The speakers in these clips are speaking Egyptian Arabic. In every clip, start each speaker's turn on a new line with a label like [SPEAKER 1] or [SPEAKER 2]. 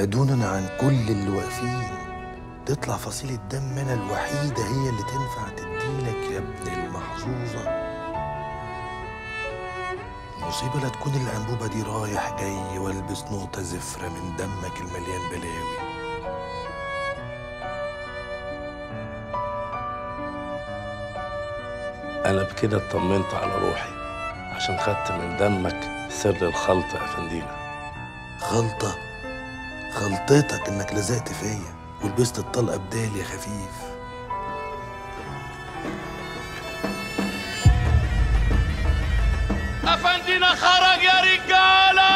[SPEAKER 1] دونا عن كل اللي واقفين تطلع فصيلة دم أنا الوحيدة هي اللي تنفع تديلك يا ابن المحظوظة المصيبة لا تكون الأنبوبة دي رايح جاي والبس نقطة زفرة من دمك المليان بلاوي
[SPEAKER 2] أنا بكده اطمنت على روحي عشان خدت من دمك سر الخلطة يا فندينا
[SPEAKER 1] خلطة خلطتك إنك لزقت فيا ولبست الطلقة بدالي يا خفيف
[SPEAKER 3] افندينا خرج يا رجاله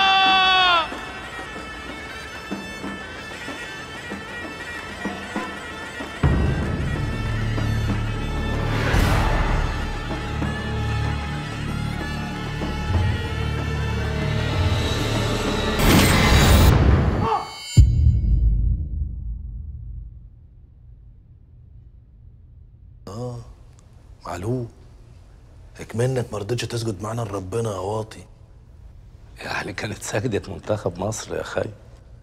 [SPEAKER 1] آه معلوم اكمنك ما رضيتش تسجد معانا لربنا يا واطي
[SPEAKER 2] يعني كانت سجدة منتخب مصر يا خي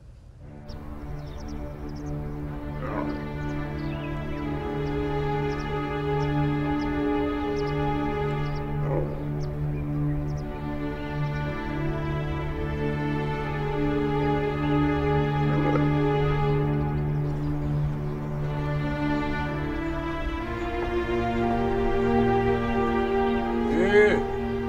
[SPEAKER 4] ايه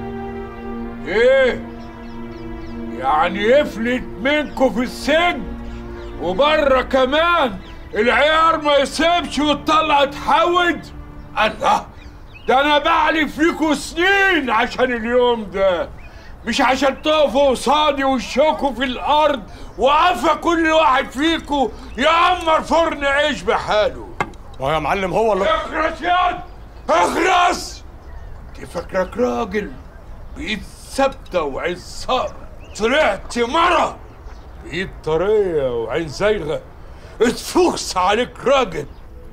[SPEAKER 4] ايه يعني يفلت منكم في السجن وبره كمان العيار ما يسيبش وتطلع تحود الله ده انا بعلي فيكوا سنين عشان اليوم ده مش عشان تقفوا قصادي وشكوا في الارض وقفا كل واحد فيكوا يعمر فرن عيش بحاله
[SPEAKER 5] ما يا معلم هو اللي
[SPEAKER 4] اخرس يا اخرس انت فاكرك راجل بايد ثابته وعين صقر طلعت مرة بايد طريه وعين زايغه اتفوكس عليك راجل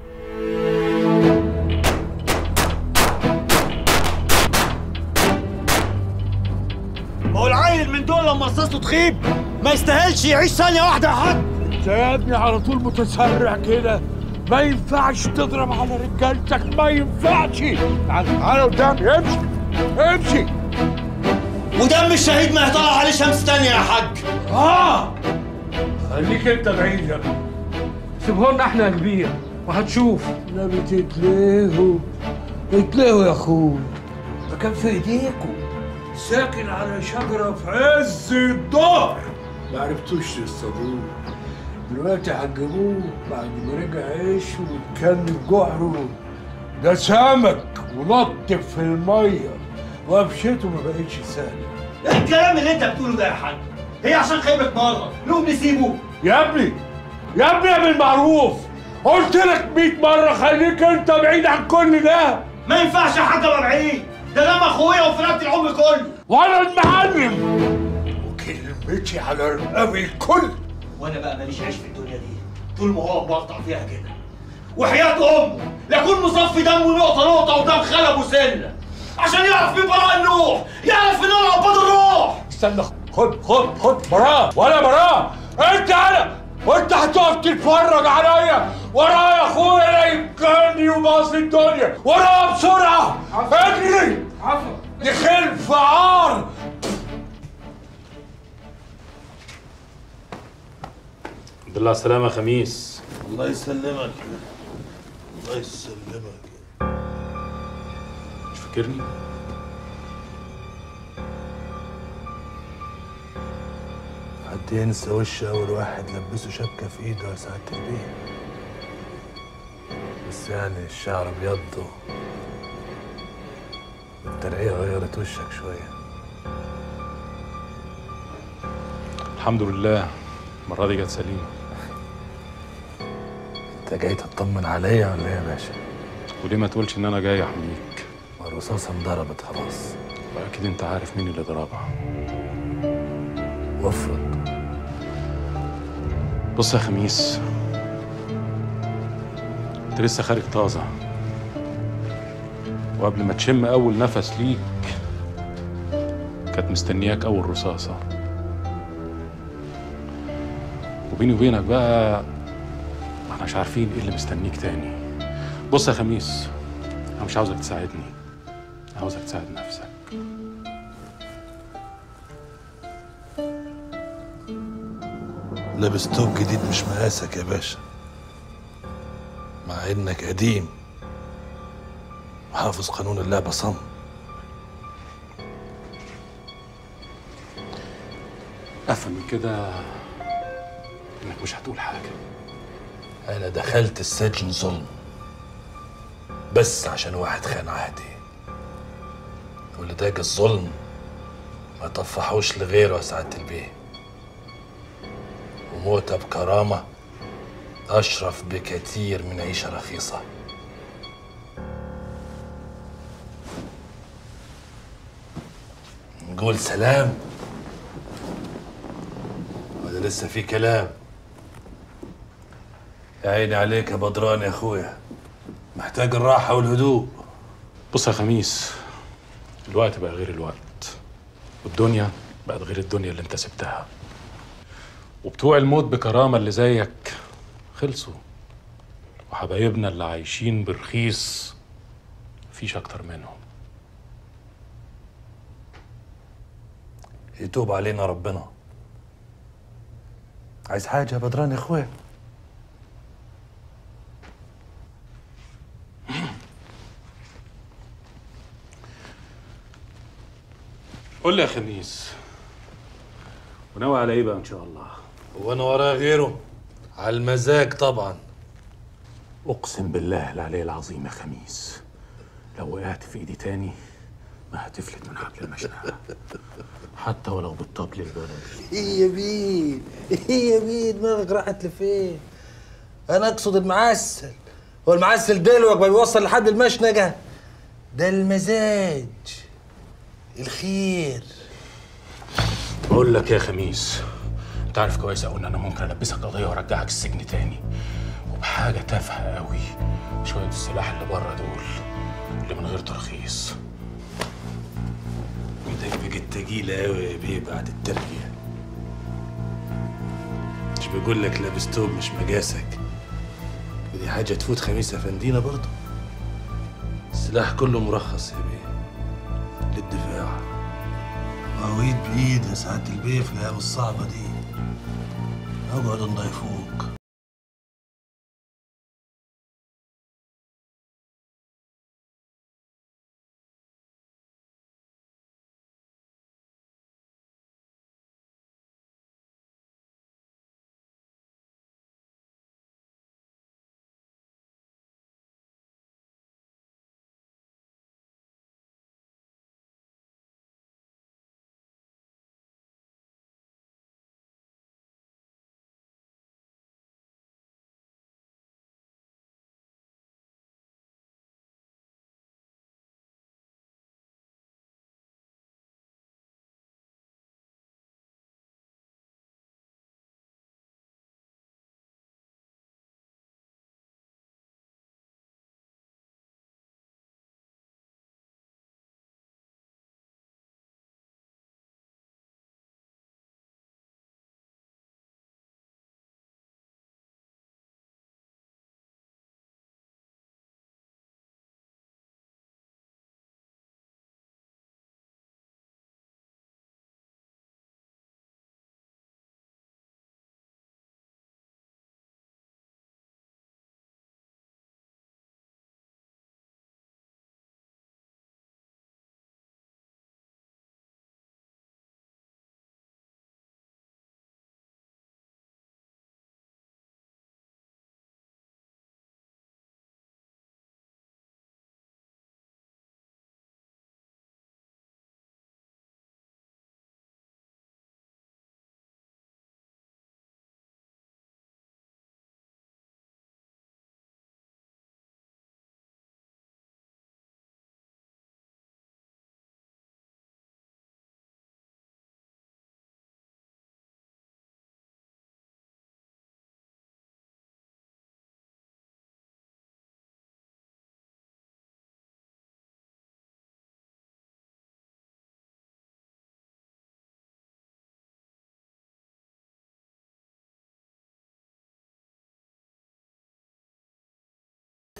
[SPEAKER 5] ما هو العيل من دول لما رصاصته تخيب ما يستاهلش يعيش ثانية واحدة يا حاج
[SPEAKER 4] انت يا ابني على طول متسرع كده ما ينفعش تضرب على رجالتك ما ينفعش تعال تعال قدام امشي امشي
[SPEAKER 5] ودم الشهيد ما يطلع عليه شمس تانية يا حاج
[SPEAKER 4] اه خليك انت بعيد يا ابني
[SPEAKER 6] سيبه لنا احنا يا كبير وهتشوف
[SPEAKER 4] لا بتتلهوا اتلهوا يا اخوي ده كان في ايديكم ساكن على شجرة في عز الظهر ما عرفتوش تصطادوه دلوقتي هتجيبوه بعد ما رجع عيش واتكلم جعره ده سمك ونط في المية وقفشته ما بقتش سهلة
[SPEAKER 5] ايه الكلام اللي انت بتقوله ده يا حاج هي عشان خيبة مرة نقوم نسيبه
[SPEAKER 4] يا ابني يا ابني يا بالمعروف قلت لك 100 مرة خليك انت بعيد عن كل ده
[SPEAKER 5] ما ينفعش يا حاج ابقى بعيد ده دم اخويا وفرقت العمر كله
[SPEAKER 4] وانا المعلم وكلمتي على رقاب الكل
[SPEAKER 5] وانا بقى ماليش عيش في الدنيا دي طول ما هو مقطع فيها كده وحياة امه لاكون مصفي دمه نقطة نقطة ودم خلب وسنة عشان يعرف مين براء النوح يعرف ان انا عباد الروح
[SPEAKER 4] استنى خد خد خد براء ولا براء انت انا وانت هتقف تتفرج عليا ورايا اخويا لا يمكنني وباص الدنيا ورايا بسرعة اجري
[SPEAKER 6] عفوا
[SPEAKER 4] لخلف عار
[SPEAKER 7] الحمد لله على السلامة يا خميس
[SPEAKER 1] الله يسلمك الله يسلمك
[SPEAKER 7] مش فاكرني؟
[SPEAKER 1] حد ينسى وش أول واحد لبسه شبكة في إيده يا سعادة البيه بس يعني الشعر ابيض والترقية غيرت وشك شوية
[SPEAKER 7] الحمد لله المرة دي جت سليمة
[SPEAKER 1] أنت جاي تطمن عليا ولا إيه يا باشا؟
[SPEAKER 7] وليه ما تقولش إن أنا جاي أحميك؟
[SPEAKER 1] ما الرصاصة انضربت خلاص
[SPEAKER 7] وأكيد أنت عارف مين اللي ضربها
[SPEAKER 1] وافرض
[SPEAKER 7] بص يا خميس أنت لسه خارج طازة وقبل ما تشم أول نفس ليك كانت مستنياك أول رصاصة وبيني وبينك بقى ما احناش عارفين ايه اللي مستنيك تاني بص يا خميس انا مش عاوزك تساعدني عاوزك تساعد نفسك
[SPEAKER 1] لابس توب جديد مش مقاسك يا باشا مع انك قديم وحافظ قانون اللعبة صم
[SPEAKER 7] افهم من كده انك مش هتقول حاجه
[SPEAKER 1] انا دخلت السجن ظلم بس عشان واحد خان عهدي واللي داج الظلم ما طفحوش لغيره يا سعادة البيه وموتة بكرامة أشرف بكتير من عيشة رخيصة نقول سلام ولا لسه في كلام يا عيني عليك يا بدران يا اخويا محتاج الراحة والهدوء
[SPEAKER 7] بص يا خميس الوقت بقى غير الوقت والدنيا بقت غير الدنيا اللي انت سبتها وبتوع الموت بكرامة اللي زيك خلصوا وحبايبنا اللي عايشين برخيص مفيش أكتر منهم
[SPEAKER 1] يتوب علينا ربنا عايز حاجة يا بدران يا اخويا
[SPEAKER 7] قول لي يا خميس وناوي على ايه بقى ان شاء الله
[SPEAKER 1] وانا وراه غيره على المزاج طبعا
[SPEAKER 7] اقسم بالله العلي العظيم يا خميس لو وقعت في ايدي تاني ما هتفلت من حبل المشنقه حتى ولو بالطبل البلدي
[SPEAKER 1] ايه يا بيه ايه يا بيه دماغك راحت لفين انا اقصد المعسل هو المعسل دلوك ما بيوصل لحد المشنقة ده المزاج الخير
[SPEAKER 7] بقول لك يا خميس انت عارف كويس قوي ان انا ممكن البسك قضيه وارجعك السجن تاني وبحاجه تافهه قوي شويه السلاح اللي بره دول اللي من غير ترخيص
[SPEAKER 1] ايدك بقت تقيلة قوي يا بيه بعد التربية مش بيقول لك لابس توب مش مقاسك ودي حاجة تفوت خميس أفندينا برضه السلاح كله مرخص يا بيه للدفاع وإيد بإيد يا سعادة البيه في الأيام الصعبة دي اقعد نضيفوك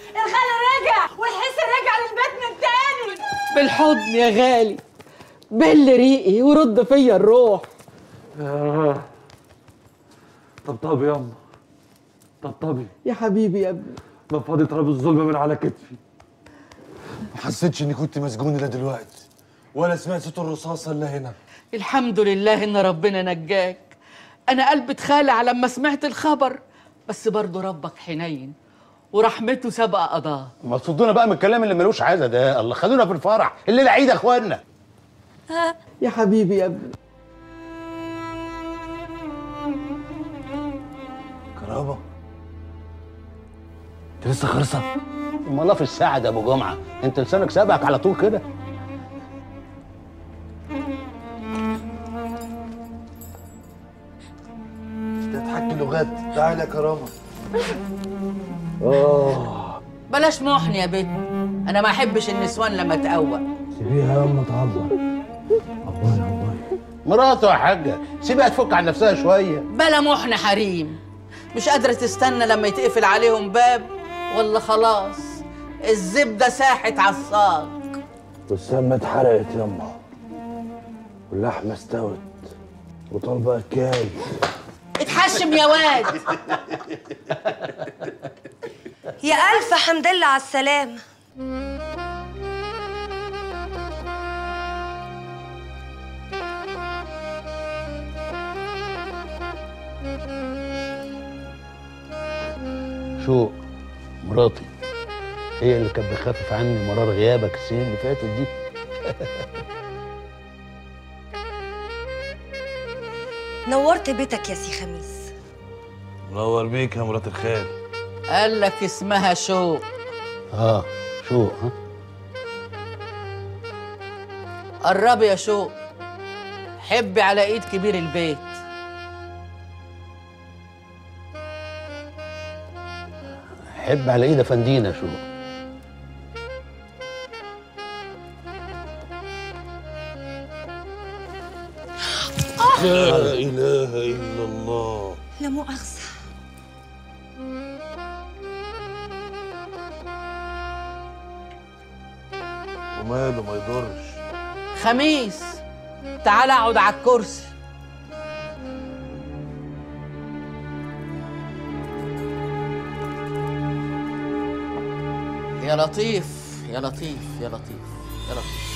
[SPEAKER 8] الخال رجع والحس رجع للبيت من تاني
[SPEAKER 9] بالحضن يا غالي بل ريقي ورد فيا الروح
[SPEAKER 10] آه. طبطبي ياما طبطبي
[SPEAKER 9] يا حبيبي يا ابني
[SPEAKER 10] ما فاضي تراب الظلم من على كتفي ما حسيتش اني كنت مسجون الا دلوقتي ولا سمعت صوت الرصاصه الا هنا
[SPEAKER 9] الحمد لله ان ربنا نجاك انا قلبي اتخالع لما سمعت الخبر بس برضه ربك حنين ورحمته سبق قضاه
[SPEAKER 11] ما تصدونا بقى من الكلام اللي ملوش عايزه ده الله خلونا في الفرح الليله عيد يا اخوانا
[SPEAKER 9] يا حبيبي يا ابني
[SPEAKER 10] كرامه انت لسه خرصه
[SPEAKER 11] امال في الساعه ده ابو جمعه انت لسانك سابقك على طول كده
[SPEAKER 10] تضحكي لغات تعالى يا كرامه اه
[SPEAKER 9] بلاش محن يا بنت انا ما احبش النسوان لما تقوق
[SPEAKER 10] سيبيها يا اما تعبر عباري عباري
[SPEAKER 11] مراته يا حاجه سيبها تفك عن نفسها شويه
[SPEAKER 9] بلا محن حريم مش قادرة تستنى لما يتقفل عليهم باب ولا خلاص الزبدة ساحت على الصاج
[SPEAKER 10] والسمنه اتحرقت يما واللحمه استوت وطالبه كاي
[SPEAKER 9] اتحشم يا واد
[SPEAKER 8] يا ألف حمد لله على السلامة
[SPEAKER 11] شو مراتي هي اللي كانت بتخفف عني مرار غيابك السنين اللي فاتت دي
[SPEAKER 8] نورت بيتك يا سي خميس
[SPEAKER 1] منور بيك يا مرات الخال
[SPEAKER 9] قال لك اسمها شوق
[SPEAKER 11] اه شو ها
[SPEAKER 9] قربي يا شوق حبي على ايد كبير البيت
[SPEAKER 11] حب على ايد افندينا شو
[SPEAKER 1] لا اله الا الله
[SPEAKER 8] لا مؤاخذة
[SPEAKER 1] وماله ما يضرش
[SPEAKER 9] خميس تعال اقعد على الكرسي يا لطيف يا لطيف يا لطيف يا لطيف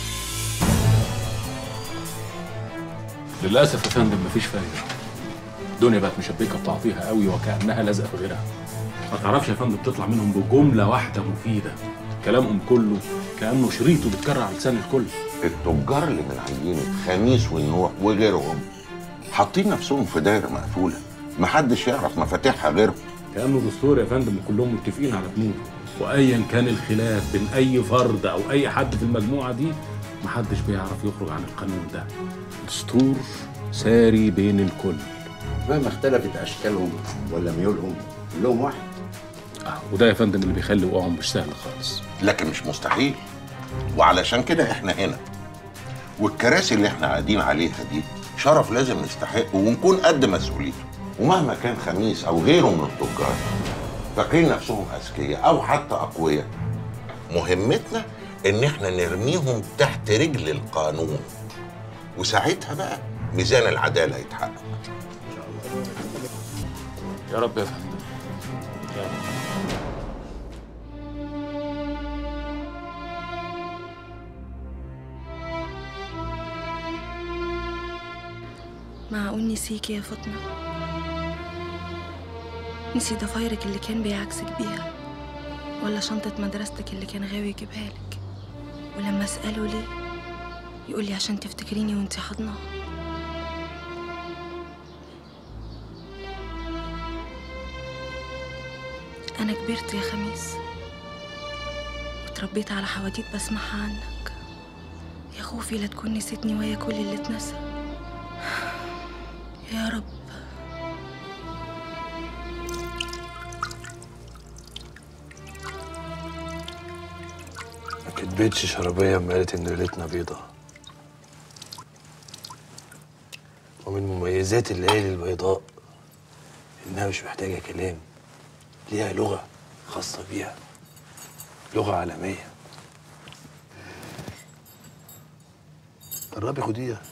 [SPEAKER 7] للاسف يا فندم مفيش فايده الدنيا بقت مشبكه بتعطيها قوي وكانها لازقه في غيرها ما تعرفش يا فندم تطلع منهم بجمله واحده مفيده كلامهم كله كانه شريط وبيتكرر على لسان الكل
[SPEAKER 12] التجار اللي من عينه خميس والنوح وغيرهم حاطين نفسهم في دايره مقفوله محدش يعرف مفاتيحها غيرهم
[SPEAKER 7] كانه دستور يا فندم وكلهم متفقين على بنوده وايا كان الخلاف بين اي فرد او اي حد في المجموعه دي محدش بيعرف يخرج عن القانون ده دستور ساري بين الكل
[SPEAKER 12] مهما اختلفت اشكالهم ولا ميولهم كلهم واحد
[SPEAKER 7] آه وده يا فندم اللي بيخلي وقعهم مش سهل خالص
[SPEAKER 12] لكن مش مستحيل وعلشان كده احنا هنا والكراسي اللي احنا قاعدين عليها دي شرف لازم نستحقه ونكون قد مسؤوليته ومهما كان خميس او غيره من التجار فاكرين نفسهم اذكياء او حتى اقوياء مهمتنا ان احنا نرميهم تحت رجل القانون وساعتها بقى ميزان العداله يتحقق
[SPEAKER 7] يا رب يا فندم يا رب.
[SPEAKER 8] معقول نسيكي يا فاطمة نسي ضفايرك اللي كان بيعكسك بيها ولا شنطة مدرستك اللي كان غاوي يجيبها لك ولما أسأله ليه يقول لي عشان تفتكريني وانتي حاضنة أنا كبرت يا خميس وتربيت على حواديت بسمعها عنك يا خوفي لا تكون نسيتني ويا كل اللي اتنسى يا رب
[SPEAKER 10] ما كدبتش شربية اما قالت ان ليلتنا بيضة ومن مميزات الليالي البيضاء انها مش محتاجة كلام ليها لغة خاصة بيها لغة عالمية قربي خديها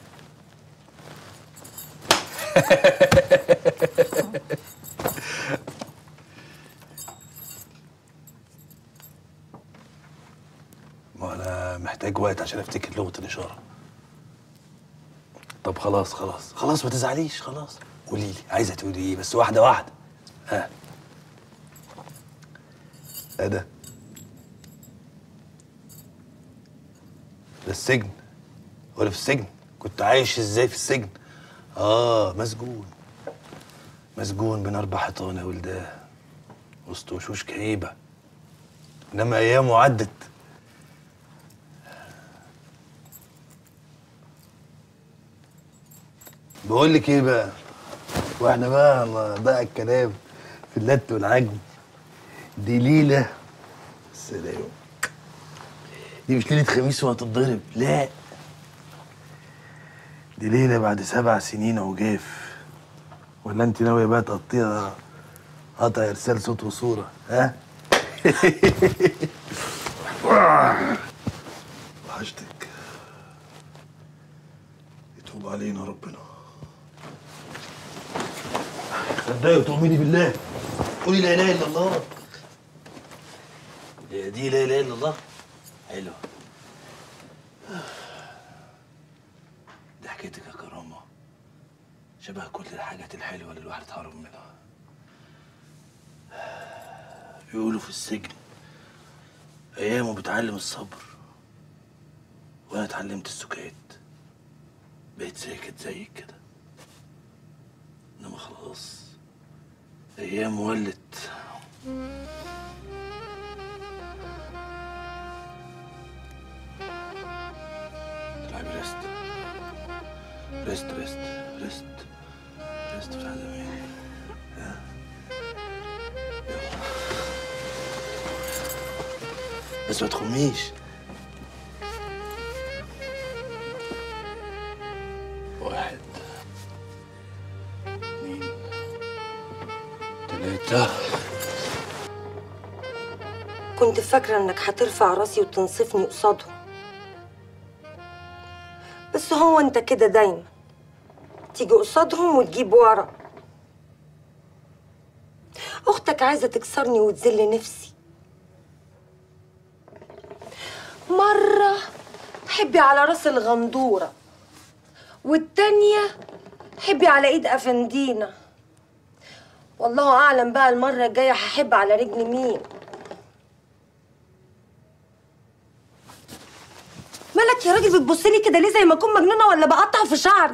[SPEAKER 10] ما انا محتاج وقت عشان افتكر لغة الإشارة طب خلاص خلاص خلاص ما تزعليش خلاص قولي لي عايزة تقولي ايه بس واحدة واحدة ها ايه ده ده السجن ولا في السجن كنت عايش ازاي في السجن اه مسجون مسجون بين اربع حيطان يا ولداه وسط وشوش كئيبه انما ايامه عدت بقول لك ايه بقى واحنا بقى ما بقى الكلام في اللت والعجن دي ليله سلام دي مش ليله خميس وهتتضرب لا دي ليله بعد سبع سنين عجاف ولا انت ناويه بقى تقطيها قطع ارسال صوت وصوره ها وحشتك يتوب علينا ربنا صدقي وتؤمني بالله قولي لا اله الا الله هي دي لا اله الا الله حلوه دي حكايتك يا كرامه شبه كل الحاجات الحلوه اللي الواحد اتهرب منها بيقولوا في السجن ايامه بتعلم الصبر وانا اتعلمت السكات بقيت ساكت زيك كده انما خلاص ايام ولت تلعبي ريست ريست ريست ريست ريست بتاع زمان ها؟ يلا. بس ما تخميش واحد اثنين ثلاثة
[SPEAKER 13] كنت فاكرة انك هترفع راسي وتنصفني قصادهم بس هو انت كده دايما تيجي قصادهم وتجيب ورا اختك عايزة تكسرني وتذل نفسي مرة حبي على راس الغندورة والتانية حبي على ايد افندينا والله اعلم بقى المرة الجاية هحب على رجل مين مالك يا راجل بتبصلي كده ليه زي ما اكون مجنونه ولا بقطع في شعري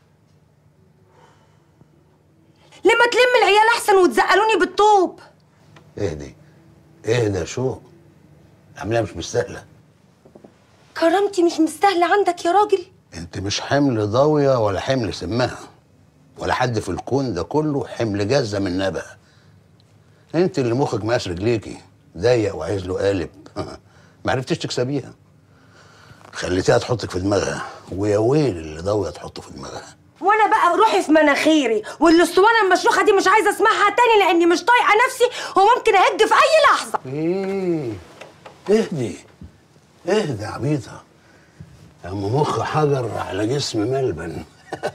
[SPEAKER 13] لما تلم العيال احسن وتزقلوني بالطوب
[SPEAKER 11] اهدي اهدى يا شو عملها مش مستاهله
[SPEAKER 13] كرامتي مش مستاهله عندك يا راجل
[SPEAKER 11] انت مش حمل ضاويه ولا حمل سماها ولا حد في الكون ده كله حمل جزه من نبأ انت اللي مخك مقاس رجليكي ضيق وعايز له قالب ما عرفتش تكسبيها خليتيها تحطك في دماغها ويا ويل اللي ضاويه تحطه في دماغها
[SPEAKER 13] وانا بقى روحي في مناخيري والاسطوانه المشروخه دي مش عايزه اسمعها تاني لاني مش طايقه نفسي وممكن اهد في اي لحظه
[SPEAKER 11] ايه اهدي اهدي يا عبيطه اما مخ حجر على جسم ملبن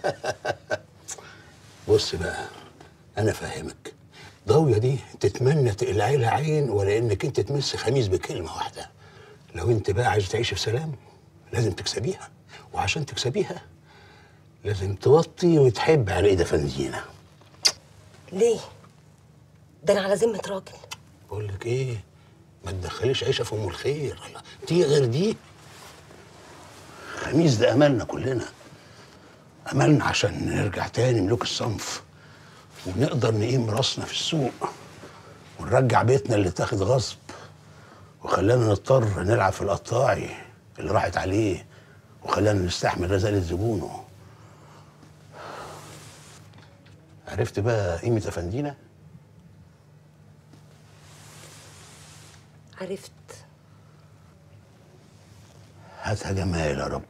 [SPEAKER 11] بص بقى انا فاهمك ضاويه دي تتمنى تقلعي لها عين ولا انك انت تمس خميس بكلمه واحده لو انت بقى عايز تعيش في سلام لازم تكسبيها وعشان تكسبيها لازم توطي وتحب على ايد فندينا
[SPEAKER 13] ليه ده انا على ذمه راجل
[SPEAKER 11] بقول لك ايه ما تدخليش عيشه في ام الخير الله دي غير دي خميس ده املنا كلنا املنا عشان نرجع تاني ملوك الصنف ونقدر نقيم راسنا في السوق ونرجع بيتنا اللي اتاخد غصب وخلانا نضطر نلعب في القطاعي اللي راحت عليه وخلانا نستحمل رزالة زبونه عرفت بقى قيمة أفندينا؟
[SPEAKER 13] عرفت
[SPEAKER 11] هاتها جمال يا رب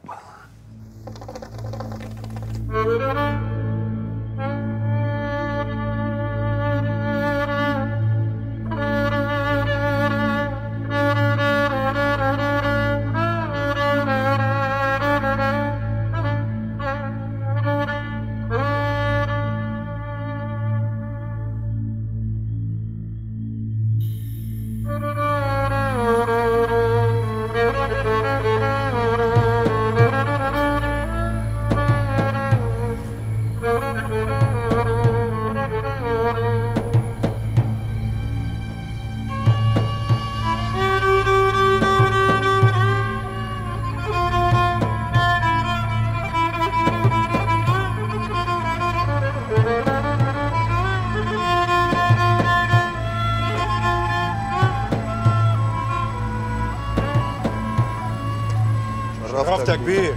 [SPEAKER 14] شرفت يا كبير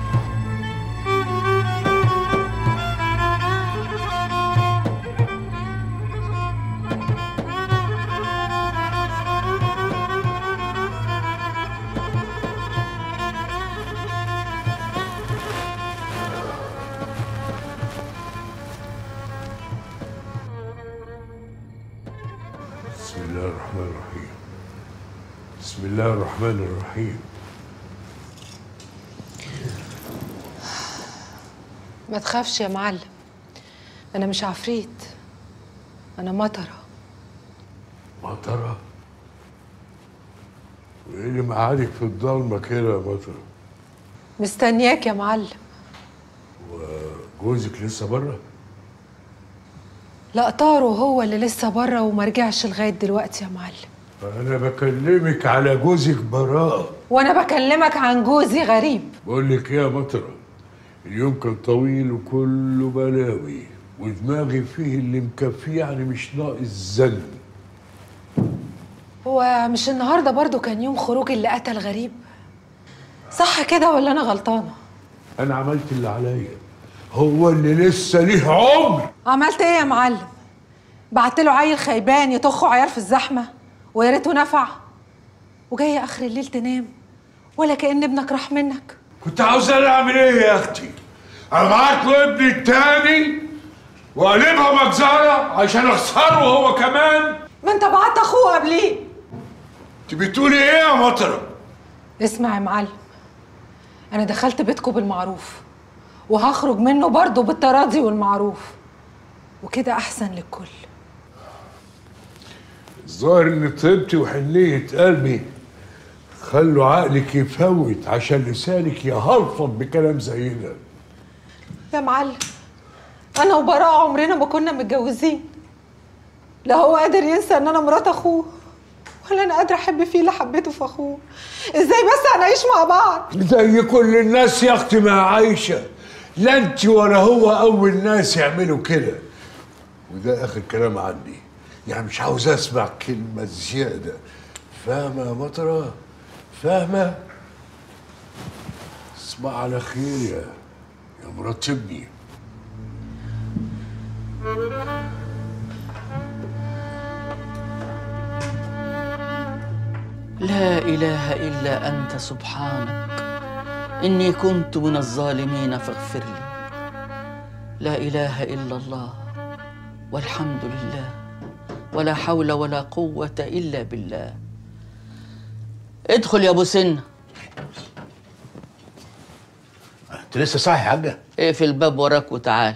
[SPEAKER 4] بسم الله الرحمن الرحيم بسم الله الرحمن الرحيم
[SPEAKER 15] ما تخافش يا معلم انا مش عفريت انا مطره
[SPEAKER 4] مطرة وايه اللي معادك في الضلمة كده يا مطرة
[SPEAKER 15] مستنياك يا معلم
[SPEAKER 4] جوزك لسه بره
[SPEAKER 15] لا طارو هو اللي لسه بره وما رجعش لغايه دلوقتي يا معلم
[SPEAKER 4] انا بكلمك على جوزك براءة
[SPEAKER 15] وانا بكلمك عن جوزي غريب
[SPEAKER 4] بقول لك ايه يا مطرة اليوم كان طويل وكله بلاوي ودماغي فيه اللي مكفيه يعني مش ناقص زن
[SPEAKER 15] هو مش النهارده برضو كان يوم خروج اللي قتل غريب صح كده ولا انا غلطانه
[SPEAKER 4] انا عملت اللي عليا هو اللي لسه ليه عمر
[SPEAKER 15] عملت ايه يا معلم بعت له عيل خيبان يطخه عيار في الزحمه ويا ريته نفع وجاي اخر الليل تنام ولا كأن ابنك راح منك
[SPEAKER 4] كنت عاوز انا اعمل ايه يا اختي ابعت له ابني التاني واقلبها مجزره عشان اخسره هو كمان
[SPEAKER 15] ما انت بعت اخوه قبليه
[SPEAKER 4] انت بتقولي ايه يا مطره
[SPEAKER 15] اسمع يا معلم انا دخلت بيتكم بالمعروف وهخرج منه برضه بالتراضي والمعروف وكده احسن للكل
[SPEAKER 4] الظاهر ان طيبتي وحنيه قلبي خلوا عقلك يفوت عشان لسانك يهلفط بكلام زي ده
[SPEAKER 15] يا معلم انا وبراء عمرنا ما كنا متجوزين لا هو قادر ينسى ان انا مرات اخوه ولا انا قادره احب فيه اللي حبيته في اخوه ازاي بس هنعيش مع بعض
[SPEAKER 4] زي كل الناس يا اختي ما عايشه لا انت ولا هو اول ناس يعملوا كده وده اخر كلام عني يعني مش عاوز اسمع كلمه زياده فاهمه يا مطره فاهمه اسمع على خير يا يا مرات ابني
[SPEAKER 9] لا إله إلا أنت سبحانك إني كنت من الظالمين فاغفر لي لا إله إلا الله والحمد لله ولا حول ولا قوة إلا بالله ادخل يا أبو سنة
[SPEAKER 11] انت لسه صاحي يا حاجه
[SPEAKER 9] اقفل الباب وراك وتعال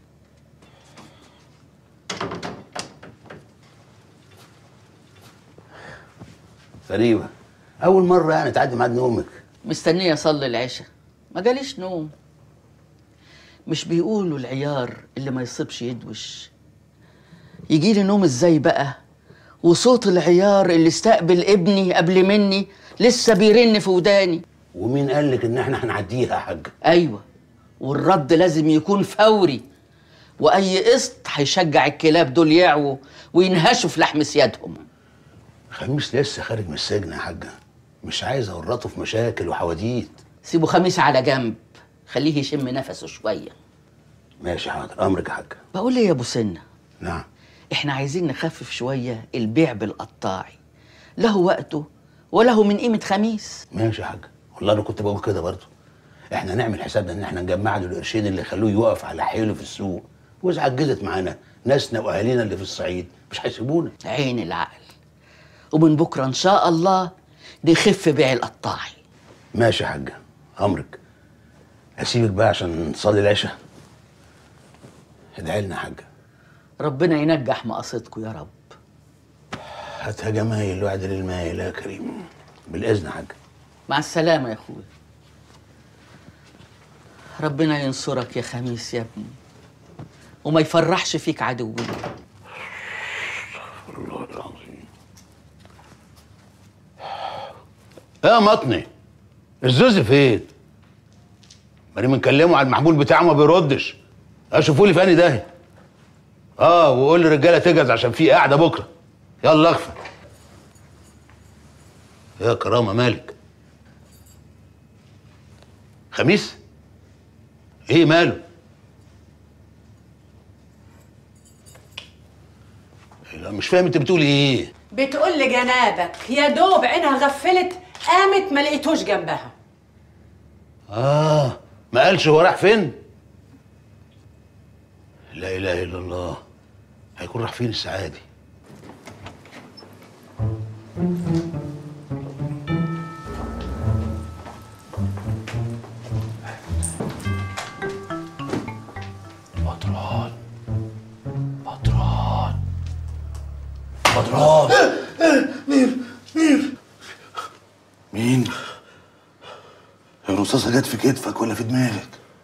[SPEAKER 11] غريبه اول مره يعني تعدي ميعاد نومك
[SPEAKER 9] مستنية أصلي العشاء ما جاليش نوم مش بيقولوا العيار اللي ما يصيبش يدوش يجي لي نوم ازاي بقى وصوت العيار اللي استقبل ابني قبل مني لسه بيرن في وداني
[SPEAKER 11] ومين قال لك ان احنا هنعديها يا حاج
[SPEAKER 9] ايوه والرد لازم يكون فوري واي قسط هيشجع الكلاب دول يعووا وينهشوا في لحم سيادهم
[SPEAKER 11] خميس لسه خارج من السجن يا حاجه مش عايز اورطه في مشاكل وحواديت
[SPEAKER 9] سيبوا خميس على جنب خليه يشم نفسه شويه
[SPEAKER 11] ماشي حاضر امرك يا حاج
[SPEAKER 9] بقول ايه يا ابو سنه
[SPEAKER 11] نعم
[SPEAKER 9] احنا عايزين نخفف شويه البيع بالقطاعي له وقته وله من قيمه خميس
[SPEAKER 11] ماشي يا حاج والله انا كنت بقول كده برضه احنا نعمل حسابنا ان احنا نجمع له القرشين اللي خلوه يقف على حيله في السوق واذا عجزت معانا ناسنا واهالينا اللي في الصعيد مش هيسيبونا
[SPEAKER 9] عين العقل ومن بكره ان شاء الله نخف بيع القطاعي
[SPEAKER 11] ماشي يا حاجه امرك اسيبك بقى عشان نصلي العشاء ادعي لنا يا حاجه
[SPEAKER 9] ربنا ينجح مقاصدكم يا رب
[SPEAKER 11] هاتها جمايل وعد للمايل يا كريم بالاذن يا حاج
[SPEAKER 9] مع السلامه يا اخويا ربنا ينصرك يا خميس يا ابني وما يفرحش فيك عدوي
[SPEAKER 11] الله العظيم يا مطني الزوز فين؟ ماني بنكلمه على المحمول بتاعه ما بيردش اشوفوا لي فاني ده اه وقول للرجاله تجهز عشان في قاعده بكره يلا اغفى يا كرامه مالك خميس ايه ماله لا مش فاهم انت بتقول ايه
[SPEAKER 14] بتقول لجنابك يا دوب عينها غفلت قامت ما لقيتوش جنبها
[SPEAKER 11] اه ما قالش هو راح فين لا اله الا الله هيكون راح فين السعادي
[SPEAKER 1] بدران بدران بدران
[SPEAKER 10] مير مير مين؟ الرصاصة جت في كتفك ولا في دماغك؟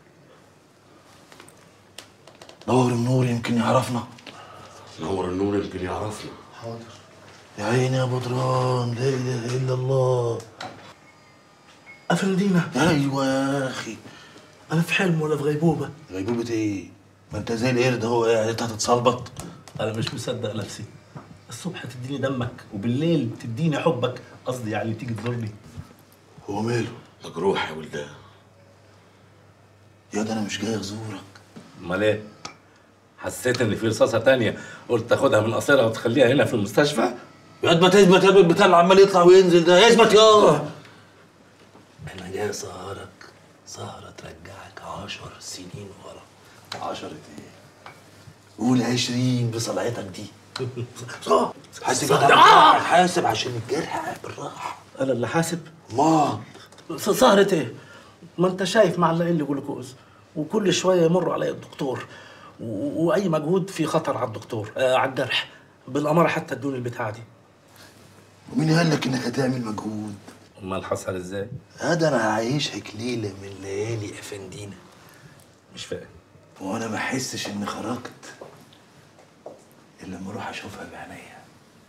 [SPEAKER 10] دور النور يمكن يعرفنا
[SPEAKER 2] نور النور يمكن يعرفنا
[SPEAKER 10] حاضر يا عيني يا بدران لا اله الا الله
[SPEAKER 5] افندينا
[SPEAKER 10] ايوه يا اخي
[SPEAKER 5] انا في حلم ولا في غيبوبه
[SPEAKER 10] غيبوبة ايه؟ ما انت زي القرد اهو قاعد انت هتتصلبط
[SPEAKER 5] انا مش مصدق نفسي الصبح تديني دمك وبالليل تديني حبك قصدي يعني تيجي تزورني
[SPEAKER 10] هو ماله؟
[SPEAKER 2] مجروح يا ولدان
[SPEAKER 10] يا ده انا مش جاي ازورك
[SPEAKER 7] امال ايه؟ حسيت ان في رصاصه تانية قلت تاخدها من قصيرها وتخليها هنا في المستشفى
[SPEAKER 10] اثبت اثبت يا البتاع اللي عمال يطلع وينزل ده اثبت يا انا جاي اسهرك سهرة ترجعك عشر سنين ورا عشرة ايه؟ قول عشرين بصلعتك دي صح حاسب
[SPEAKER 5] صح.
[SPEAKER 10] آه. حاسب عشان الجرح بالراحة
[SPEAKER 5] انا اللي حاسب
[SPEAKER 10] ما
[SPEAKER 5] سهرة ايه؟ ما انت شايف معلقين لي جلوكوز وكل شويه يمر علي الدكتور و- واي مجهود في خطر على الدكتور آه على الجرح بالاماره حتى ادوني البتاعه دي
[SPEAKER 10] ومين قال لك انك هتعمل مجهود؟
[SPEAKER 7] امال حصل ازاي؟
[SPEAKER 10] هذا انا هعيشك ليلة من ليالي افندينا
[SPEAKER 7] مش فاهم
[SPEAKER 10] وانا ما احسش اني خرجت الا لما اروح اشوفها بعينيا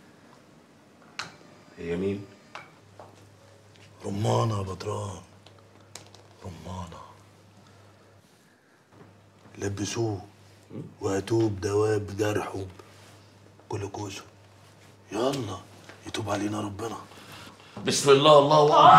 [SPEAKER 7] هي مين؟
[SPEAKER 10] رمانة يا بدران رمانة لبسوه وهاتوه بدواب جرحه جلوكوزه يلا يتوب علينا ربنا
[SPEAKER 2] بسم الله الله اكبر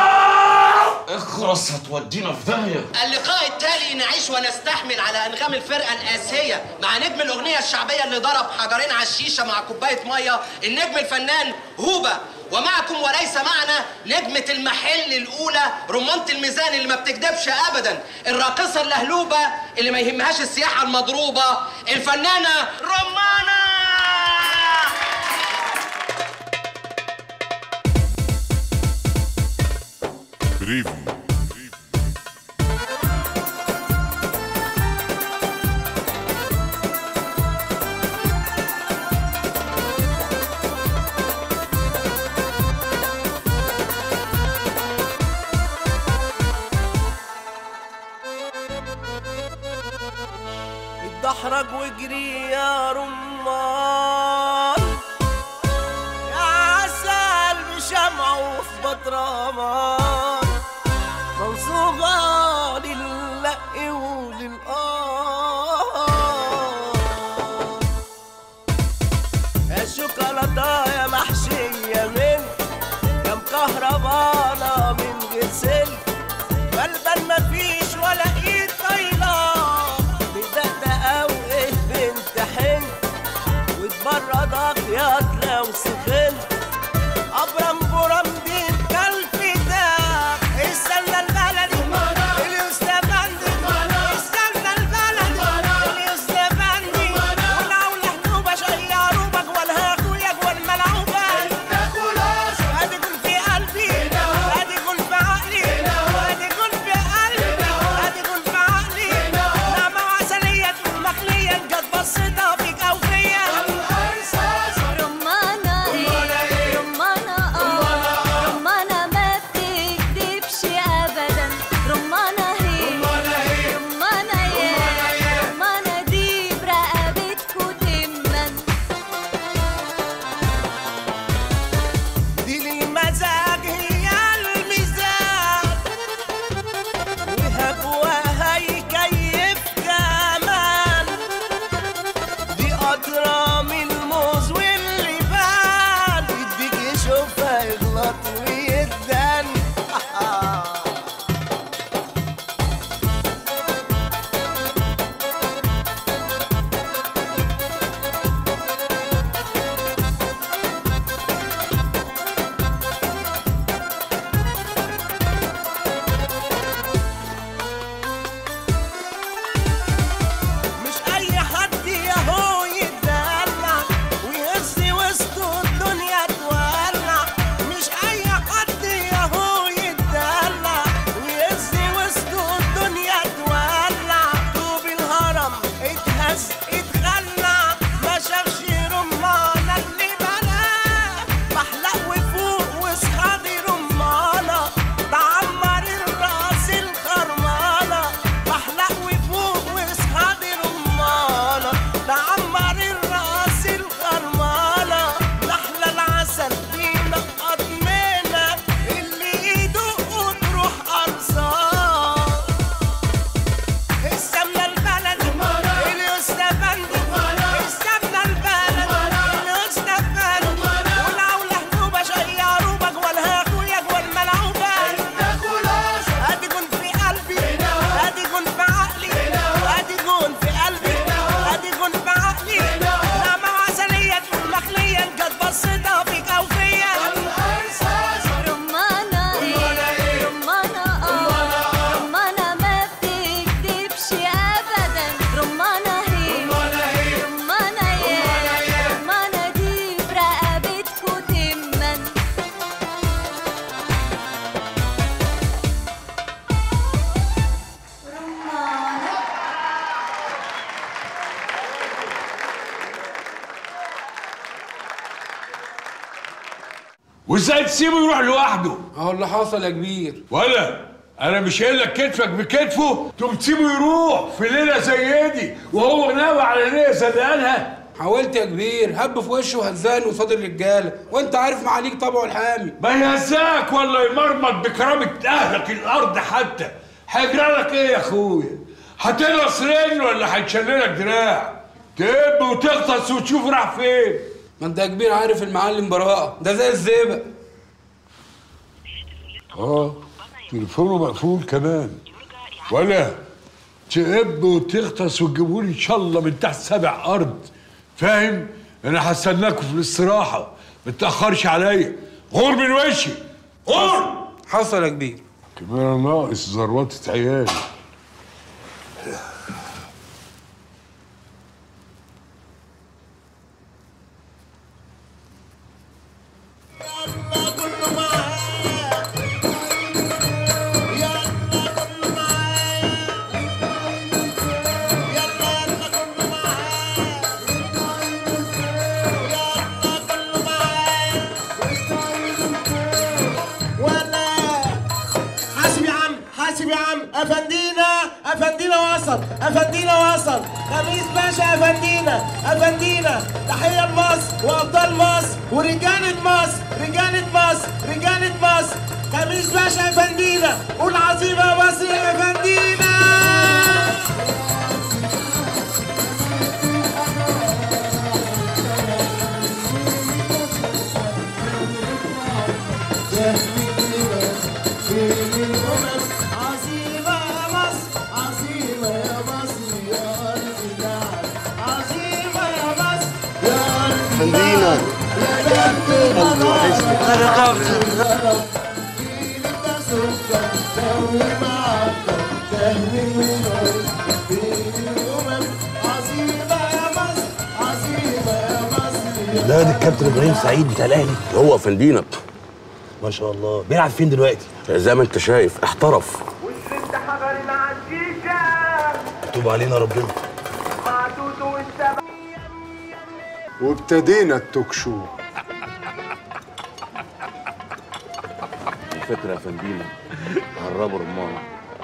[SPEAKER 2] اخرس هتودينا في داهيه
[SPEAKER 16] اللقاء التالي نعيش ونستحمل على انغام الفرقه الاسيه مع نجم الاغنيه الشعبيه اللي ضرب حجرين على الشيشه مع كوبايه ميه النجم الفنان هوبا ومعكم وليس معنا نجمة المحل الأولى رمانة الميزان اللي ما بتكدبش أبدا الراقصة اللهلوبة اللي ما يهمهاش السياحة المضروبة الفنانة رمانة
[SPEAKER 17] بريفو
[SPEAKER 18] اتدحرج واجري يا رمان يا عسل بشمع وفي بطرمان منصوبة للق وللقار يا شوكولاتة يا محشية من يا مكهربانة من غير سلك غلبان مفيش ولا ايد طايلة بدقدقة وايه بنت حن وتبردك يا لو سخنت ابرم برم دين كالفتاة
[SPEAKER 4] وازاي تسيبه يروح لوحده
[SPEAKER 6] اهو اللي حصل يا كبير
[SPEAKER 4] ولا انا مش قايل لك كتفك بكتفه تقوم تسيبه يروح في ليله زي دي وهو ناوي على ليله زدقانها
[SPEAKER 6] حاولت يا كبير هب في وشه وهزاني قصاد الرجاله وانت عارف معاليك طبعه الحامي
[SPEAKER 4] ما يهزاك ولا يمرمط بكرامه اهلك الارض حتى هيجرى لك ايه يا اخويا هتنقص رجل ولا هيتشللك دراع تب وتغطس وتشوف راح فين
[SPEAKER 6] ما انت يا كبير عارف المعلم براءه ده زي الزئبق
[SPEAKER 4] اه تليفونه مقفول كمان ولا تقب وتغطس وتجيبولي ان شاء الله من تحت سبع ارض فاهم انا هستناكوا في الاستراحه ما تاخرش عليا غور من وشي غور
[SPEAKER 6] حصل يا كبير
[SPEAKER 4] كمان ناقص زروطة عيالي
[SPEAKER 18] ولا حاسب يا عم حاسب يا عم افندينا افندينا وصل افندينا وصل خميس باشا افندينا افندينا تحيه لمصر وابطال مصر ورجاله مصر رجاله مصر رجاله مصر خميس باشا افندينا قول عظيمه يا مصر يا افندينا عظيمة يا مصر عظيمة يا مصر يا أرض النعم عظيمة يا مصر يا أرض
[SPEAKER 11] فندينا
[SPEAKER 18] يا جد
[SPEAKER 11] وحشني.
[SPEAKER 18] أنا خفت عظيمة يا مصر عظيمة يا مصر
[SPEAKER 10] ده ده الكابتن ابراهيم سعيد بتاع الاهلي
[SPEAKER 2] هو فندينا
[SPEAKER 10] ما شاء الله بيلعب فين دلوقتي
[SPEAKER 2] زي ما انت شايف احترف
[SPEAKER 10] مكتوب علينا ربنا
[SPEAKER 17] وابتدينا التوك شو
[SPEAKER 2] الفكرة يا فندينا هربوا رمانة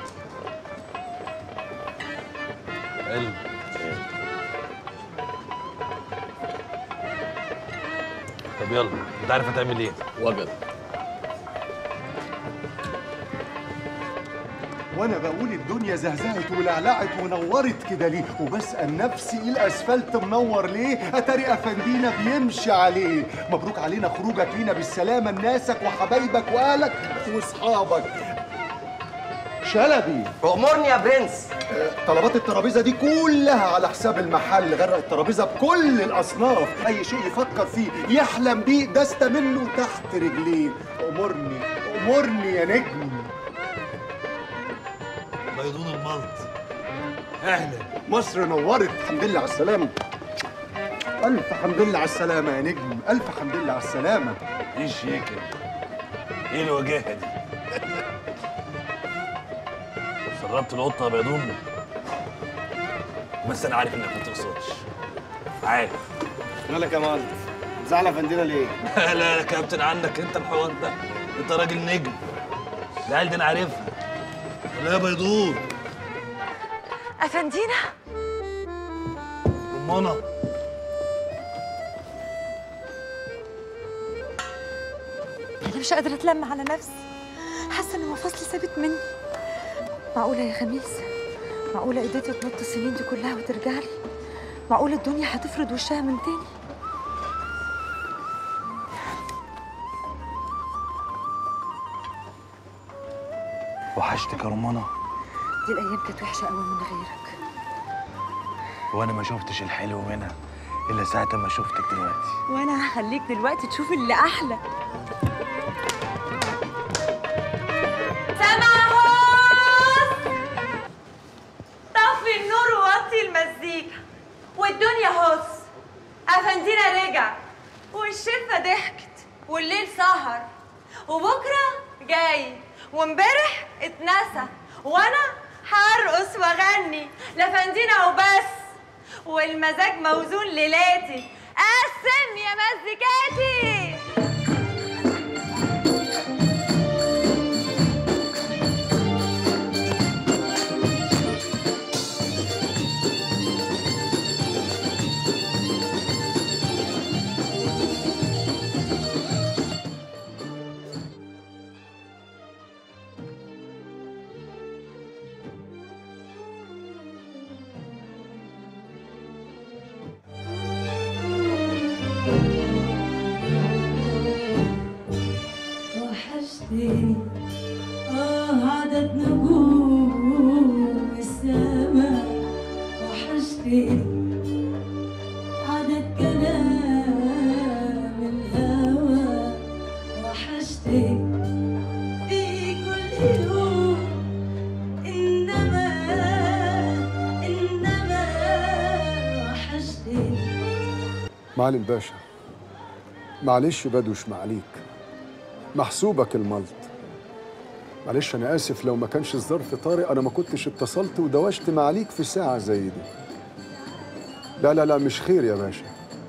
[SPEAKER 1] قلب
[SPEAKER 10] طب يلا انت عارف هتعمل ايه
[SPEAKER 1] وجد
[SPEAKER 17] وانا بقول الدنيا زهزهت ولعلعت ونورت كده ليه وبسال نفسي ايه الاسفلت منور ليه اتاري افندينا بيمشي عليه مبروك علينا خروجك لينا بالسلامه لناسك وحبايبك واهلك واصحابك شلبي
[SPEAKER 16] امرني يا برنس
[SPEAKER 17] طلبات الترابيزه دي كلها على حساب المحل غرق الترابيزه بكل الاصناف اي شيء يفكر فيه يحلم بيه دست منه تحت رجليه امرني امرني يا نجم
[SPEAKER 10] بيضون الملط
[SPEAKER 17] اهلا مصر نورت الحمد لله على السلامه الف حمد لله على السلامه يا نجم الف حمد لله على السلامه
[SPEAKER 10] ايه الشياكه ايه الوجاهه دي سربت القطه يا بيضون بس انا عارف انك ما تقصدش عارف
[SPEAKER 19] مالك يا مالك زعل افندينا ليه؟
[SPEAKER 10] لا لا يا كابتن عنك انت الحوار ده انت راجل نجم العيال دي انا عارفها لا يا بيضون
[SPEAKER 20] أفندينا
[SPEAKER 10] رمانه
[SPEAKER 20] أنا مش قادرة أتلم على نفسي حاسة إن مفاصلي سابت مني معقولة يا خميس معقولة قدرتي تنط السنين دي كلها وترجع لي معقولة الدنيا هتفرد وشها من تاني
[SPEAKER 10] وحشتك يا رمانه
[SPEAKER 20] دي الأيام كانت وحشة قوي من غيرك
[SPEAKER 10] وانا ما شفتش الحلو منها الا ساعه ما شفتك دلوقتي
[SPEAKER 20] وأنا هخليك دلوقتي تشوف اللي أحلى
[SPEAKER 21] سماهوس طفي النور ووطي المزيكا والدنيا هص افندينا رجع والشفه ضحكت والليل سهر وبكره جاي وامبارح اتنسى وانا هرقص واغني لفندينا وبس والمزاج موزون ليلاتي قسم يا مزيكاتي
[SPEAKER 3] عدد نجوم السماء وحشتني عدد كلام الهوى وحشتني في كل يوم إنما إنما وحشتني
[SPEAKER 17] معالي الباشا معلش بدوش معليك محسوبك الملط معلش انا اسف لو ما كانش الظرف طارئ انا ما كنتش اتصلت ودوشت معاليك في ساعه زي دي لا لا لا مش خير يا باشا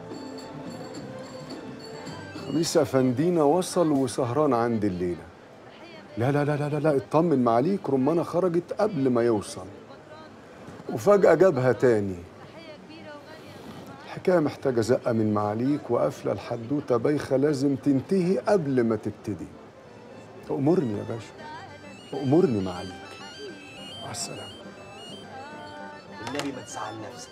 [SPEAKER 17] خميس افندينا وصل وسهران عندي الليله لا لا لا لا لا, لا اطمن معاليك رمانه خرجت قبل ما يوصل وفجاه جابها تاني الحكايه محتاجه زقه من معاليك وقافله الحدوته بايخه لازم تنتهي قبل ما تبتدي امرني يا باشا امرني معاليك مع السلامه
[SPEAKER 5] النبي ما تزعل نفسك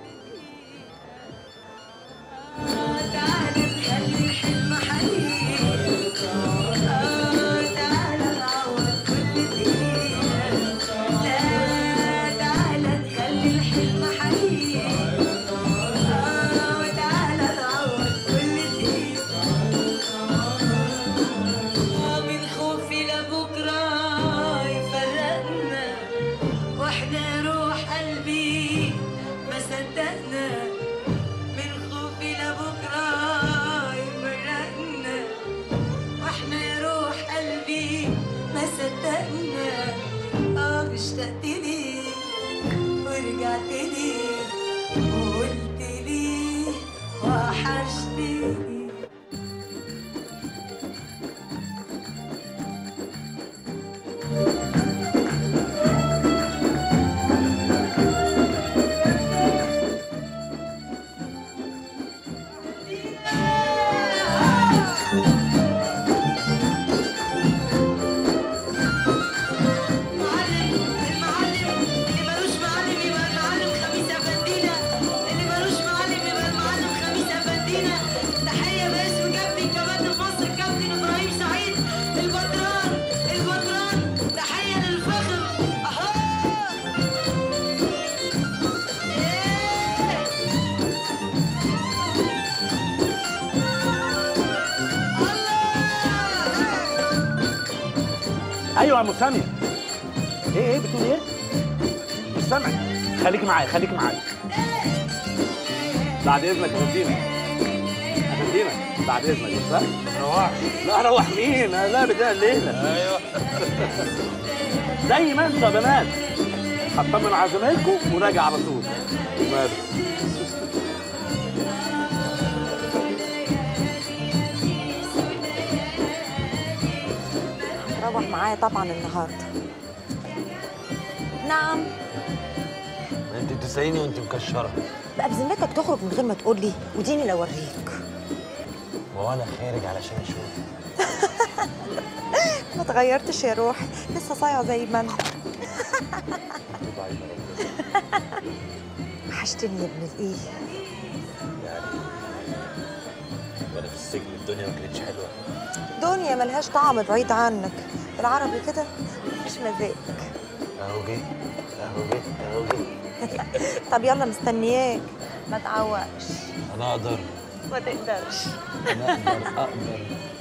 [SPEAKER 3] من خوفي لبكرة يفرقنا واحنا روح قلبي ما صدقنا من خوفي لبكرة يفرقنا واحنا يا روح قلبي ما صدقنا اه اشتقت لي ورجعت لي وقلت لي وحشتني تحية باسم كابتن كباتن مصر كابتن ابراهيم سعيد البطران البطران تحية للفخر
[SPEAKER 22] ايوه يا ام ساميه ايه ايه بتقول ايه مش سامع خليك معايا خليك معايا بعد اذنك يا فندينا يا فندينا بعد اذنك بس روح لا روح مين انا لا بدايه الليله ايوه زي ما انتوا يا بنات هطمن على زمايلكم وراجع على طول وماله
[SPEAKER 20] روح معايا طبعا النهارده نعم
[SPEAKER 5] انت بتساليني وانت مكشره
[SPEAKER 20] بقى بذمتك تخرج من غير ما تقول لي وديني لو اوريك
[SPEAKER 5] وانا خارج علشان اشوف
[SPEAKER 20] ما اتغيرتش يا روحي لسه صايعه زي ما انت وحشتني يا ابن الايه
[SPEAKER 5] وانا في السجن الدنيا ما كانتش حلوه
[SPEAKER 20] دنيا ملهاش طعم بعيد عنك بالعربي كده مفيش مزاج
[SPEAKER 5] اهو جه اهو جه اهو جه
[SPEAKER 20] طب يلا مستنياك ما تعوقش
[SPEAKER 5] انا اقدر
[SPEAKER 20] ما تقدرش
[SPEAKER 5] انا اقدر اقدر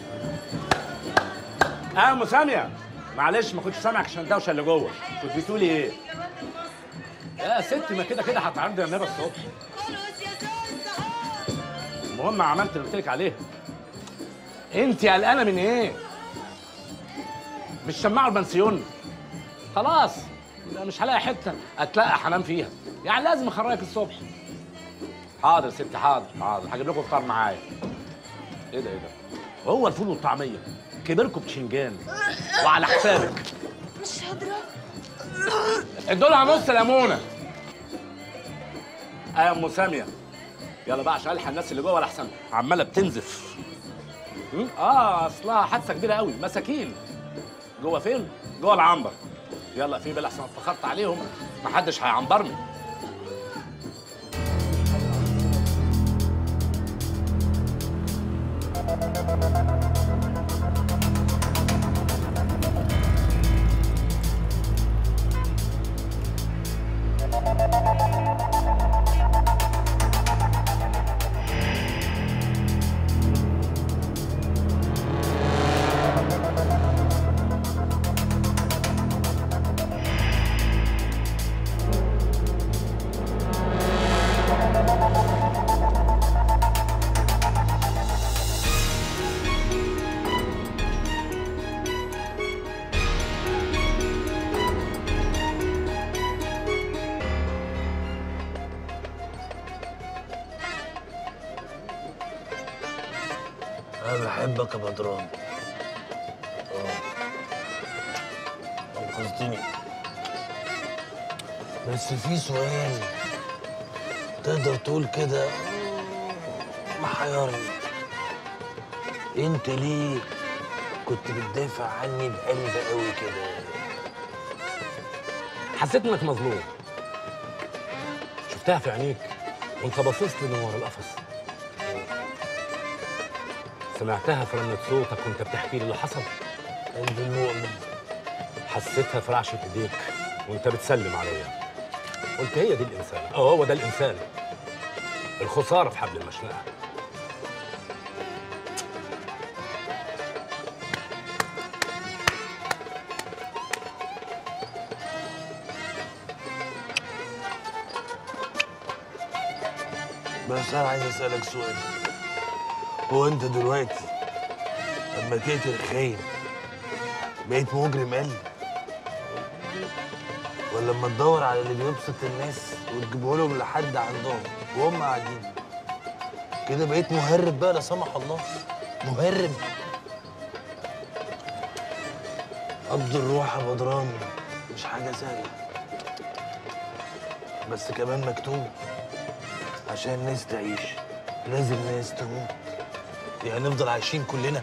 [SPEAKER 22] اه يا ام ساميه معلش ما كنتش سامعك عشان الدوشه اللي جوه كنت بتقولي ايه يا ستي ما كده كده هتعرضي النبي الصبح المهم عملت اللي قلت لك عليه انت قلقانه من ايه مش شماعه البنسيون خلاص لا مش هلاقي حته اتلقى حنام فيها يعني لازم اخرجك الصبح حاضر ست حاضر حاضر هجيب لكم فطار معايا ايه ده ايه ده هو الفول والطعميه كبركم بشنجان وعلى حسابك
[SPEAKER 3] مش قادرة
[SPEAKER 22] ادولها نص ليمونه اه يا ام ساميه يلا بقى عشان الحق الناس اللي جوه ولا احسن عماله بتنزف م? اه اصلها حادثه كبيره قوي مساكين جوه فين جوه العنبر يلا في بال احسن اتاخرت عليهم محدش هيعنبرني
[SPEAKER 10] بحبك يا بدران اه انقذتني بس في سؤال تقدر تقول كده محيرني انت ليه كنت بتدافع عني بقلب قوي كده
[SPEAKER 22] حسيت انك مظلوم شفتها في عينيك وانت باصص لي من ورا القفص سمعتها في رنة صوتك وانت بتحكي لي اللي حصل
[SPEAKER 10] قلب المؤمن
[SPEAKER 22] حسيتها في رعشة ايديك وانت بتسلم عليا قلت هي دي الانسان اه هو ده الانسان الخسارة في حبل المشنقة
[SPEAKER 10] بس انا عايز اسالك سؤال هو انت دلوقتي لما تقتل خاين بقيت مجرم قل ولا لما تدور على اللي بيبسط الناس وتجيبه لهم لحد عندهم وهم قاعدين كده بقيت مهرب بقى لا سمح الله مهرب قبض الروح يا بدران مش حاجه سهله بس كمان مكتوب عشان الناس تعيش لازم ناس تموت يعني نفضل عايشين كلنا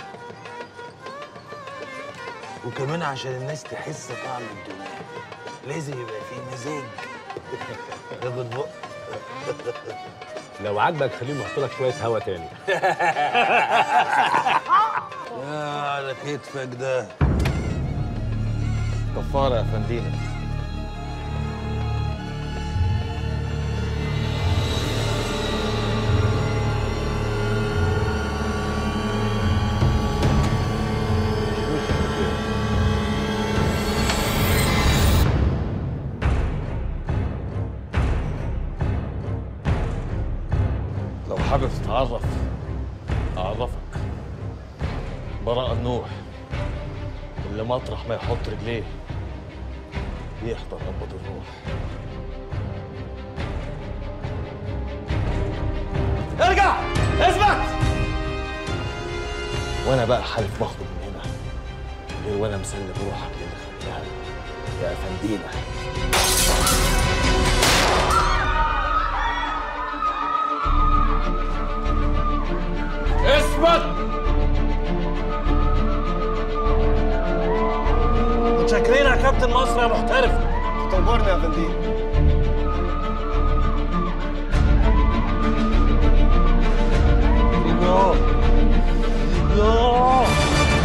[SPEAKER 10] وكمان عشان الناس تحس طعم الدنيا لازم يبقى في مزاج ياخد بق
[SPEAKER 22] لو عاجبك خليني احط لك شوية هوا تاني
[SPEAKER 10] يا على كتفك ده
[SPEAKER 19] كفاره يا فندينا لو حابب تتعرف أعرفك براء النوح اللي مطرح ما يحط رجليه يحضر قبض الروح ارجع اثبت وانا بقى حالف مخرج من هنا غير وانا مسلم روحك للي خدتها يا افندينا
[SPEAKER 4] اثبت
[SPEAKER 10] متشكرين يا كابتن مصر يا محترف
[SPEAKER 19] تطورني يا فندينا
[SPEAKER 10] يوه يوه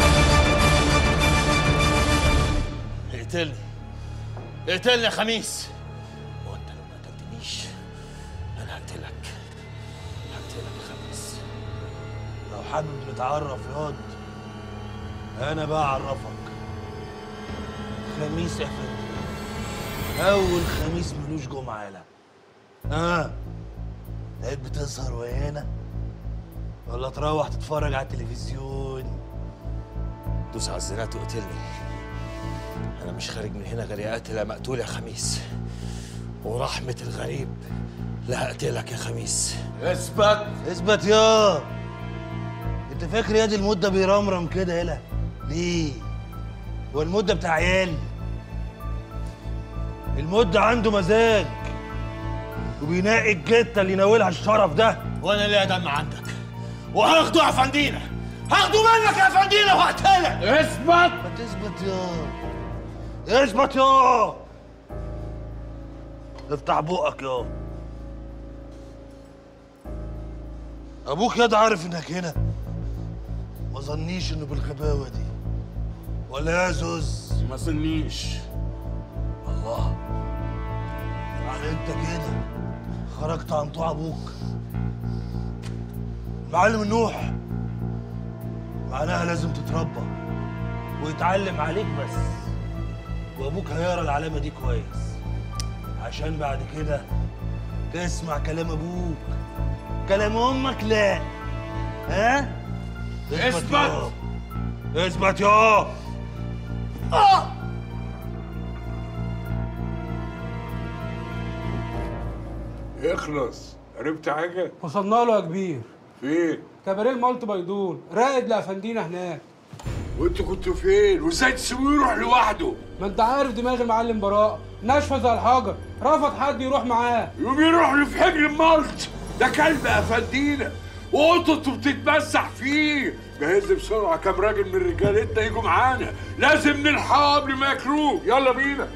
[SPEAKER 5] اقتلني اقتلني يا خميس وانت لو ما قتلتنيش انا هقتلك هقتلك يا خميس
[SPEAKER 10] لو حابب نتعرف ياض انا بقى اعرفك خميس يا فندم اول خميس ملوش جمعه لا اه تحب تسهر ويانا ولا تروح تتفرج على التلفزيون
[SPEAKER 5] دوس على الزنات وقتلني انا مش خارج من هنا غير يا قاتل يا مقتول يا خميس ورحمة الغريب لا هقتلك يا خميس
[SPEAKER 10] اثبت اثبت يا انت فاكر يا دي المده بيرمرم كده يلا ليه هو المده بتاع عيال المده عنده مزاج وبينقي الجته اللي يناولها الشرف ده
[SPEAKER 5] وانا ليا دم عندك وهاخده يا فندينا هاخده منك يا فندينا وهقتلك
[SPEAKER 10] اثبت ما تثبت يا اثبت يا افتح بقك يا ابوك ياد عارف انك هنا ما ظنيش انه بالغباوه دي ولا يا زوز
[SPEAKER 4] ما ظنيش
[SPEAKER 10] الله يعني انت كده خرجت عن طوع ابوك معلم النوح معناها لازم تتربى ويتعلم عليك بس وابوك هيقرا العلامه دي كويس عشان بعد كده تسمع كلام ابوك كلام امك لا ها
[SPEAKER 4] اثبت.
[SPEAKER 10] يا. اثبت يا
[SPEAKER 5] آه.
[SPEAKER 4] اخلص عرفت حاجة؟
[SPEAKER 6] وصلنا له يا كبير
[SPEAKER 4] فين؟
[SPEAKER 6] كباريه المالت بيضون راقد لافندينا هناك
[SPEAKER 4] وانتوا كنتوا فين وازاي تسيبوه يروح لوحده
[SPEAKER 6] ما انت عارف دماغ المعلم براء ناشفه زي الحجر رفض حد يروح معاه
[SPEAKER 4] يقوم يروح له في حجر المالت ده كلب افندينا وقطته بتتمسح فيه جهز بسرعه كام راجل من رجالتنا يجوا معانا لازم نلحقه قبل ما ياكلوه يلا بينا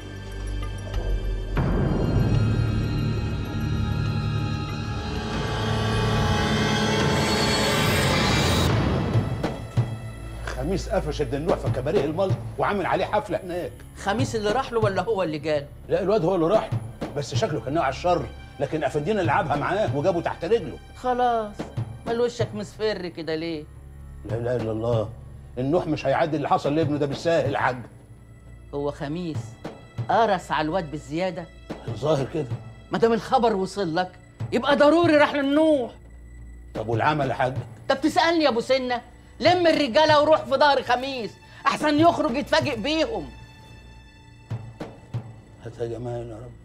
[SPEAKER 11] خميس قفش الدنوع في كباريه الملط وعامل عليه حفله هناك
[SPEAKER 9] خميس اللي راح له ولا هو اللي جاله
[SPEAKER 11] لا الواد هو اللي راح بس شكله كان نوع الشر لكن افندينا لعبها معاه وجابه تحت رجله
[SPEAKER 9] خلاص مال وشك مصفر كده ليه
[SPEAKER 11] لا اله الا الله النوح مش هيعدي اللي حصل لابنه ده بالساهل يا حاج
[SPEAKER 9] هو خميس قرص على الواد بالزياده
[SPEAKER 11] الظاهر كده
[SPEAKER 9] ما دام الخبر وصل لك يبقى ضروري راح للنوح
[SPEAKER 11] طب والعمل يا حاج
[SPEAKER 9] طب تسالني يا ابو سنه لم الرجاله وروح في ظهر خميس احسن يخرج يتفاجئ بيهم
[SPEAKER 11] هات يا جمال يا رب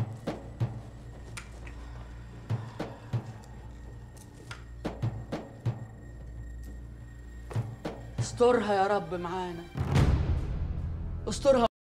[SPEAKER 9] استرها يا رب معانا استرها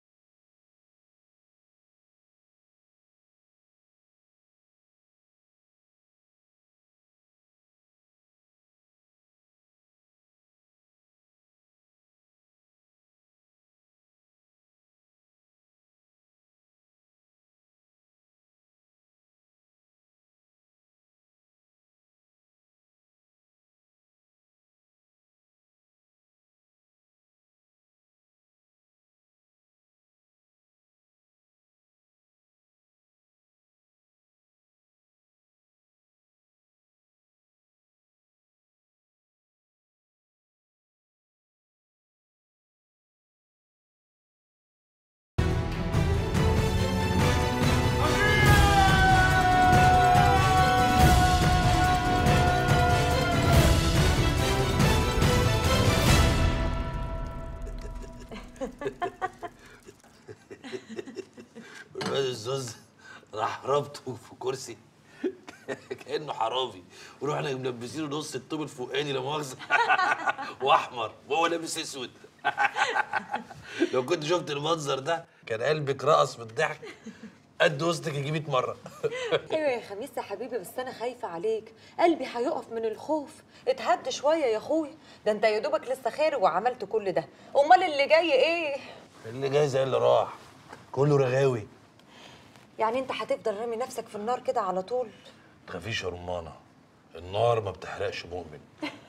[SPEAKER 10] الواد الزوز راح ربطه في كرسي كانه حرامي ورحنا ملبسينه نص الطوب الفوقاني لا مؤاخذه واحمر وهو لابس اسود لو كنت شفت المنظر ده كان قلبك رقص من الضحك قد وسطك يجي 100 مره
[SPEAKER 15] ايوه يا خميس يا حبيبي بس انا خايفه عليك قلبي هيقف من الخوف اتهد شويه يا اخويا ده انت يا دوبك لسه خارج وعملت كل ده امال اللي جاي ايه
[SPEAKER 10] اللي جاي زي اللي راح كله رغاوي
[SPEAKER 15] يعني انت هتفضل رامي نفسك في النار كده على طول
[SPEAKER 10] تخافيش يا رمانه النار ما بتحرقش مؤمن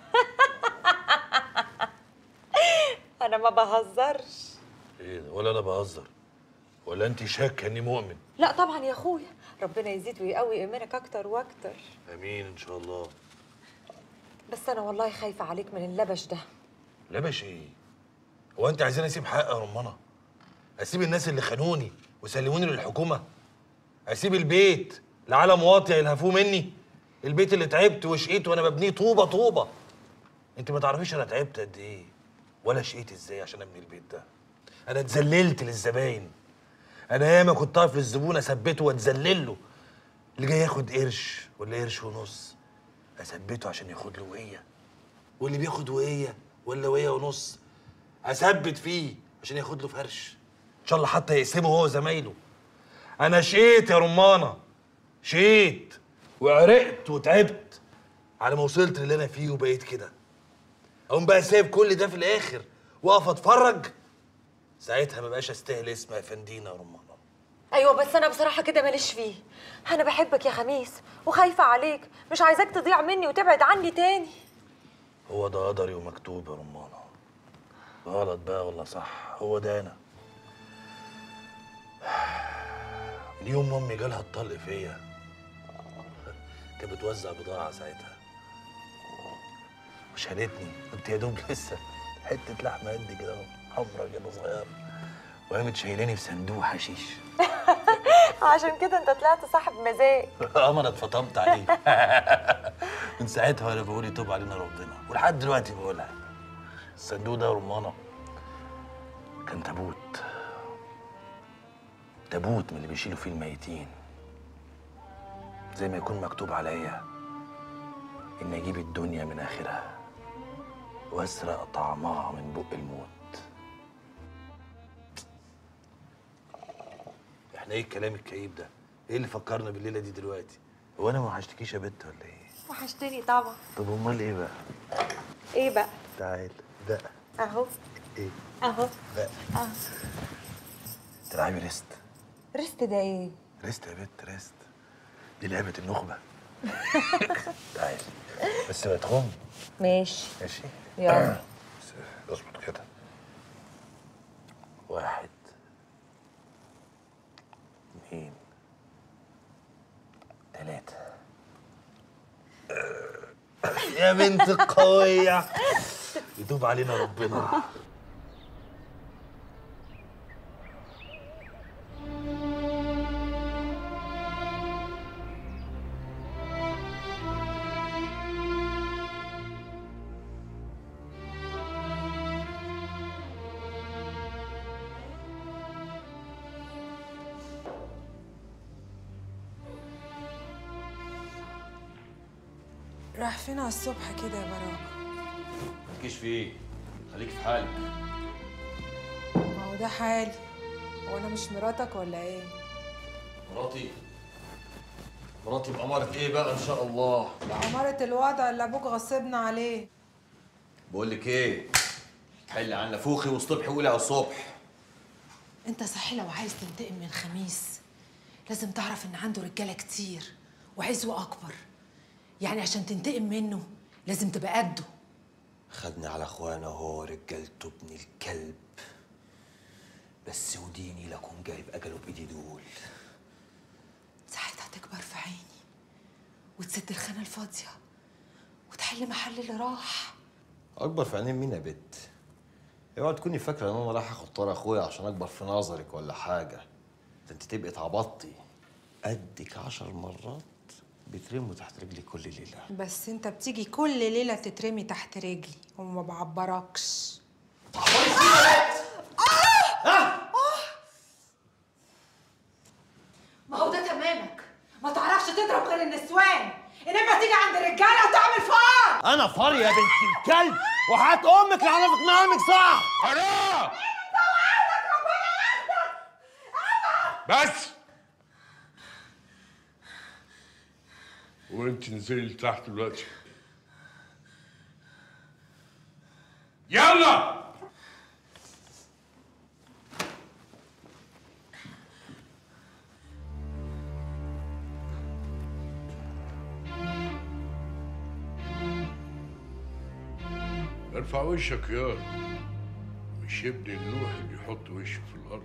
[SPEAKER 15] انا ما بهزرش
[SPEAKER 10] ايه ده ولا انا بهزر ولا انت شاكه اني مؤمن
[SPEAKER 15] لا طبعا يا اخويا ربنا يزيد ويقوي ايمانك اكتر واكتر
[SPEAKER 10] امين ان شاء الله
[SPEAKER 15] بس انا والله خايفه عليك من اللبش ده
[SPEAKER 10] لبش ايه هو انت عايزين اسيب حق يا رمانه اسيب الناس اللي خانوني وسلموني للحكومه اسيب البيت لعالم واطي يلهفوه مني البيت اللي تعبت وشقيت وانا ببنيه طوبه طوبه انت ما تعرفيش انا تعبت قد ايه ولا شقيت ازاي عشان ابني البيت ده انا اتذللت للزباين انا ياما كنت اقف للزبون اثبته واتذلل له اللي جاي ياخد قرش ولا قرش ونص اثبته عشان ياخد له وقيه واللي بياخد وقيه ولا وقيه ونص اثبت فيه عشان ياخد له فرش ان شاء الله حتى يقسمه هو وزمايله انا شقيت يا رمانه شقيت وعرقت وتعبت على ما وصلت للي انا فيه وبقيت كده اقوم بقى سايب كل ده في الاخر واقف اتفرج ساعتها ما بقاش استاهل اسم افندينا يا رمانه
[SPEAKER 15] ايوه بس انا بصراحه كده ماليش فيه انا بحبك يا خميس وخايفه عليك مش عايزاك تضيع مني وتبعد عني تاني
[SPEAKER 10] هو ده قدري ومكتوب يا رمانه غلط بقى ولا صح هو ده انا اليوم امي جالها الطلق فيا كانت بتوزع بضاعه ساعتها وشالتني كنت يا دوب لسه حته لحمه قد كده اهو حمرا كده صغيره وقامت شايلاني في صندوق حشيش
[SPEAKER 15] عشان كده انت طلعت صاحب مزاج
[SPEAKER 10] اه ما انا اتفطمت عليه من ساعتها وانا بقول يتوب علينا ربنا ولحد دلوقتي بقولها الصندوق ده يا رمانه كان تابوت تابوت من اللي بيشيلوا فيه الميتين زي ما يكون مكتوب عليا إني أجيب الدنيا من آخرها وأسرق طعمها من بق الموت احنا ايه الكلام الكئيب ده؟ ايه اللي فكرنا بالليله دي دلوقتي؟ هو انا ما وحشتكيش يا بنت ولا ايه؟
[SPEAKER 13] وحشتني طبعا
[SPEAKER 10] طب امال ايه بقى؟
[SPEAKER 13] ايه بقى
[SPEAKER 10] تعال بقى
[SPEAKER 13] اهو
[SPEAKER 10] ايه؟
[SPEAKER 13] اهو
[SPEAKER 10] بقى
[SPEAKER 13] اه
[SPEAKER 10] تلعبي ريست
[SPEAKER 13] ريست ده ايه
[SPEAKER 10] ريست يا بنت ريست دي لعبه النخبه تعالي بس ما تخم
[SPEAKER 13] ماشي
[SPEAKER 10] ماشي
[SPEAKER 13] يلا
[SPEAKER 10] بس اظبط كده واحد اثنين ثلاثة يا بنت القوية يتوب علينا ربنا
[SPEAKER 15] راح فين على الصبح كده يا براءة
[SPEAKER 5] تكيش في ايه؟ خليك في حالك
[SPEAKER 15] ما هو ده حالي هو انا مش مراتك ولا ايه
[SPEAKER 5] مراتي مراتي بأمارة ايه بقى ان شاء الله؟
[SPEAKER 15] بأمارة الوضع اللي ابوك غصبنا عليه
[SPEAKER 5] بقول لك ايه؟ حل عن نفوخي واصطبحي وقولي على الصبح
[SPEAKER 15] انت صحيح لو عايز تنتقم من خميس لازم تعرف ان عنده رجاله كتير وعزوه اكبر يعني عشان تنتقم منه لازم تبقى قده
[SPEAKER 5] خدني على اخوانا هو رجالته ابن الكلب بس وديني لكم جايب اجله بايدي دول
[SPEAKER 15] ساعتها تكبر في عيني وتسد الخانه الفاضيه وتحل محل اللي راح
[SPEAKER 5] اكبر في عينين مين يا بت اوعى تكوني فاكره ان انا رايح اخد طار اخويا عشان اكبر في نظرك ولا حاجه ده انت تبقي اتعبطتي قدك عشر مرات بيترموا تحت رجلي كل ليله
[SPEAKER 15] بس انت بتيجي كل ليله تترمي تحت رجلي وما بعبركش ما هو ده تمامك ما تعرفش تضرب غير النسوان انما تيجي عند الرجاله وتعمل فار
[SPEAKER 5] انا فار يا بنت الكلب وحات امك لعرفك مقامك صح
[SPEAKER 4] حرام بس وانت نزلي تحت دلوقتي يلا ارفع وشك يا مش ابن النوح اللي يحط وشه في الارض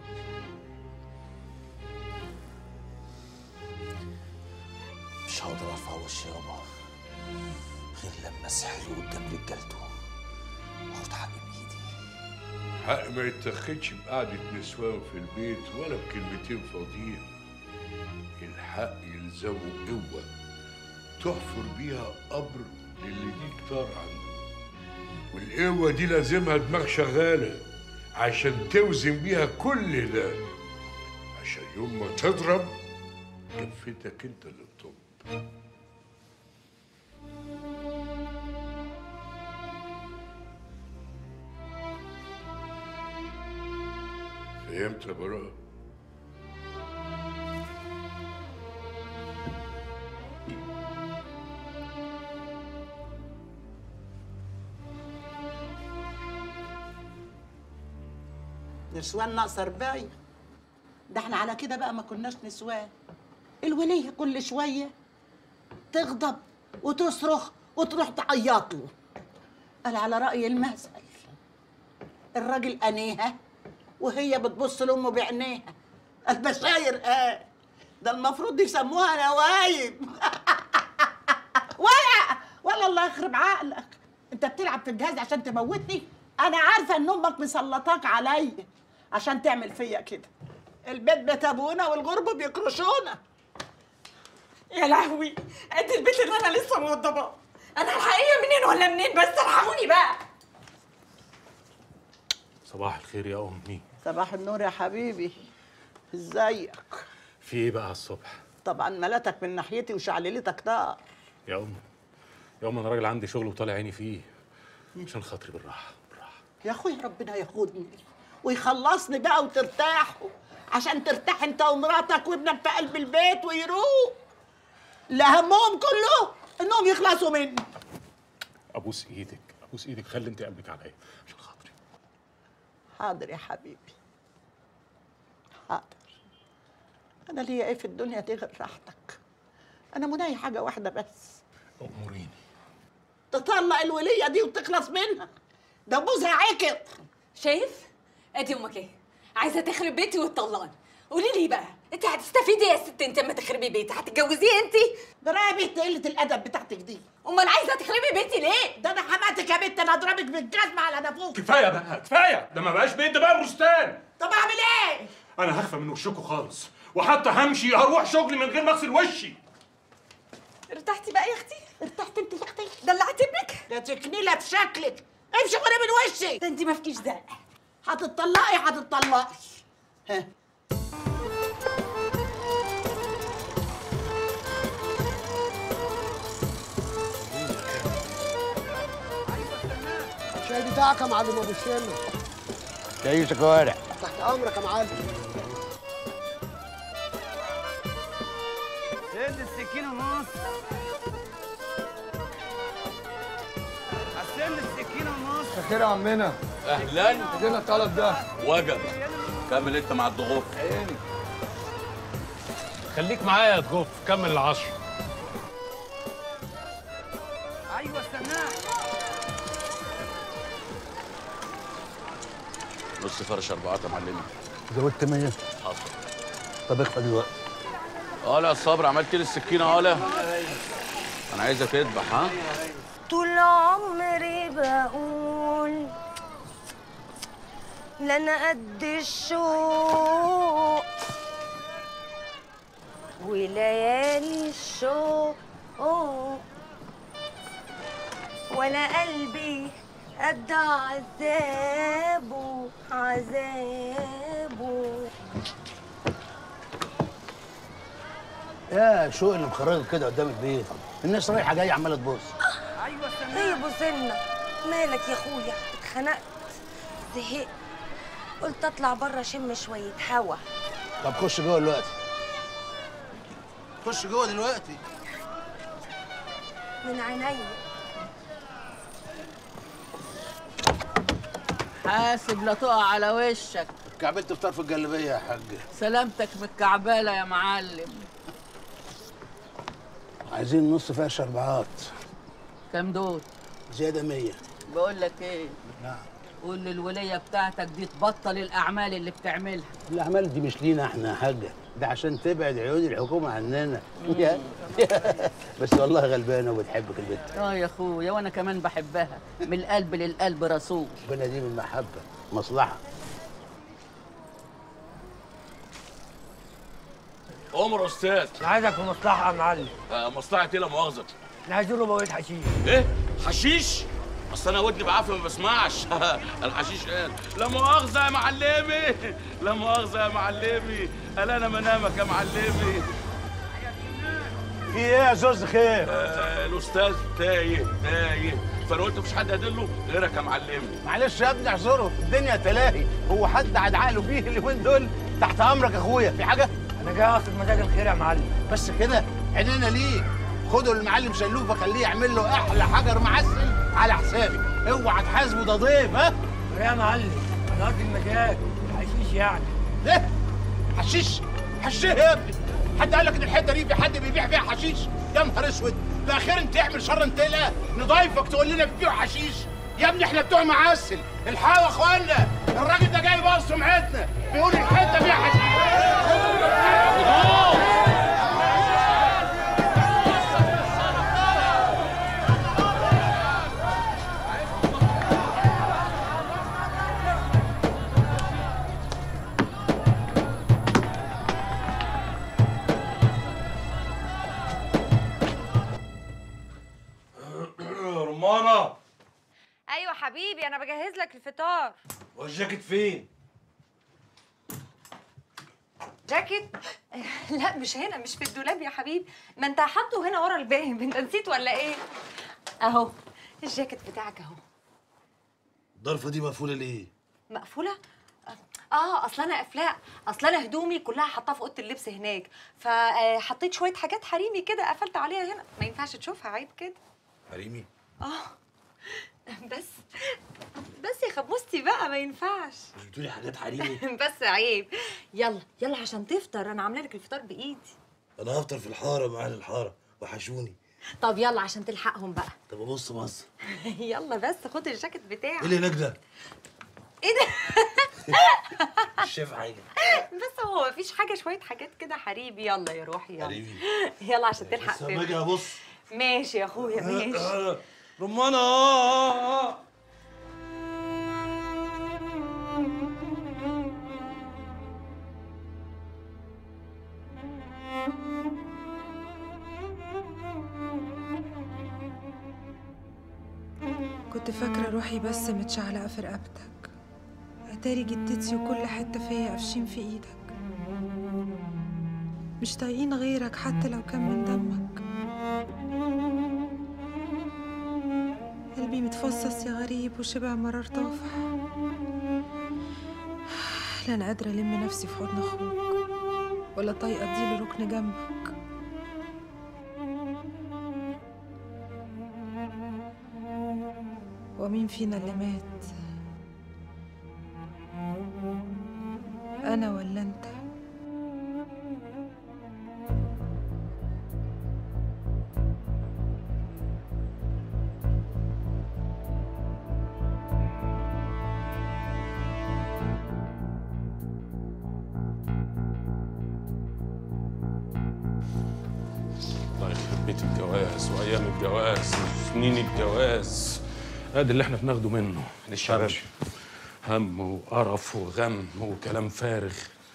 [SPEAKER 5] مش هقدر ارفع وشي يابا غير لما اسحله قدام رجالته واخد حقي بايدي
[SPEAKER 4] حق ما يتاخدش بقعدة نسوان في البيت ولا بكلمتين فاضيين الحق يلزمه قوة تحفر بيها قبر للي ليك طار عنده والقوة دي لازمها دماغ شغالة عشان توزن بيها كل ده عشان يوم ما تضرب كفتك انت اللي تطب فهمت يا براء
[SPEAKER 8] نسوان ناقصة أربعين ده احنا على كده بقى ما كناش نسوان الولية كل شوية تغضب وتصرخ وتروح تعيط له قال على رأي المثل الراجل أنيها وهي بتبص لأمه بعينيها البشاير اه ده المفروض يسموها نوايم ولا ولا الله يخرب عقلك انت بتلعب في الجهاز عشان تموتني انا عارفه ان امك مسلطاك عليا عشان تعمل فيا كده البيت بيت ابونا والغربه بيكرشونا
[SPEAKER 21] يا لهوي قد البيت اللي انا لسه موضباه انا الحقيقه منين ولا منين بس الحقوني بقى
[SPEAKER 7] صباح الخير يا امي
[SPEAKER 8] صباح النور يا حبيبي ازيك
[SPEAKER 7] في ايه بقى الصبح
[SPEAKER 8] طبعا ملاتك من ناحيتي وشعللتك نار
[SPEAKER 7] يا امي يوم انا راجل عندي شغل وطالع عيني فيه عشان خاطري بالراحه
[SPEAKER 8] يا اخوي ربنا ياخدني ويخلصني بقى وترتاحوا عشان ترتاح انت ومراتك وابنك في قلب البيت ويروق لا همهم كله انهم يخلصوا مني
[SPEAKER 7] ابوس ايدك ابوس ايدك خلي انت قلبك عليا عشان خاطري
[SPEAKER 8] حاضر يا حبيبي حاضر انا ليا ايه في الدنيا دي غير راحتك انا مناي حاجه واحده بس
[SPEAKER 7] اموريني
[SPEAKER 8] تطلق الوليه دي وتخلص منها ده بوزها عكر
[SPEAKER 21] شايف ادي امك ايه عايزه تخرب بيتي وتطلقني قولي لي بقى انت هتستفيدي يا ست انت اما تخربي بيتي هتتجوزيه انت
[SPEAKER 8] ده رايح بنت قله الادب بتاعتك دي
[SPEAKER 21] امال عايزه تخربي بيتي ليه
[SPEAKER 8] ده انا حماتك يا بنت انا اضربك بالجزمه على نافوخ
[SPEAKER 12] كفايه بقى كفايه ده ما بقاش بيت ده بقى بستان
[SPEAKER 8] طب اعمل ايه
[SPEAKER 12] انا هخفى من وشكوا خالص وحتى همشي هروح شغلي من غير ما اغسل وشي
[SPEAKER 21] ارتحتي بقى يا اختي
[SPEAKER 8] ارتحت انت يا اختي
[SPEAKER 21] دلعت ابنك
[SPEAKER 8] ده تكنيله في شكلك امشي غير من وشي
[SPEAKER 21] ده انت ما فيكيش زق
[SPEAKER 8] هتطلقي هتطلقي ها
[SPEAKER 14] الشاي بتاعك يا معلم ابو الشله
[SPEAKER 11] تعيش كوارع
[SPEAKER 14] تحت امرك يا معلم
[SPEAKER 23] سد السكينة ونص قسم السكينة ونص
[SPEAKER 6] خير يا عمنا
[SPEAKER 23] اهلا
[SPEAKER 6] ادينا الطلب ده
[SPEAKER 23] وجب كمل انت مع الضغوط
[SPEAKER 7] خليك معايا يا تجوف كمل العشر
[SPEAKER 23] ايوه استناه
[SPEAKER 22] نص فرش اربعات يا معلمي
[SPEAKER 11] زودت 100
[SPEAKER 22] حاضر
[SPEAKER 11] طب اخفى دلوقتي
[SPEAKER 22] اه لا الصبر عملت لي السكينه اه لا انا عايزك تذبح ها
[SPEAKER 13] طول عمري بقول لا انا قد الشوق وليالي الشوق ولا قلبي قد عذابه عذابه
[SPEAKER 11] يا شوق اللي مخرجك كده قدام البيت الناس رايحه جايه عماله تبص
[SPEAKER 13] ايه بوسنا مالك يا اخويا اتخنقت زهقت قلت اطلع بره اشم شويه هوا
[SPEAKER 11] طب خش جوه دلوقتي خش جوه دلوقتي
[SPEAKER 13] من عينيا
[SPEAKER 9] حاسب لا تقع على وشك
[SPEAKER 11] كعبلت في طرف الجلابيه يا حاج
[SPEAKER 9] سلامتك من الكعبالة يا معلم
[SPEAKER 11] عايزين نص فرش اربعات
[SPEAKER 9] كام دول
[SPEAKER 11] زياده 100
[SPEAKER 9] بقول لك ايه
[SPEAKER 11] نعم
[SPEAKER 9] قول للولية بتاعتك دي تبطل الأعمال اللي بتعملها
[SPEAKER 11] الاعمال دي مش لينا احنا يا حاجه ده عشان تبعد عيون الحكومه عننا يا- بس والله غلبانه وبتحبك البنت
[SPEAKER 9] اه يا اخويا وانا كمان بحبها من القلب للقلب رسول
[SPEAKER 11] ربنا دي من محبه مصلحه
[SPEAKER 22] عمر يا استاذ
[SPEAKER 23] عايزك في مصلحة يا معلم
[SPEAKER 22] آه مصلحه ايه لا مؤاخذه
[SPEAKER 23] احنا عايزين له بوابة حشيش
[SPEAKER 22] ايه حشيش اصل انا ودني بعافيه ما بسمعش الحشيش قال لا مؤاخذه يا معلمي لا مؤاخذه يا معلمي قال انا منامك يا معلمي
[SPEAKER 11] في ايه يا زوز خير
[SPEAKER 22] آه الاستاذ تايه تايه فانا قلت مفيش حد هدله غيرك يا معلمي
[SPEAKER 11] معلش يا ابني اعذره الدنيا تلاهي هو حد عاد عقله فيه اليومين دول تحت امرك يا اخويا في حاجه
[SPEAKER 23] انا جاي اقصد مزاج الخير يا معلم
[SPEAKER 11] بس كده عينينا ليه خدوا المعلم شلوفه خليه يعمل له احلى حجر معسل على حسابي اوعى تحاسبه ده ضيف ها
[SPEAKER 23] يا معلم انا قصدي المزاج الحشيش يعني
[SPEAKER 11] ايه حشيش حشيش إيه يا ابني حد قال لك ان الحته دي في حد بيبيع فيها حشيش يا نهار اسود ده اخيرا تعمل شر انت لا نضايفك تقول لنا بتبيعوا حشيش يا ابني احنا بتوع معسل الحقوا يا اخوانا الراجل ده جاي يبوظ سمعتنا بيقول الحته فيها حشيش
[SPEAKER 5] رمانة
[SPEAKER 20] ايوه حبيبي انا بجهز لك الفطار
[SPEAKER 5] والجاكيت فين؟
[SPEAKER 20] جاكيت لا مش هنا مش في الدولاب يا حبيبي ما انت حاطه هنا ورا الباب انت نسيت ولا ايه
[SPEAKER 21] اهو الجاكيت بتاعك اهو
[SPEAKER 10] الضرفه دي مقفوله ليه
[SPEAKER 21] مقفوله اه اصل انا قافلاها اصل انا هدومي كلها حطاها في اوضه اللبس هناك فحطيت شويه حاجات حريمي كده قفلت عليها هنا ما ينفعش تشوفها عيب كده
[SPEAKER 10] حريمي
[SPEAKER 21] اه بس بس يا خبوستي بقى ما ينفعش
[SPEAKER 10] مش بتقولي حاجات حريمي
[SPEAKER 21] بس عيب يلا يلا عشان تفطر انا عامله لك الفطار بايدي
[SPEAKER 10] انا هفطر في الحاره مع اهل الحاره وحشوني
[SPEAKER 21] طب يلا عشان تلحقهم بقى
[SPEAKER 10] طب ابص بص
[SPEAKER 21] يلا بس خد الجاكيت بتاعك
[SPEAKER 10] ايه اللي هناك ده
[SPEAKER 21] ايه ده
[SPEAKER 10] مش شايف حاجه
[SPEAKER 21] بس هو مفيش حاجه شويه حاجات كده حريبي يلا يا روحي يلا
[SPEAKER 10] حريمي
[SPEAKER 21] يلا عشان تلحق
[SPEAKER 10] بس لما اجي ابص
[SPEAKER 21] ماشي يا اخويا ماشي
[SPEAKER 10] رمانه آه، آه، آه.
[SPEAKER 15] كنت فاكرة روحي بس متشعلقة في رقبتك أتاري جدتي وكل حتة فيا قافشين في إيدك مش طايقين غيرك حتى لو كان من دمك قلبي متفصص يا غريب وشبع مرار طافح لا أنا قادرة ألم نفسي في حضن أخوك ولا طايقة أديله ركن جنبك ومين فينا اللي مات أنا ولا أنت
[SPEAKER 7] الله يخرب بيت الجواز وايام الجواز وسنين الجواز ادي اللي احنا بناخده منه
[SPEAKER 19] للشباب.
[SPEAKER 7] هم وقرف وغم وكلام فارغ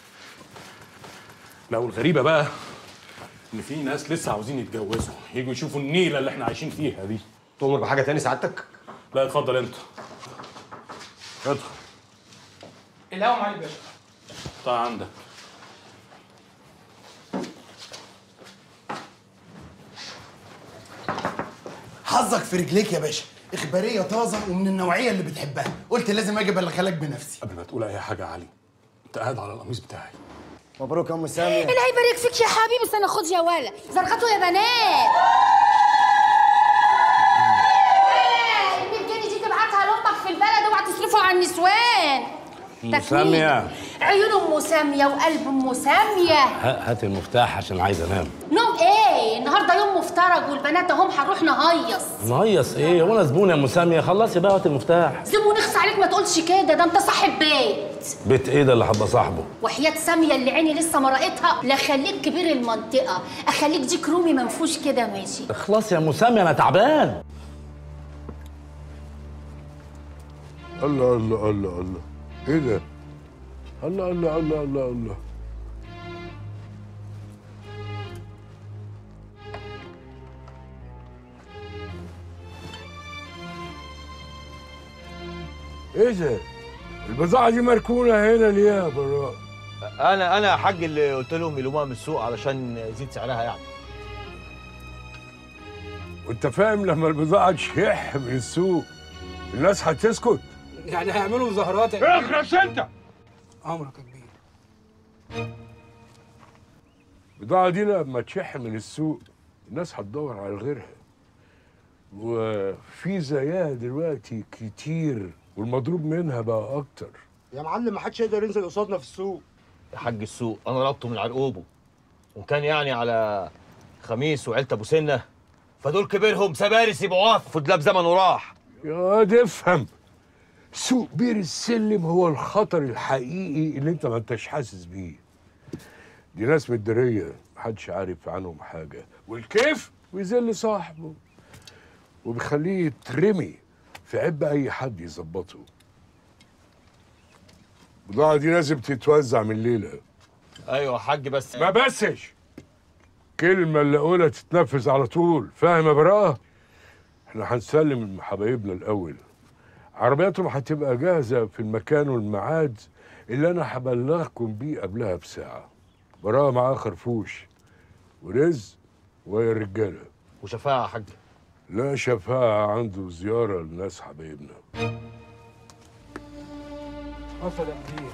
[SPEAKER 7] لا والغريبه بقى ان في ناس لسه عاوزين يتجوزوا يجوا يشوفوا النيله اللي احنا عايشين فيها دي
[SPEAKER 19] تؤمر بحاجه تاني سعادتك
[SPEAKER 7] لا اتفضل انت ادخل
[SPEAKER 6] الهوا معالي الباشا
[SPEAKER 7] طيب عندك
[SPEAKER 1] حظك في رجليك يا باشا اخباريه طازه ومن النوعيه اللي بتحبها قلت لازم اجي ابلغها لك بنفسي
[SPEAKER 7] قبل ما تقول اي حاجه يا علي انت قاعد على القميص بتاعي
[SPEAKER 19] مبروك يا ام ساميه
[SPEAKER 2] الله يبارك فيك يا حبيبي استنى خد يا ولا زرقته يا بنات البنت دي تبعتها لامك في البلد اوعى تصرفوا على النسوان
[SPEAKER 19] ام ساميه
[SPEAKER 2] عيون ام ساميه وقلب ام ساميه
[SPEAKER 19] هات المفتاح عشان عايز انام
[SPEAKER 2] نوم ايه النهارده يوم مفترج والبنات اهم هنروح نهيص
[SPEAKER 19] نهيص ايه هو انا زبون يا ام ساميه خلصي بقى هات المفتاح
[SPEAKER 2] زبون اخس عليك ما تقولش كده ده انت صاحب بيت
[SPEAKER 19] بيت ايه ده اللي هبقى صاحبه
[SPEAKER 2] وحياة سامية اللي عيني لسه ما رأيتها لا خليك كبير المنطقة أخليك ديك رومي منفوش كده ماشي
[SPEAKER 19] اخلص يا ام ساميه انا تعبان
[SPEAKER 4] الله الله الله الله ايه ده؟ الله الله الله الله الله ايه ده؟ البضاعة دي مركونة هنا ليه يا براء؟
[SPEAKER 18] انا انا يا حاج اللي قلت لهم يلوموها من السوق علشان يزيد سعرها يعني
[SPEAKER 4] وانت فاهم لما البضاعة تشح من السوق الناس هتسكت؟
[SPEAKER 6] يعني هيعملوا مظاهرات
[SPEAKER 4] اخرس انت
[SPEAKER 6] عمرك يا كبير
[SPEAKER 4] البضاعة دي لما تشح من السوق الناس هتدور على غيرها وفي زيها دلوقتي كتير والمضروب منها بقى أكتر
[SPEAKER 17] يا معلم ما حدش يقدر ينزل قصادنا في السوق
[SPEAKER 18] يا حاج السوق انا ربطه من عرقوبه وكان يعني على خميس وعيلة ابو سنه فدول كبيرهم سبارس يبقوا واقف في دولاب زمن وراح
[SPEAKER 4] يا واد افهم سوق بير السلم هو الخطر الحقيقي اللي انت ما انتش حاسس بيه دي ناس مدارية محدش عارف عنهم حاجة والكيف بيذل صاحبه وبيخليه يترمي في عب أي حد يظبطه البضاعة دي لازم تتوزع من الليلة
[SPEAKER 18] ايوه يا حاج بس
[SPEAKER 4] ما بسش كلمة اللي أقولها تتنفذ على طول فاهم يا براءة؟ احنا هنسلم حبايبنا الأول عربياتهم هتبقى جاهزة في المكان والميعاد اللي أنا هبلغكم بيه قبلها بساعة براءة معاه خرفوش ورزق ويا الرجالة
[SPEAKER 18] وشفاعة يا حاج
[SPEAKER 4] لا شفاعة عنده زيارة لناس حبايبنا
[SPEAKER 23] حصل يا مدير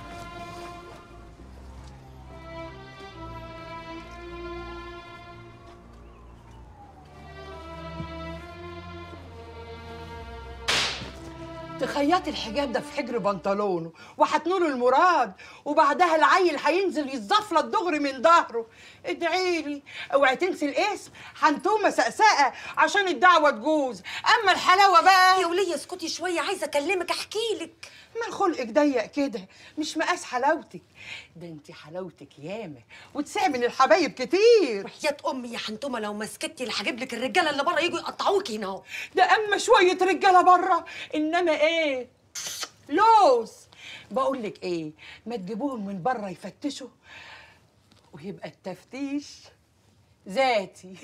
[SPEAKER 3] تخيطي الحجاب ده في حجر بنطلونه وهتنوله المراد وبعدها العيل هينزل يتزفلط دغري من ظهره ادعي لي اوعي تنسي الاسم حنتومه سقسقه عشان الدعوه تجوز اما الحلاوه بقى
[SPEAKER 13] يا وليه اسكتي شويه عايزه اكلمك احكي لك
[SPEAKER 3] ما خلقك ضيق كده مش مقاس حلاوتك ده انت حلاوتك ياما وتسع من الحبايب كتير
[SPEAKER 13] وحياة امي يا حنتومه لو ما سكتي اللي هجيب لك الرجاله اللي بره يجوا يقطعوكي هنا اهو
[SPEAKER 3] ده اما شويه رجاله بره انما ايه لوز بقول لك ايه ما تجيبوهم من بره يفتشوا ويبقى التفتيش ذاتي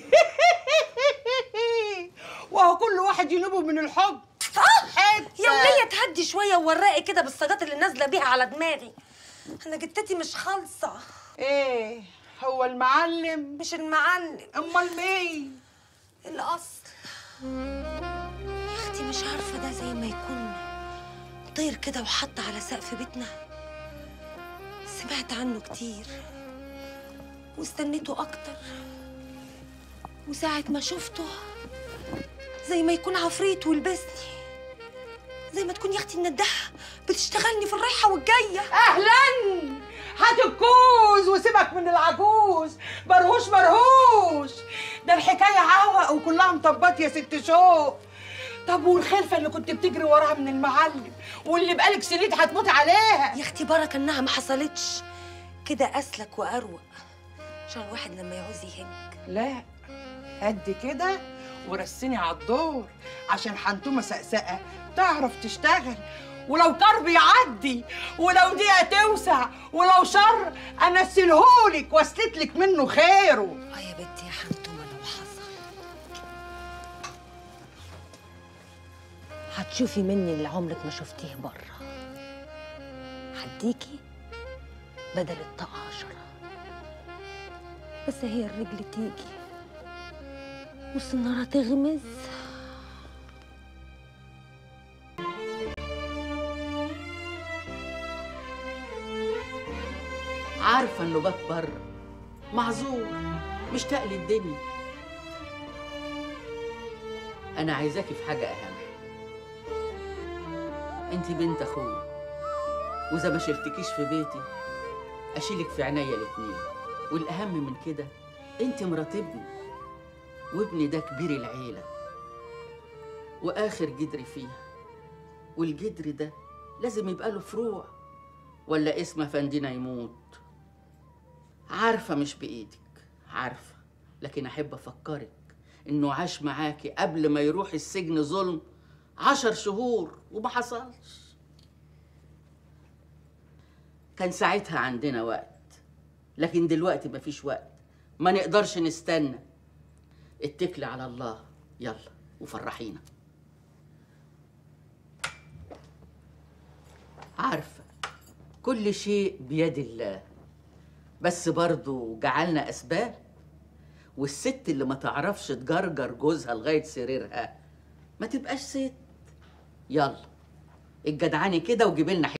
[SPEAKER 3] وهو كل واحد ينوبه من الحب
[SPEAKER 13] يا وليه تهدي شويه وورقي كده بالصاجات اللي نازله بيها على دماغي انا جتتي مش خالصه
[SPEAKER 3] ايه هو المعلم
[SPEAKER 13] مش المعلم
[SPEAKER 3] امال مين
[SPEAKER 13] الاصل يا اختي مش عارفه ده زي ما يكون طير كده وحط على سقف بيتنا سمعت عنه كتير واستنيته اكتر وساعة ما شفته زي ما يكون عفريت ولبسني زي ما تكون يا اختي النداحة بتشتغلني في الرايحة والجاية
[SPEAKER 3] اهلا هات الكوز وسيبك من العجوز مرهوش مرهوش ده الحكايه عوق وكلها مطبات يا ست شوق طب والخلفه اللي كنت بتجري وراها من المعلم واللي بقالك سنين هتموت عليها
[SPEAKER 13] يا اختي بركة انها ما حصلتش كده اسلك واروق عشان الواحد لما يعوز يهج
[SPEAKER 3] لا قد كده ورسيني على الدور عشان حنتومه سقسقه تعرف تشتغل ولو كرب يعدي ولو دقيقه توسع ولو شر انسلهولك واستتلك منه خيره
[SPEAKER 13] اه يا بنتي يا حنتومه لو حصل هتشوفي مني اللي عمرك ما شفتيه بره هديكي بدل الطاقة عشرة بس هي الرجل تيجي والسنارة تغمز
[SPEAKER 9] عارفة انه بات بره معذور مشتاق للدنيا انا عايزاكي في حاجة اهم انت بنت اخويا واذا ما شلتكيش في بيتي اشيلك في عينيا الاتنين والاهم من كده انت مرات ابني وابني ده كبير العيلة واخر جدر فيها والجدر ده لازم يبقى له فروع ولا اسم فندينا يموت عارفة مش بإيدك عارفة لكن أحب أفكرك إنه عاش معاكي قبل ما يروح السجن ظلم عشر شهور وما حصلش كان ساعتها عندنا وقت لكن دلوقتي مفيش وقت ما نقدرش نستنى اتكلي على الله يلا وفرحينا عارفة كل شيء بيد الله بس برضو جعلنا أسباب والست اللي ما تعرفش تجرجر جوزها لغاية سريرها ما تبقاش ست يلا الجدعاني كده وجيب لنا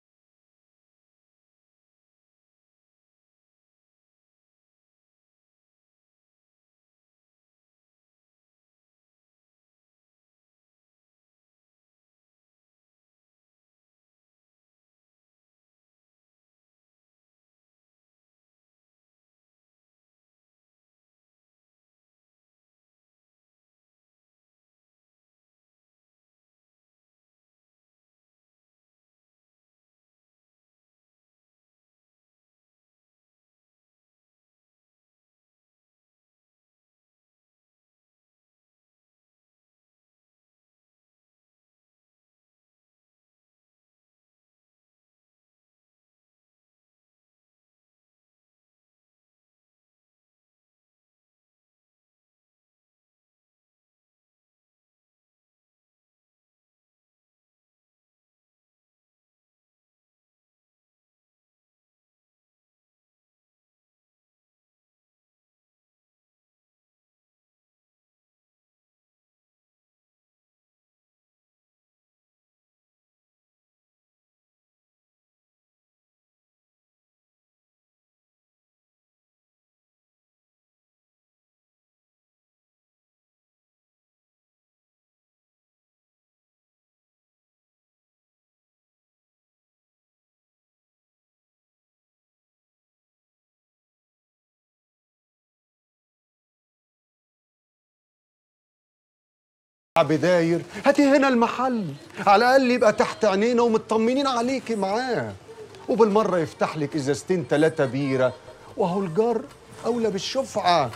[SPEAKER 17] بداير هاتي هنا المحل على الاقل يبقى تحت عينينا ومطمنين عليكي معاه وبالمره يفتح لك ازازتين ثلاثه بيره وهو الجار اولى بالشفعه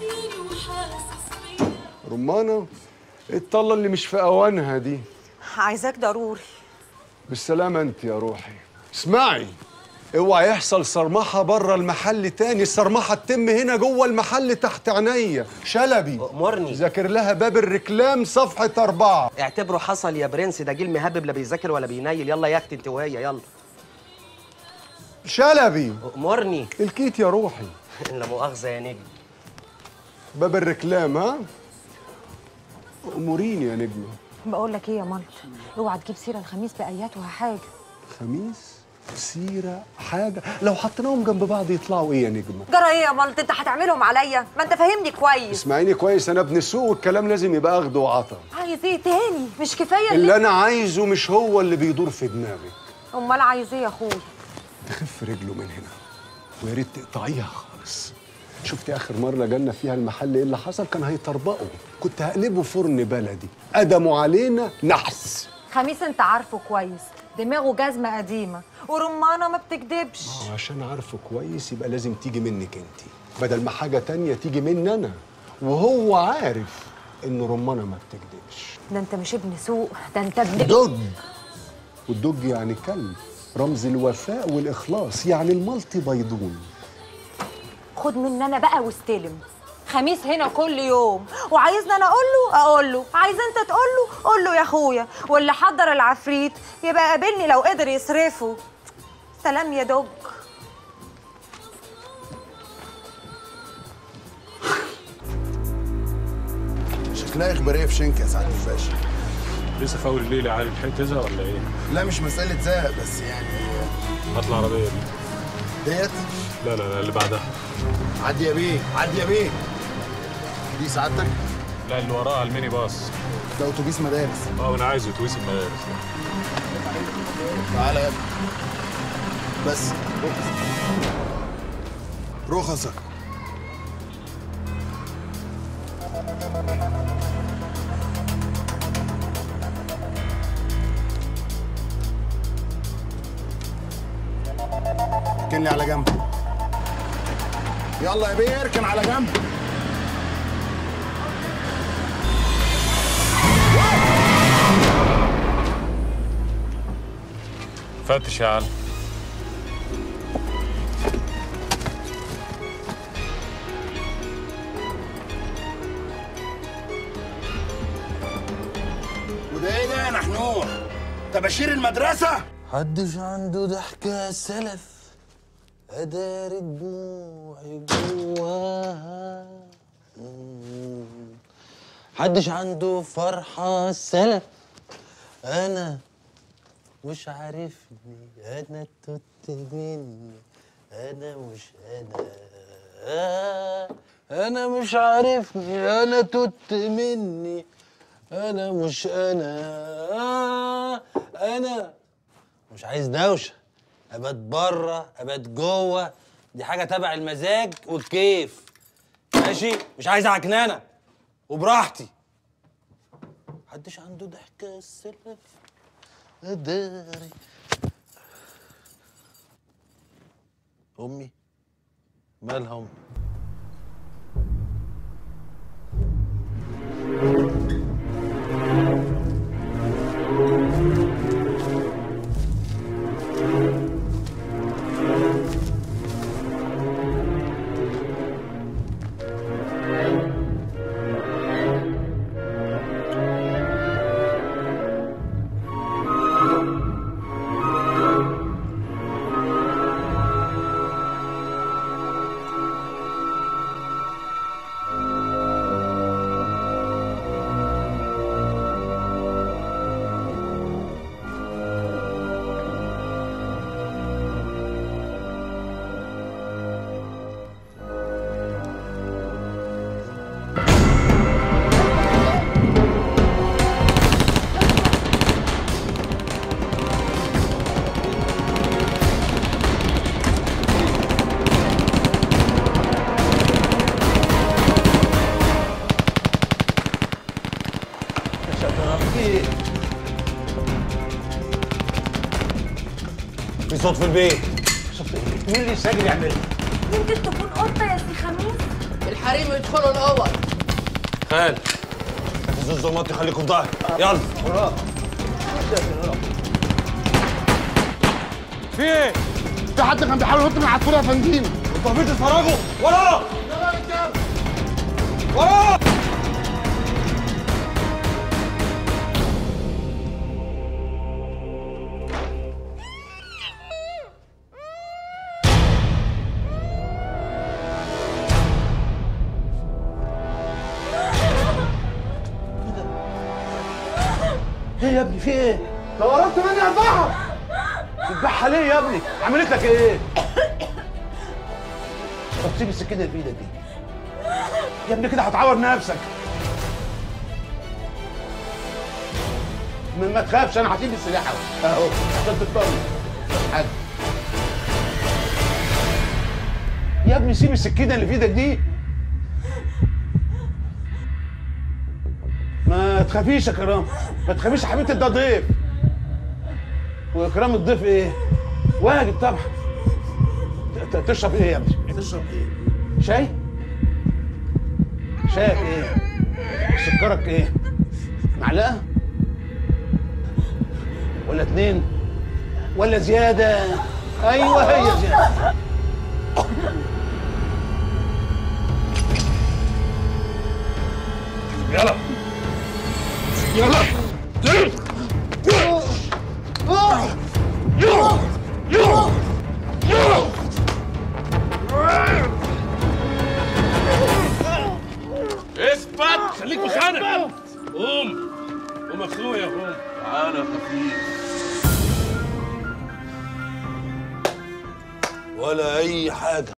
[SPEAKER 17] رمانه الطله اللي مش في اوانها دي
[SPEAKER 20] عايزاك ضروري
[SPEAKER 17] بالسلامه انت يا روحي اسمعي اوعى يحصل صرمحه بره المحل تاني الصرمحه تتم هنا جوه المحل تحت عينيا شلبي
[SPEAKER 8] امرني
[SPEAKER 17] ذاكر لها باب الركلام صفحه اربعه
[SPEAKER 8] اعتبره حصل يا برنس ده جيل مهبب لا بيذاكر ولا بينيل يلا يا اختي انت وهي يلا
[SPEAKER 17] شلبي
[SPEAKER 8] امرني
[SPEAKER 17] الكيت يا روحي
[SPEAKER 8] لا مؤاخذه يا نجم
[SPEAKER 17] باب الركلام ها اموريني يا نجمه
[SPEAKER 20] بقول لك ايه يا مالت اوعى تجيب سيره الخميس باياتها حاجه
[SPEAKER 17] خميس سيره حاجه لو حطيناهم جنب بعض يطلعوا ايه يا نجمه
[SPEAKER 20] جرى ايه يا مالت انت هتعملهم عليا ما انت فاهمني كويس
[SPEAKER 17] اسمعيني كويس انا ابن السوق والكلام لازم يبقى اخد وعطا
[SPEAKER 20] عايز ايه تاني مش كفايه
[SPEAKER 17] اللي انا عايزه مش هو اللي بيدور في دماغك
[SPEAKER 20] امال عايز ايه يا اخويا
[SPEAKER 17] تخف رجله من هنا ويا ريت تقطعيها خالص شفتي اخر مره جالنا فيها المحل ايه اللي حصل كان هيطربقوا كنت هقلبه فرن بلدي قدموا علينا نحس
[SPEAKER 20] خميس انت عارفه كويس دماغه جزمه قديمه ورمانه ما بتكدبش
[SPEAKER 17] عشان عارفه كويس يبقى لازم تيجي منك انت بدل ما حاجه تانية تيجي مني انا وهو عارف ان رمانه ما بتكدبش
[SPEAKER 20] ده انت مش ابن سوق ده انت ابن
[SPEAKER 17] دج والدج يعني كلب رمز الوفاء والاخلاص يعني الملطي بيضون
[SPEAKER 20] خد مني انا بقى واستلم خميس هنا كل يوم وعايزني انا اقول له اقول له عايز انت تقول له قول له يا اخويا واللي حضر العفريت يبقى قابلني لو قدر يصرفه سلام يا دوج
[SPEAKER 1] شكلها اخباريه في شنك يا سعد الباشا
[SPEAKER 7] لسه في اول الليل عارف لحقت تزهق ولا ايه؟
[SPEAKER 1] لا مش مساله زهق بس يعني
[SPEAKER 7] هات العربيه دي
[SPEAKER 1] ديت
[SPEAKER 7] لا لا لا اللي بعدها
[SPEAKER 1] عدي يا بيه عدي يا بيه دي سعادتك
[SPEAKER 7] لا اللي وراها الميني باص
[SPEAKER 1] ده اتوبيس مدارس
[SPEAKER 7] اه انا عايز اتوبيس المدارس
[SPEAKER 1] تعالى يا ابني بس رخصك اركن لي على جنب يلا يا بيه اركن على جنب
[SPEAKER 7] فتش يا علي
[SPEAKER 1] وده ايه ده يا نحنوح تباشير المدرسه
[SPEAKER 10] حدش عنده ضحكة سلف أداري دموعي جواها مم. حدش عنده فرحة سلف أنا مش عارفني أنا توت مني أنا مش أنا آه، أنا مش عارفني أنا توت مني أنا مش أنا آه، أنا مش عايز دوشه ابات بره ابات جوه دي حاجه تبع المزاج والكيف ماشي مش عايز عكنانه وبراحتي محدش عنده ضحكه السلف اداري امي مالها امي في صوت في البيت صوت مين اللي ساجد يعملها
[SPEAKER 13] يمكن تكون قطه يا سي خميس
[SPEAKER 9] الحريم يدخلوا الاوض
[SPEAKER 10] خال نفذوا الظلمات خليكم في ظهري يلا وراك في ايه؟
[SPEAKER 1] في حد كان بيحاول ينط من العصفور يا فندم
[SPEAKER 10] انتوا عمالين تتفرجوا ورا ورا ايه يا ابني في ايه؟
[SPEAKER 1] لو قربت مني هذبحها
[SPEAKER 10] تذبحها ليه يا ابني؟ عملت لك ايه؟ طب سيب السكينه اللي في ايدك دي يا ابني كده هتعور نفسك
[SPEAKER 1] ما ما تخافش انا هسيب السلاح اهو اهو عشان تطمن حاجه
[SPEAKER 10] يا ابني سيب السكينه اللي في ايدك دي ما تخافيش يا كرام ما تخافيش يا حبيبتي ده ضيف وكرام الضيف ايه؟ واجب طبعا ت- ت- تشرب ايه يا ابني؟
[SPEAKER 1] تشرب ايه؟
[SPEAKER 10] شاي؟ شايك ايه؟ سكرك ايه؟ معلقه؟ ولا اتنين؟ ولا زياده؟ ايوه هي زياده يلا يلا
[SPEAKER 12] اثبت خليك مكانك قوم قوم مخنوق يا قوم تعالى خفيف
[SPEAKER 10] ولا اي حاجه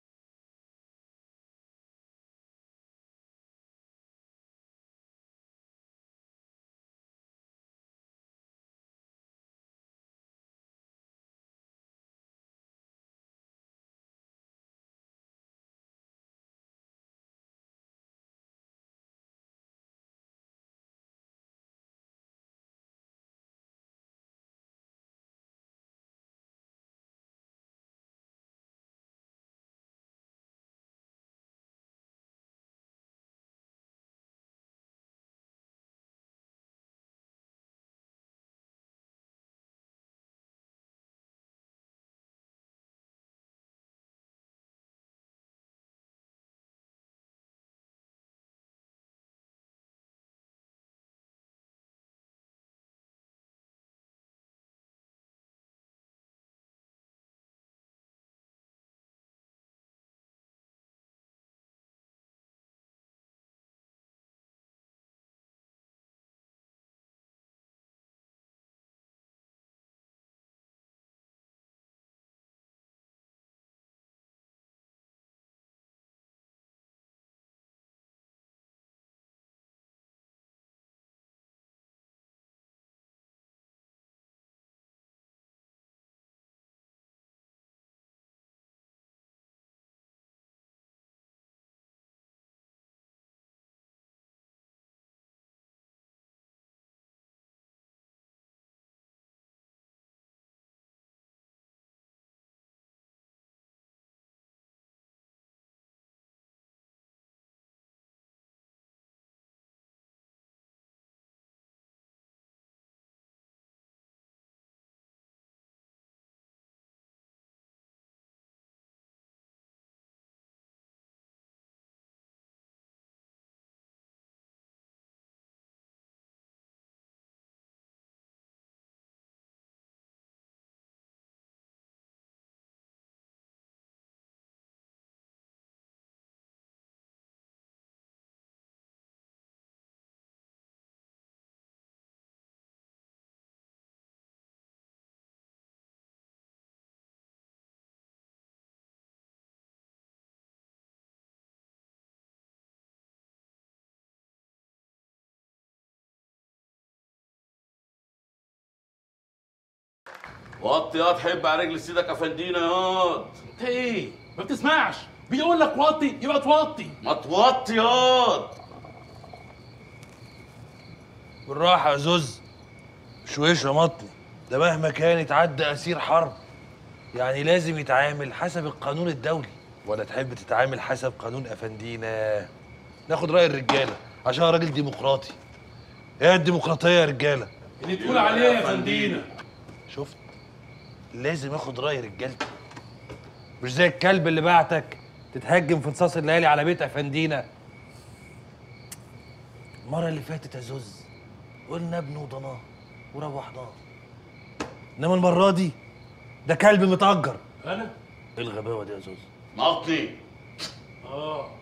[SPEAKER 12] وطي يا تحب على رجل سيدك افندينا ياض
[SPEAKER 22] انت ايه؟ ما بتسمعش بيقول لك وطي يبقى توطي
[SPEAKER 12] ما توطي ياض
[SPEAKER 19] بالراحة يا زوز مش وش يا مطني ده مهما كان يتعدى أسير حرب
[SPEAKER 10] يعني لازم يتعامل حسب القانون الدولي ولا تحب تتعامل حسب قانون افندينا ناخد راي الرجاله عشان أنا راجل ديمقراطي ايه الديمقراطيه يا رجاله
[SPEAKER 12] اللي تقول عليه يا فندينا
[SPEAKER 10] شفت لازم اخد راي رجالتي مش زي الكلب اللي بعتك تتهجم في نصاص الليالي على بيت افندينا المره اللي فاتت يا زوز قلنا ابن وضناه وروحناه انما المره دي ده كلب متأجر
[SPEAKER 12] انا
[SPEAKER 10] ايه الغباوه دي يا زوز
[SPEAKER 12] نطي اه اه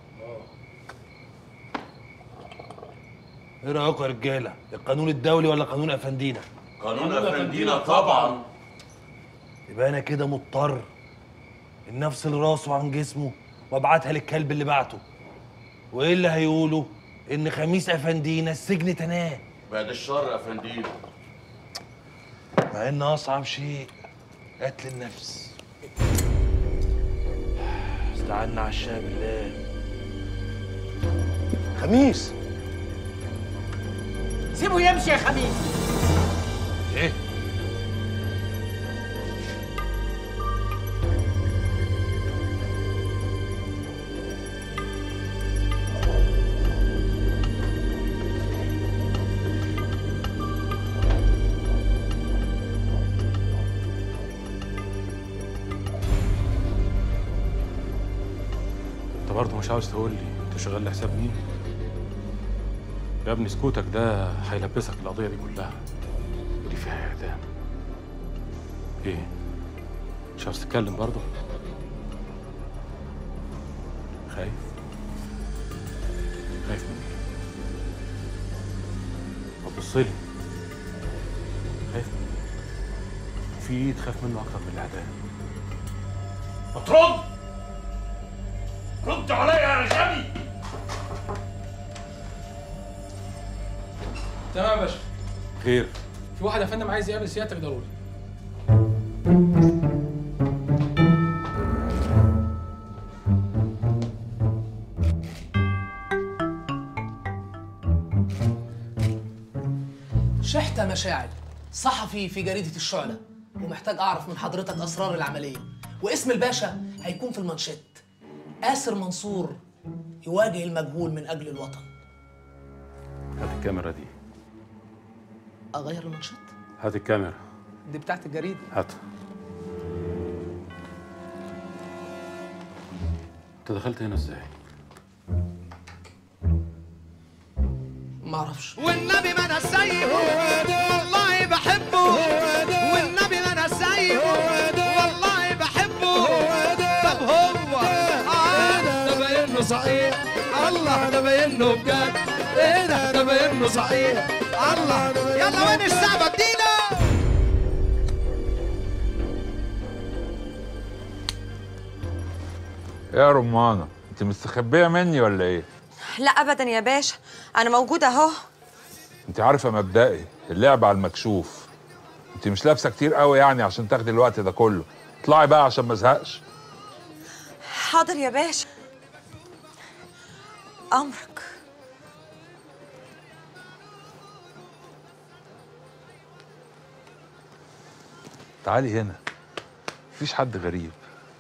[SPEAKER 10] ايه رايكم يا رجاله القانون الدولي ولا قانون افندينا
[SPEAKER 12] قانون افندينا طبعا
[SPEAKER 10] يبقى انا كده مضطر ان افصل راسه عن جسمه وابعتها للكلب اللي بعته وايه اللي هيقولوا ان خميس افندينا السجن تناه
[SPEAKER 12] بعد الشر افندينا
[SPEAKER 10] مع ان اصعب شيء قتل النفس استعنا على الشاه بالله
[SPEAKER 17] خميس
[SPEAKER 3] سيبه يمشي يا خميس
[SPEAKER 10] ايه
[SPEAKER 7] انت برضه مش عاوز تقول لي انت شغال لحساب مين؟ يا ابني سكوتك ده هيلبسك القضيه دي كلها ودي فيها اعدام ايه؟ مش عاوز تتكلم برضه؟ خايف؟ خايف من ايه؟ طب بص لي خايف من ايه؟ في ايه تخاف منه اكتر من الاعدام؟
[SPEAKER 12] ما ترد رد عليا يا غبي
[SPEAKER 6] تمام يا باشا
[SPEAKER 7] خير
[SPEAKER 6] في واحد يا فندم عايز يقابل سيادتك ضروري
[SPEAKER 11] شحتة مشاعل صحفي في جريدة الشعلة ومحتاج أعرف من حضرتك أسرار العملية واسم الباشا هيكون في المانشيت آسر منصور يواجه المجهول من أجل الوطن
[SPEAKER 7] هات الكاميرا دي
[SPEAKER 11] أغير المانشيت
[SPEAKER 7] هات الكاميرا
[SPEAKER 11] دي بتاعت الجريدة
[SPEAKER 7] هات انت دخلت هنا ازاي؟
[SPEAKER 11] معرفش
[SPEAKER 14] والنبي ما انا سايبه والله بحبه والنبي ما انا سايبه والله بحبه طب هو آه ده باين له صحيح الله ده باين له بجد ايه ده ده باين له صحيح الله يلا وين السعبه ادينا
[SPEAKER 4] يا رمانة انت مستخبية مني ولا ايه؟
[SPEAKER 13] لا ابدا يا باشا انا موجوده اهو
[SPEAKER 4] انت عارفة مبدئي اللعب على المكشوف انت مش لابسة كتير قوي يعني عشان تاخدي الوقت ده كله اطلعي بقى عشان ما ازهقش
[SPEAKER 13] حاضر يا باشا امرك
[SPEAKER 4] تعالي هنا مفيش حد غريب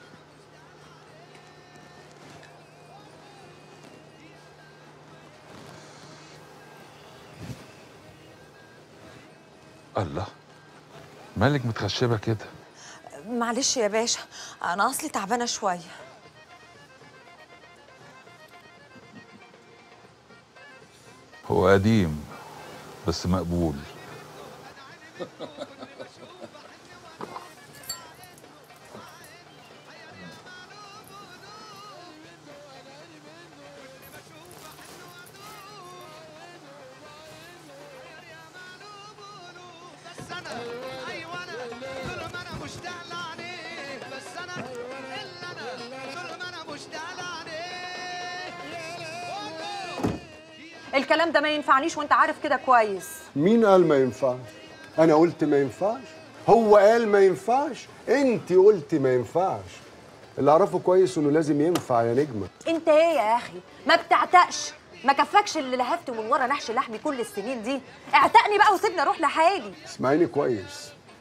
[SPEAKER 4] الله مالك متخشبة كده
[SPEAKER 13] معلش يا باشا انا اصلي تعبانه شويه
[SPEAKER 4] هو قديم بس مقبول
[SPEAKER 21] الكلام ده ما ينفعنيش وانت عارف كده كويس
[SPEAKER 17] مين قال ما ينفعش انا قلت ما ينفعش هو قال ما ينفعش انت قلت ما ينفعش اللي اعرفه كويس انه لازم ينفع يا نجمه
[SPEAKER 21] انت ايه يا اخي ما بتعتقش ما كفكش اللي لهفته من ورا نحش لحمي كل السنين دي اعتقني بقى وسيبني اروح لحالي
[SPEAKER 17] اسمعيني كويس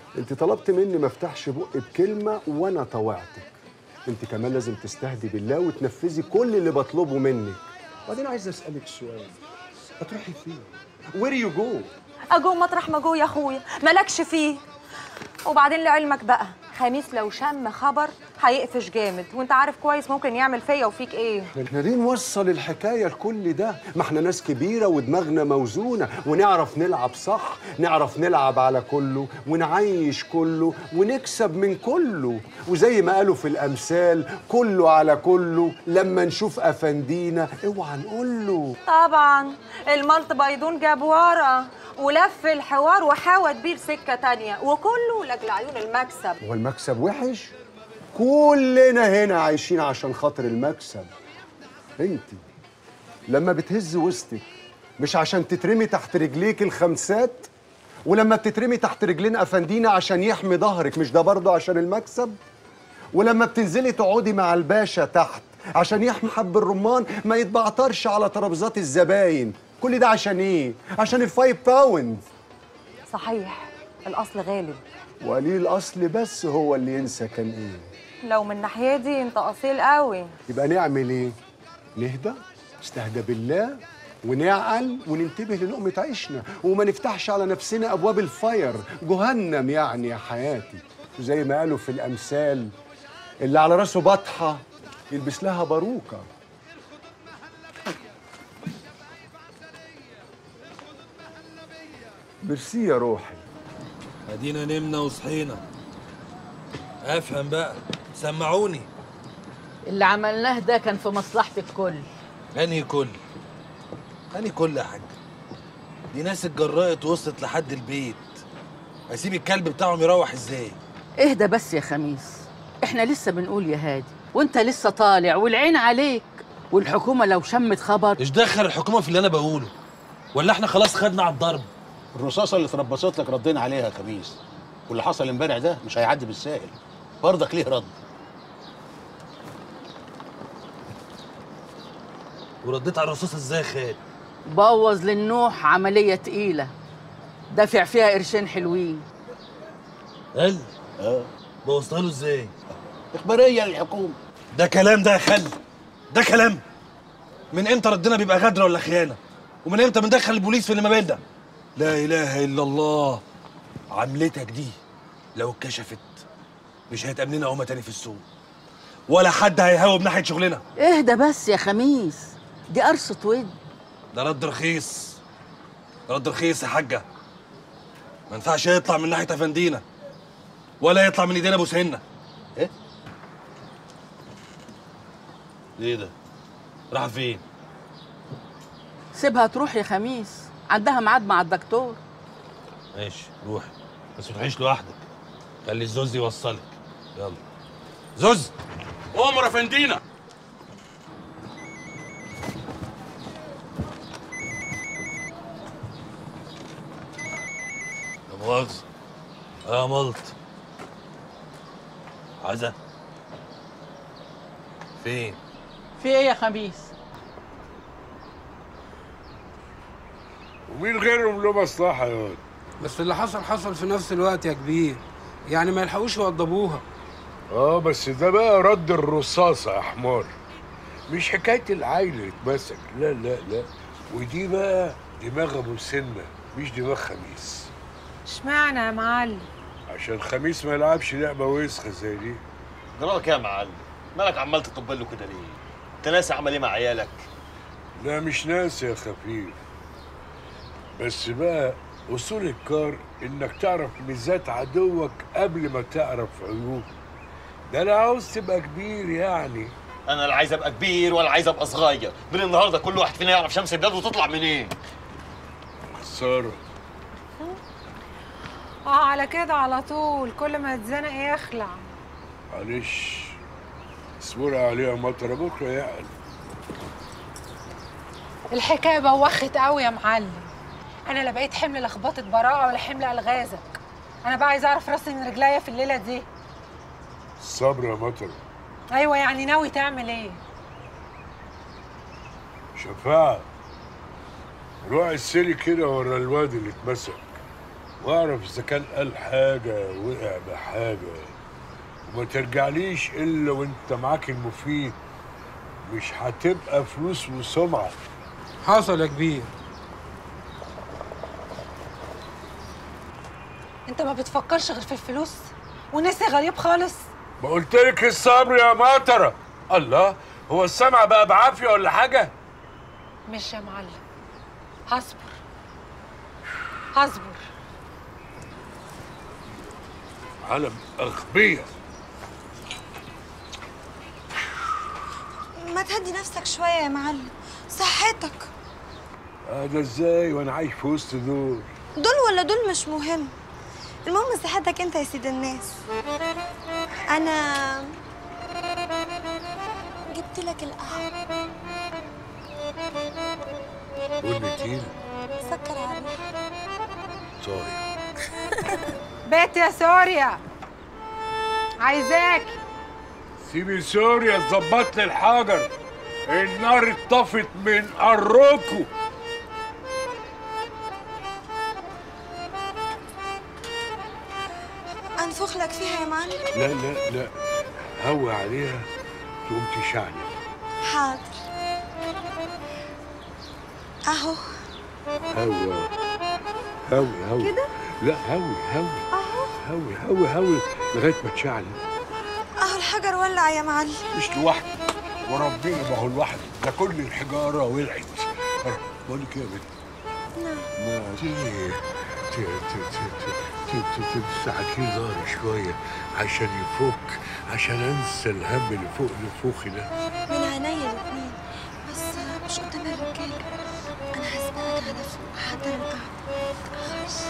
[SPEAKER 17] انت طلبت مني ما افتحش بقي بكلمه وانا طوعتك انت كمان لازم تستهدي بالله وتنفذي كل اللي بطلبه منك وبعدين عايز اسالك سؤال هتروحي فين وير يو جو
[SPEAKER 13] اجو مطرح ما جو يا اخويا مالكش فيه وبعدين لعلمك بقى خميس لو شم خبر هيقفش جامد وانت عارف كويس ممكن يعمل فيا وفيك ايه
[SPEAKER 17] احنا ليه نوصل الحكايه لكل ده ما احنا ناس كبيره ودماغنا موزونه ونعرف نلعب صح نعرف نلعب على كله ونعيش كله ونكسب من كله وزي ما قالوا في الامثال كله على كله لما نشوف افندينا اوعى نقول له
[SPEAKER 13] طبعا الملط بيضون جاب ورا ولف الحوار وحاوت بيه لسكه تانية وكله لاجل عيون المكسب
[SPEAKER 17] هو المكسب وحش كلنا هنا عايشين عشان خاطر المكسب انت لما بتهز وسطك مش عشان تترمي تحت رجليك الخمسات ولما بتترمي تحت رجلين افندينا عشان يحمي ظهرك مش ده برضه عشان المكسب ولما بتنزلي تقعدي مع الباشا تحت عشان يحمي حب الرمان ما يتبعترش على ترابيزات الزباين كل ده عشان ايه عشان الفايف باوند
[SPEAKER 13] صحيح الاصل غالب
[SPEAKER 17] وقليل الاصل بس هو اللي ينسى كان ايه
[SPEAKER 13] لو من الناحيه دي انت اصيل قوي
[SPEAKER 17] يبقى نعمل ايه؟ نهدى نستهدى بالله ونعقل وننتبه للقمة عيشنا وما نفتحش على نفسنا أبواب الفاير جهنم يعني يا حياتي وزي ما قالوا في الأمثال اللي على راسه بطحة يلبس لها باروكة ميرسي يا روحي
[SPEAKER 10] ادينا نمنا وصحينا افهم بقى سمعوني
[SPEAKER 9] اللي عملناه ده كان في مصلحة الكل
[SPEAKER 10] انهي كل انهي كل يا حاج دي ناس اتجرأت وصلت لحد البيت اسيب الكلب بتاعهم يروح ازاي
[SPEAKER 9] اهدى بس يا خميس احنا لسه بنقول يا هادي وانت لسه طالع والعين عليك والحكومة لو شمت خبر
[SPEAKER 10] ايش دخل الحكومه في اللي انا بقوله ولا احنا خلاص خدنا على الضرب
[SPEAKER 19] الرصاصه اللي اتربصت لك ردينا عليها يا خميس واللي حصل امبارح ده مش هيعدي بالساهل برضك ليه رد
[SPEAKER 10] ورديت على الرصاصه ازاي يا خال
[SPEAKER 9] بوظ للنوح عملية تقيلة دافع فيها قرشين حلوين
[SPEAKER 10] قال اه بوظتها له ازاي
[SPEAKER 19] اخباريه للحكومه
[SPEAKER 10] ده كلام ده يا خال ده كلام من امتى ردنا بيبقى غدر ولا خيانه ومن امتى بندخل البوليس في اللي ما بيننا لا اله الا الله عملتك دي لو اتكشفت مش هيتأمن لنا قومه تاني في السوق ولا حد هيهاوب ناحيه شغلنا
[SPEAKER 9] اهدى بس يا خميس دي قرصة ود
[SPEAKER 10] ده رد رخيص رد رخيص يا حاجه ما ينفعش يطلع من ناحيه افندينا ولا يطلع من ايدينا ابو سنه
[SPEAKER 19] ايه
[SPEAKER 10] ايه ده راح فين
[SPEAKER 9] سيبها تروح يا خميس عندها ميعاد مع الدكتور
[SPEAKER 10] ماشي روحي بس ما تروحيش لوحدك خلي الزوز يوصلك يلا زوز
[SPEAKER 12] عمر افندينا
[SPEAKER 10] لا مؤاخذة اه ملط عزة فين؟
[SPEAKER 9] في ايه يا خميس
[SPEAKER 4] ومين غيرهم له مصلحة يا واد
[SPEAKER 6] بس اللي حصل حصل في نفس الوقت يا كبير يعني ما يلحقوش يوضبوها
[SPEAKER 4] اه بس ده بقى رد الرصاصة يا حمار مش حكاية العيل اللي اتمسك لا لا لا ودي بقى دماغ ابو سنة مش دماغ خميس
[SPEAKER 3] اشمعنى يا معلم
[SPEAKER 4] عشان خميس ما يلعبش لعبة وسخة زي دي
[SPEAKER 19] جرالك ايه يا معلم مالك عمال تطبل له كده ليه انت ناسي عمل ايه مع عيالك
[SPEAKER 4] لا مش ناس يا خفيف بس بقى اصول الكار انك تعرف ميزات عدوك قبل ما تعرف عيوبه ده انا عاوز تبقى كبير يعني
[SPEAKER 19] انا لا عايز ابقى كبير ولا عايز ابقى صغير من النهارده كل واحد فينا يعرف شمس البلاد وتطلع منين
[SPEAKER 4] خسارة
[SPEAKER 3] اه على كده على طول كل ما يتزنق يخلع
[SPEAKER 4] معلش اصبري عليها مطرة بكرة يعقل
[SPEAKER 3] الحكايه بوخت قوي يا معلم انا لا بقيت حمل لخبطه براءه ولا حمل الغازك انا بقى عايزه اعرف راسي من رجليا في الليله دي
[SPEAKER 4] الصبر يا مطرة
[SPEAKER 3] ايوه يعني ناوي تعمل ايه
[SPEAKER 4] شفاعة روح السلي كده ورا الواد اللي اتمسك واعرف اذا كان قال حاجه وقع بحاجه وما ترجعليش الا وانت معاك المفيد مش هتبقى فلوس وسمعه
[SPEAKER 6] حصل يا كبير
[SPEAKER 20] انت ما بتفكرش غير في الفلوس وناسي غريب خالص
[SPEAKER 4] ما قلت لك الصبر يا مطره الله هو السمع بقى بعافيه ولا حاجه
[SPEAKER 20] مش يا معلم هصبر هصبر
[SPEAKER 4] عالم اغبياء
[SPEAKER 5] ما تهدي نفسك شوية يا معلم صحتك
[SPEAKER 4] هذا ازاي وانا عايش في وسط دول
[SPEAKER 5] دول ولا دول مش مهم المهم صحتك انت يا سيد الناس انا جبت لك القهوة
[SPEAKER 4] قول تقيل
[SPEAKER 5] سكر عليها
[SPEAKER 4] صايع
[SPEAKER 3] بيت يا سوريا عايزاك
[SPEAKER 4] سيبي سوريا تظبط لي الحجر النار اتطفت من قركم
[SPEAKER 5] انفخ لك فيها يا معلم
[SPEAKER 4] لا لا لا هوي عليها تقوم تشعني
[SPEAKER 5] حاضر اهو
[SPEAKER 4] هوي هوي هوي
[SPEAKER 5] كده؟
[SPEAKER 4] لا هوي هوي هوي هوي هوي لغايه ما تشعل
[SPEAKER 5] اهو الحجر ولع يا معلم
[SPEAKER 4] مش لوحدك وربنا ما هو لوحده ده كل الحجاره ولعت بقول لك إيه يا بنت
[SPEAKER 5] نعم
[SPEAKER 4] ما تيجي ت- ت- ت- ت- ت- ت- تستعكي ظهري شويه عشان يفك عشان انسى الهم اللي فوق اللي فوقي ده
[SPEAKER 5] من عينيا الاتنين بس مش قدام الرجاله انا هسبقك على فوق حتى القعده متأخرش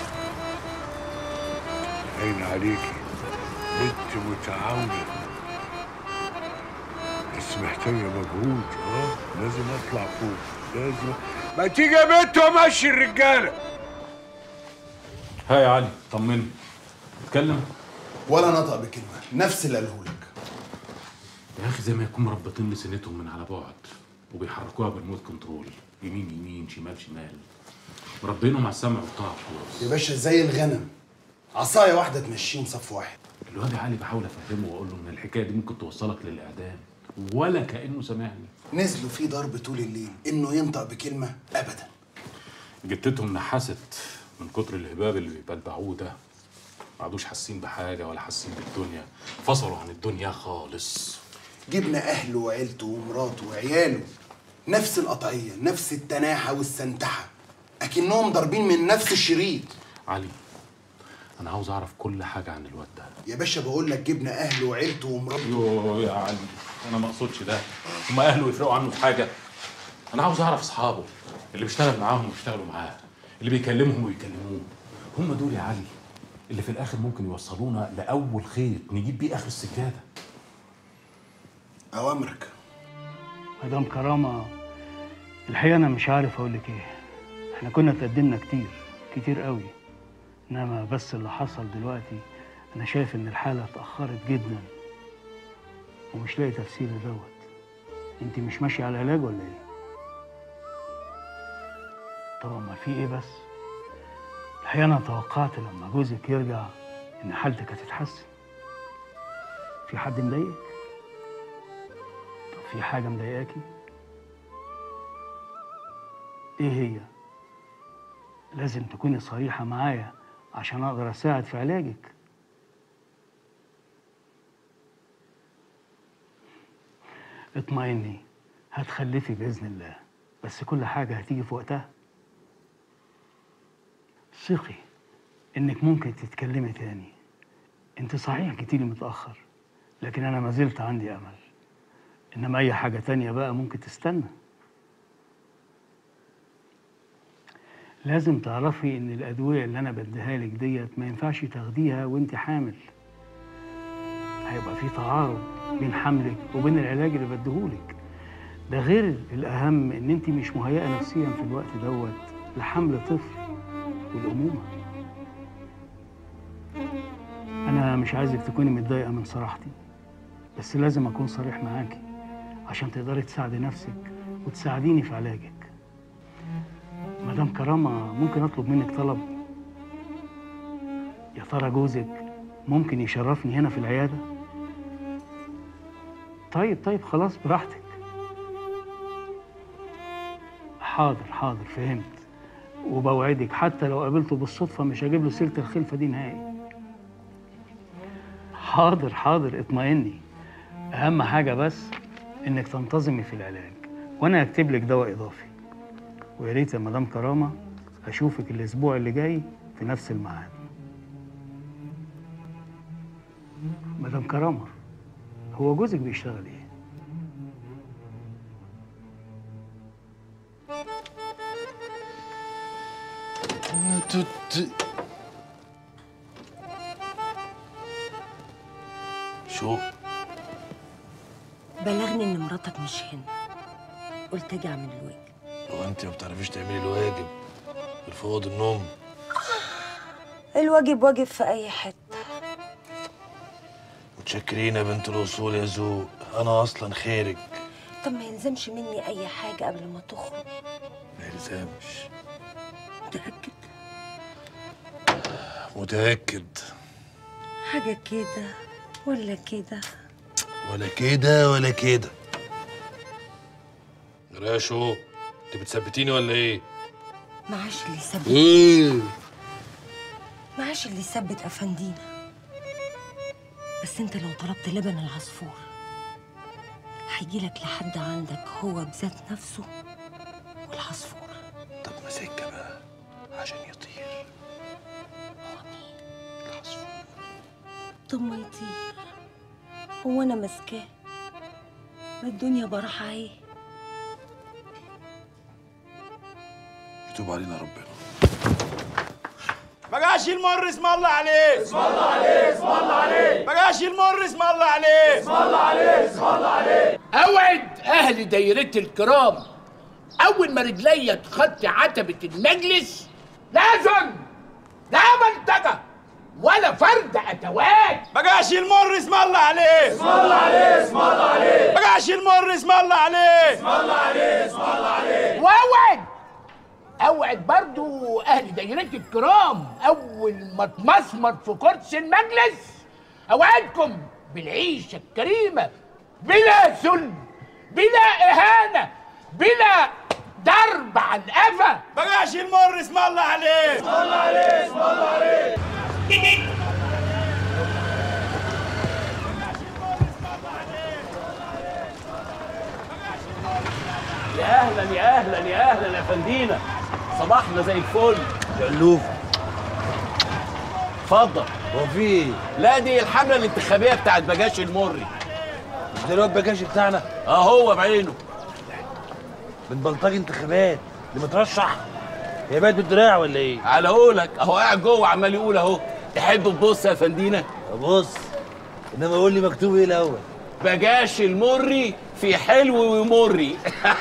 [SPEAKER 4] عين عليكي بنت متعاونة بس محتاجة مجهود اه لازم اطلع فوق لازم ما تيجي يا بنت وامشي الرجالة
[SPEAKER 7] ها يا علي طمني اتكلم
[SPEAKER 1] ولا نطق بكلمه نفس اللي قاله لك
[SPEAKER 7] يا اخي زي ما يكون مربطين لسنتهم من على بعد وبيحركوها بالمود كنترول يمين يمين شمال شمال مربينهم على السمع والطاعه خلاص
[SPEAKER 1] يا باشا زي الغنم عصايه واحده تمشيهم صف واحد
[SPEAKER 7] الواد علي بحاول افهمه واقول له ان الحكايه دي ممكن توصلك للاعدام ولا كانه سامعني
[SPEAKER 1] نزلوا فيه ضرب طول الليل انه ينطق بكلمه ابدا
[SPEAKER 7] جتتهم نحست من كتر الهباب اللي بيبلبعوه ده ما عادوش حاسين بحاجه ولا حاسين بالدنيا فصلوا عن الدنيا خالص
[SPEAKER 1] جبنا اهله وعيلته ومراته وعياله نفس القطعيه نفس التناحه والسنتحه اكنهم ضاربين من نفس الشريط
[SPEAKER 7] علي انا عاوز اعرف كل حاجه عن الواد ده
[SPEAKER 1] يا باشا بقول لك جبنا اهله وعيلته ومراته
[SPEAKER 7] يوه يا علي انا ما اقصدش ده هما اهله يفرقوا عنه في حاجه انا عاوز اعرف اصحابه اللي بيشتغل معاهم ويشتغلوا معاه اللي بيكلمهم ويكلموه هم دول يا علي اللي في الاخر ممكن يوصلونا لاول خيط نجيب بيه اخر السجاده
[SPEAKER 1] اوامرك
[SPEAKER 15] مدام كرامة الحقيقة أنا مش عارف أقول لك إيه إحنا كنا اتقدمنا كتير كتير قوي إنما بس اللي حصل دلوقتي أنا شايف إن الحالة اتأخرت جدا ومش لاقي تفسير لدوت أنت مش ماشية على علاج ولا إيه؟ طب ما في إيه بس؟ الحقيقة أنا توقعت لما جوزك يرجع إن حالتك هتتحسن في حد مضايقك؟ طب في حاجة مضايقاكي؟ ايه هي؟ لازم تكوني صريحة معايا عشان اقدر اساعد في علاجك اطمئني هتخلفي بإذن الله بس كل حاجة هتيجي في وقتها ثقي انك ممكن تتكلمي تاني انت صحيح جيتيلي متأخر لكن انا ما زلت عندي امل انما اي حاجة تانية بقى ممكن تستنى لازم تعرفي ان الادوية اللي انا بديها لك ديت ما ينفعش تاخديها وانت حامل هيبقى في تعارض بين حملك وبين العلاج اللي بديهولك ده غير الاهم ان انت مش مهيئة نفسيا في الوقت دوت لحمل طفل والامومة انا مش عايزك تكوني متضايقة من صراحتي بس لازم اكون صريح معاكي عشان تقدري تساعدي نفسك وتساعديني في علاجك مدام كرامة ممكن أطلب منك طلب ترى جوزك ممكن يشرفني هنا في العيادة طيب طيب خلاص براحتك حاضر حاضر فهمت وبوعدك حتى لو قابلته بالصدفة مش هجيب له سيرة الخلفة دي نهائي حاضر حاضر اطمئني أهم حاجة بس إنك تنتظمي في العلاج وأنا هكتب لك دواء إضافي ويا ريت يا مدام كرامة أشوفك الأسبوع اللي جاي في نفس الميعاد مدام كرامة هو جوزك بيشتغل إيه؟
[SPEAKER 10] توت شو
[SPEAKER 2] بلغني ان مراتك مش هنا قلت اجي اعمل الواجب
[SPEAKER 10] هو انت ما بتعرفيش تعملي الواجب غير في اوضه النوم
[SPEAKER 2] الواجب واجب في اي حته
[SPEAKER 10] متشكرين يا بنت الاصول يا ذوق انا اصلا خيرك
[SPEAKER 2] طب ما يلزمش مني اي حاجه قبل ما تخرج
[SPEAKER 10] ما يلزمش
[SPEAKER 2] متاكد
[SPEAKER 10] متاكد
[SPEAKER 2] حاجه كده ولا كده
[SPEAKER 10] ولا كده ولا كده راشو انت بتثبتيني ولا ايه؟
[SPEAKER 2] معاش اللي يثبت
[SPEAKER 10] ايه
[SPEAKER 2] معاش اللي يثبت افندينا بس انت لو طلبت لبن العصفور هيجيلك لحد عندك هو بذات نفسه والعصفور
[SPEAKER 10] طب ما سكه بقى عشان يطير
[SPEAKER 2] طب ما يطير هو انا ماسكاه ما الدنيا براحة ايه
[SPEAKER 10] يتوب علينا ربنا
[SPEAKER 14] ما جاش المر اسم الله عليه اسم الله عليه اسم الله عليه ما جاش المر اسم الله عليه اسم الله عليه اسم الله عليه
[SPEAKER 22] اوعد اهل دايرتي الكرام اول ما رجليا تخطي عتبه المجلس لازم لا منتجه ولا فرد اتوات
[SPEAKER 14] ما جاش المر اسم الله عليه اسم الله عليه اسم الله عليه ما جاش المر اسم الله عليه اسم الله عليه اسم الله عليه
[SPEAKER 22] واوعد اوعد برضو اهل دايرتي الكرام اول ما تمسمر في كرسي المجلس اوعدكم بالعيشه الكريمه بلا ذل بلا اهانه بلا ضرب على القفا
[SPEAKER 14] ما جاش المر اسم الله عليه اسم الله عليه اسم الله عليه
[SPEAKER 12] يا اهلا يا اهلا يا اهلا يا فندينا صباحنا زي الفل
[SPEAKER 10] علوف
[SPEAKER 12] اتفضل
[SPEAKER 10] هو في ايه؟
[SPEAKER 12] لا دي الحمله الانتخابيه بتاعت بجاش المري
[SPEAKER 10] مش ده الواد بجاش بتاعنا؟
[SPEAKER 12] اه هو بعينه
[SPEAKER 10] من بلطجي انتخابات اللي مترشح هي بقت بالدراع ولا ايه؟
[SPEAKER 12] على قولك اهو قاعد جوه عمال يقول اهو تحب تبص يا فندينا
[SPEAKER 10] ابص انما قول لي مكتوب ايه الاول
[SPEAKER 12] بجاش المري في حلو ومري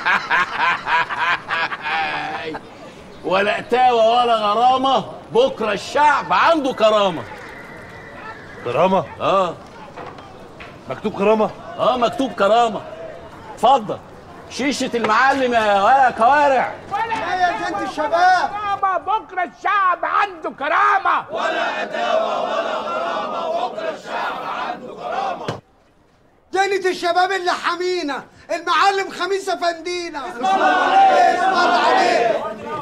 [SPEAKER 12] ولا اتاوى ولا غرامه بكره الشعب عنده كرامه
[SPEAKER 10] كرامه
[SPEAKER 12] اه
[SPEAKER 10] مكتوب كرامه
[SPEAKER 12] اه مكتوب كرامه اتفضل شيشه المعلم يا ولا كوارع
[SPEAKER 14] يا جنت الشباب
[SPEAKER 22] كرامه بكره الشعب عنده كرامه
[SPEAKER 14] ولا اداوه ولا غرامه بكره الشعب عنده كرامه
[SPEAKER 16] جنة الشباب اللي حمينا المعلم خميس افندينا اسم
[SPEAKER 14] الله عليه
[SPEAKER 16] اسم الله عليه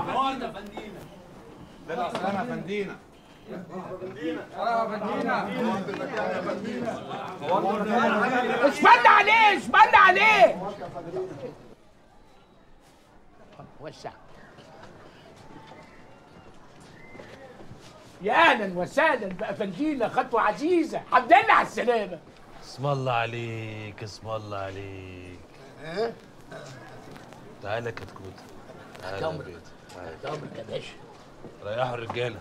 [SPEAKER 6] سلامة فندينا
[SPEAKER 22] اسفل عليه اسفل عليه وسع يا اهلا وسهلا بافندينا خطوه عزيزه الحمد لله على السلامه
[SPEAKER 10] اسم الله عليك اسم الله عليك تعالى كتكوت تعالى يا
[SPEAKER 22] أمرك.
[SPEAKER 10] بيت
[SPEAKER 22] امرك يا باشا
[SPEAKER 10] ريحوا الرجاله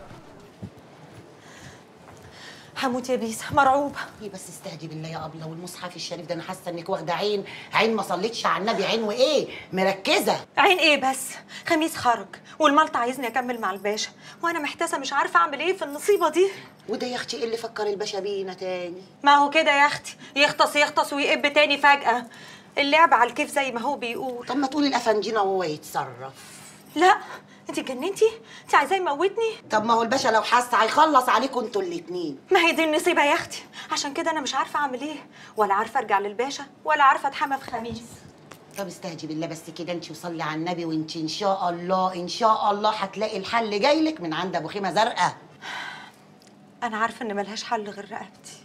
[SPEAKER 13] هموت يا بيس مرعوبه
[SPEAKER 18] ايه بس استهدي بالله يا ابله والمصحف الشريف ده انا حاسه انك واخده عين عين ما صليتش على النبي عين وايه مركزه
[SPEAKER 13] عين ايه بس خميس خرج والملط عايزني اكمل مع الباشا وانا محتاسه مش عارفه اعمل ايه في النصيبه دي
[SPEAKER 18] وده يا اختي ايه اللي فكر الباشا بينا تاني
[SPEAKER 13] ما هو كده يا اختي يغطس يغطس ويقب تاني فجاه اللعب على الكيف زي ما هو بيقول
[SPEAKER 18] طب ما تقولي الافنجينا وهو يتصرف
[SPEAKER 13] لا انت اتجننتي انت عايزاه يموتني
[SPEAKER 18] طب ما هو الباشا لو حس هيخلص عليكم انتوا الاتنين
[SPEAKER 13] ما هي دي النصيبه يا اختي عشان كده انا مش عارفه اعمل ايه ولا عارفه ارجع للباشا ولا عارفه اتحمى في خميس
[SPEAKER 18] طب استهدي بالله بس كده انت وصلي على النبي وانت ان شاء الله ان شاء الله هتلاقي الحل جاي لك من عند ابو خيمه زرقاء
[SPEAKER 13] انا عارفه ان ملهاش حل غير رقبتي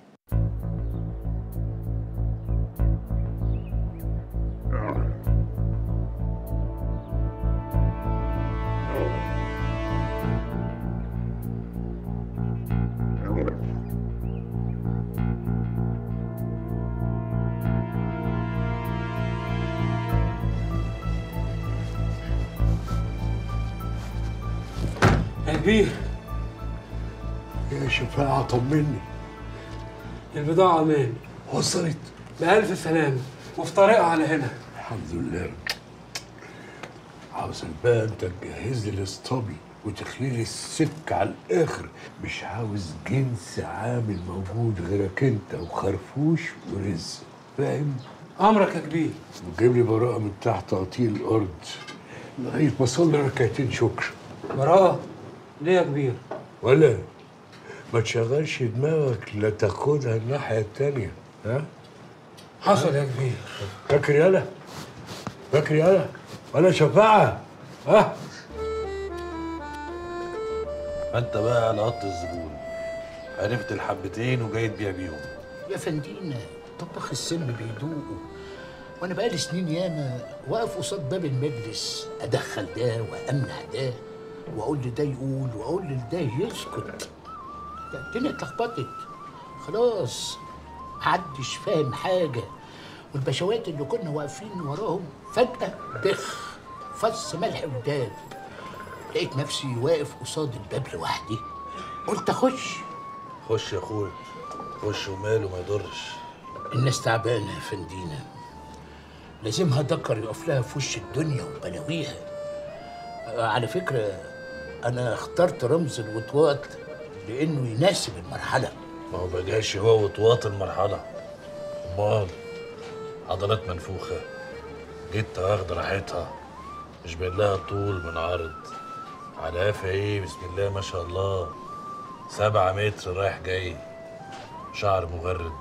[SPEAKER 8] يا كبير
[SPEAKER 11] يا شفاعة طمني
[SPEAKER 8] البضاعة أمان
[SPEAKER 11] وصلت
[SPEAKER 8] بألف سلامة وفي طريقها على هنا
[SPEAKER 11] الحمد لله عاوزك بقى انت تجهز لي الاسطبل وتخلي لي السك على الاخر مش عاوز جنس عامل موجود غيرك انت وخرفوش ورزق فاهم؟
[SPEAKER 8] أمرك يا كبير
[SPEAKER 11] وجيب لي براءة من تحت تقطيع الأرض لغاية ما أصلي ركعتين شكر
[SPEAKER 8] براءة ليه يا كبير؟
[SPEAKER 11] ولا ما تشغلش دماغك لا تاخدها الناحية التانية ها؟
[SPEAKER 8] حصل يا كبير
[SPEAKER 11] فاكر يالا فاكر يالا ولا شفاعة ها؟
[SPEAKER 10] انت بقى على قط الزبون عرفت الحبتين وجاي تبيع بيهم
[SPEAKER 19] يا فندينا طباخ السم بيدوقوا وانا بقالي سنين ياما واقف قصاد باب المجلس ادخل ده وامنع ده واقول لده يقول واقول لده يسكت ده الدنيا اتلخبطت خلاص محدش فاهم حاجه والبشوات اللي كنا واقفين وراهم فجاه بخ فص ملح قدام لقيت نفسي واقف قصاد الباب لوحدي قلت اخش
[SPEAKER 10] خش يا اخويا خش وماله ما يضرش
[SPEAKER 19] الناس تعبانة يا فندينا لازمها دكر يقف لها في وش الدنيا وبلاويها آه، على فكرة أنا اخترت رمز الوطواط لأنه يناسب المرحلة
[SPEAKER 10] ما هو بقاش هو وطواط المرحلة امال عضلات منفوخة جيت واخدة راحتها مش باين لها طول من عرض على قفا ايه بسم الله ما شاء الله سبعة متر رايح جاي شعر مغرد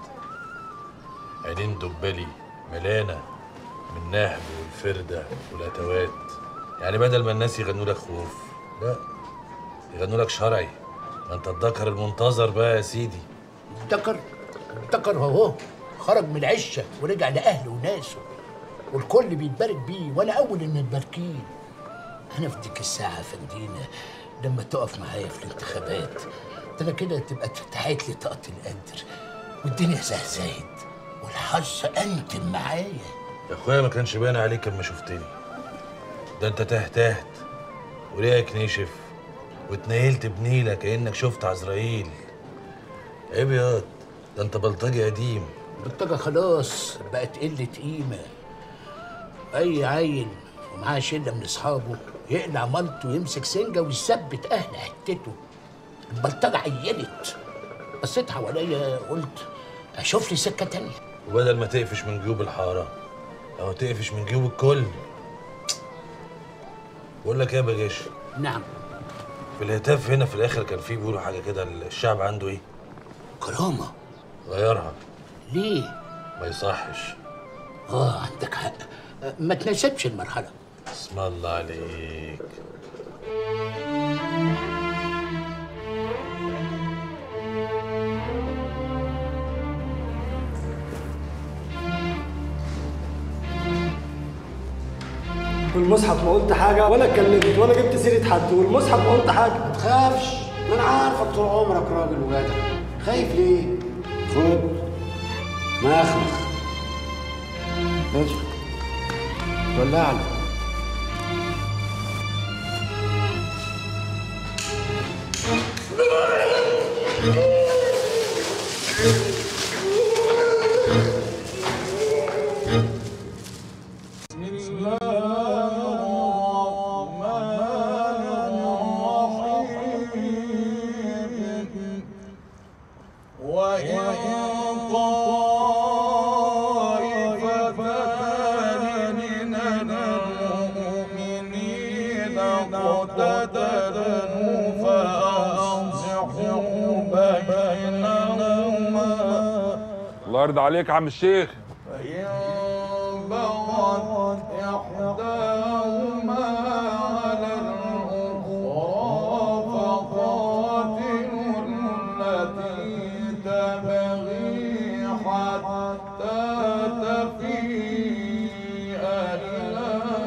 [SPEAKER 10] عينين دبلي ملانة من النهب والفردة والأتوات يعني بدل ما الناس يغنوا لك خوف لا يغنوا لك شرعي ما انت الذكر المنتظر بقى يا سيدي
[SPEAKER 19] دكر دكر اهو خرج من العشة ورجع لأهله وناسه والكل بيتبارك بيه وأنا أول المتباركين أنا في ديك الساعة يا فندينا لما تقف معايا في الانتخابات ده أنا كده تبقى اتفتحت لي طاقة القدر والدنيا زهزهت والحظ أنتم معايا
[SPEAKER 10] يا اخويا ما كانش باين عليك اما شفتني ده انت تهتهت وريقك نشف واتنيلت بنيلة كأنك شفت عزرائيل عيب ياض ده انت بلطجي قديم
[SPEAKER 19] البلطجة خلاص بقت قلة قيمة أي عيل ومعاه شلة من أصحابه يقلع مالته ويمسك سنجة ويثبت أهل حتته البلطجة عينت بصيت حواليا قلت أشوف لي سكة تانية
[SPEAKER 10] وبدل ما تقفش من جيوب الحارة أو تقفش من جيوب الكل بقول لك ايه يا بجاش
[SPEAKER 19] نعم
[SPEAKER 10] في الهتاف هنا في الآخر كان في بيقولوا حاجة كده الشعب عنده ايه؟
[SPEAKER 19] كرامة
[SPEAKER 10] غيرها
[SPEAKER 19] ليه؟
[SPEAKER 10] ما يصحش
[SPEAKER 19] آه عندك حق أه، ما تناسبش المرحلة
[SPEAKER 10] اسم الله عليك
[SPEAKER 23] والمصحف ما قلت حاجه ولا اتكلمت ولا جبت سيره حد والمصحف ما قلت حاجه
[SPEAKER 24] ما تخافش ما انا عارفك طول عمرك راجل وجدع خايف ليه؟ خد مخمخ ماشي ولع له
[SPEAKER 14] وإن طائفتان من المؤمنين اقتتلوا فأصلحوا بينهما
[SPEAKER 4] الله يرضى عليك يا عم الشيخ
[SPEAKER 14] فإن بغت إحداهما على الأخرى فقاتلوا التي تبغي حتى تفيء إلى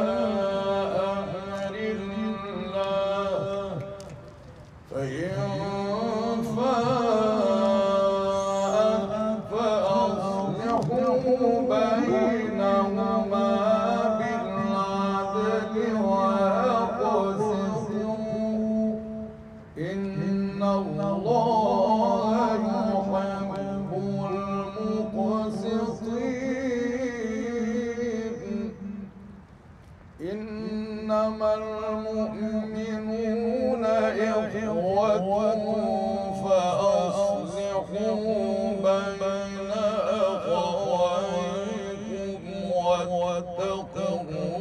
[SPEAKER 14] أمر الله فإن فاءت فأصلحوا بينهما بالعدل وأقسطوا إن الله يحب المقسطين إنما المؤمنون إخوة فأصلحوا بين أخويكم واتقوا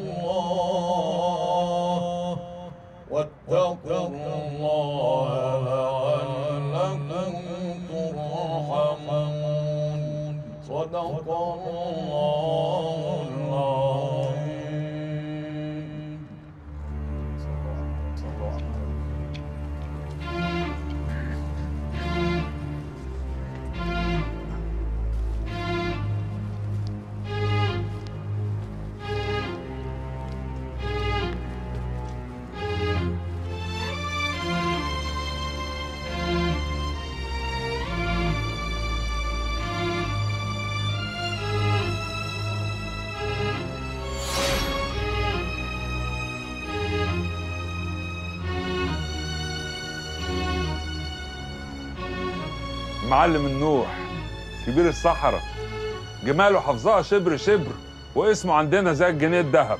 [SPEAKER 14] الله واتقوا الله لعلكم ترحمون صدق الله العظيم
[SPEAKER 4] معلم النوح كبير الصحراء جماله حافظها شبر شبر واسمه عندنا زي الجنيه الذهب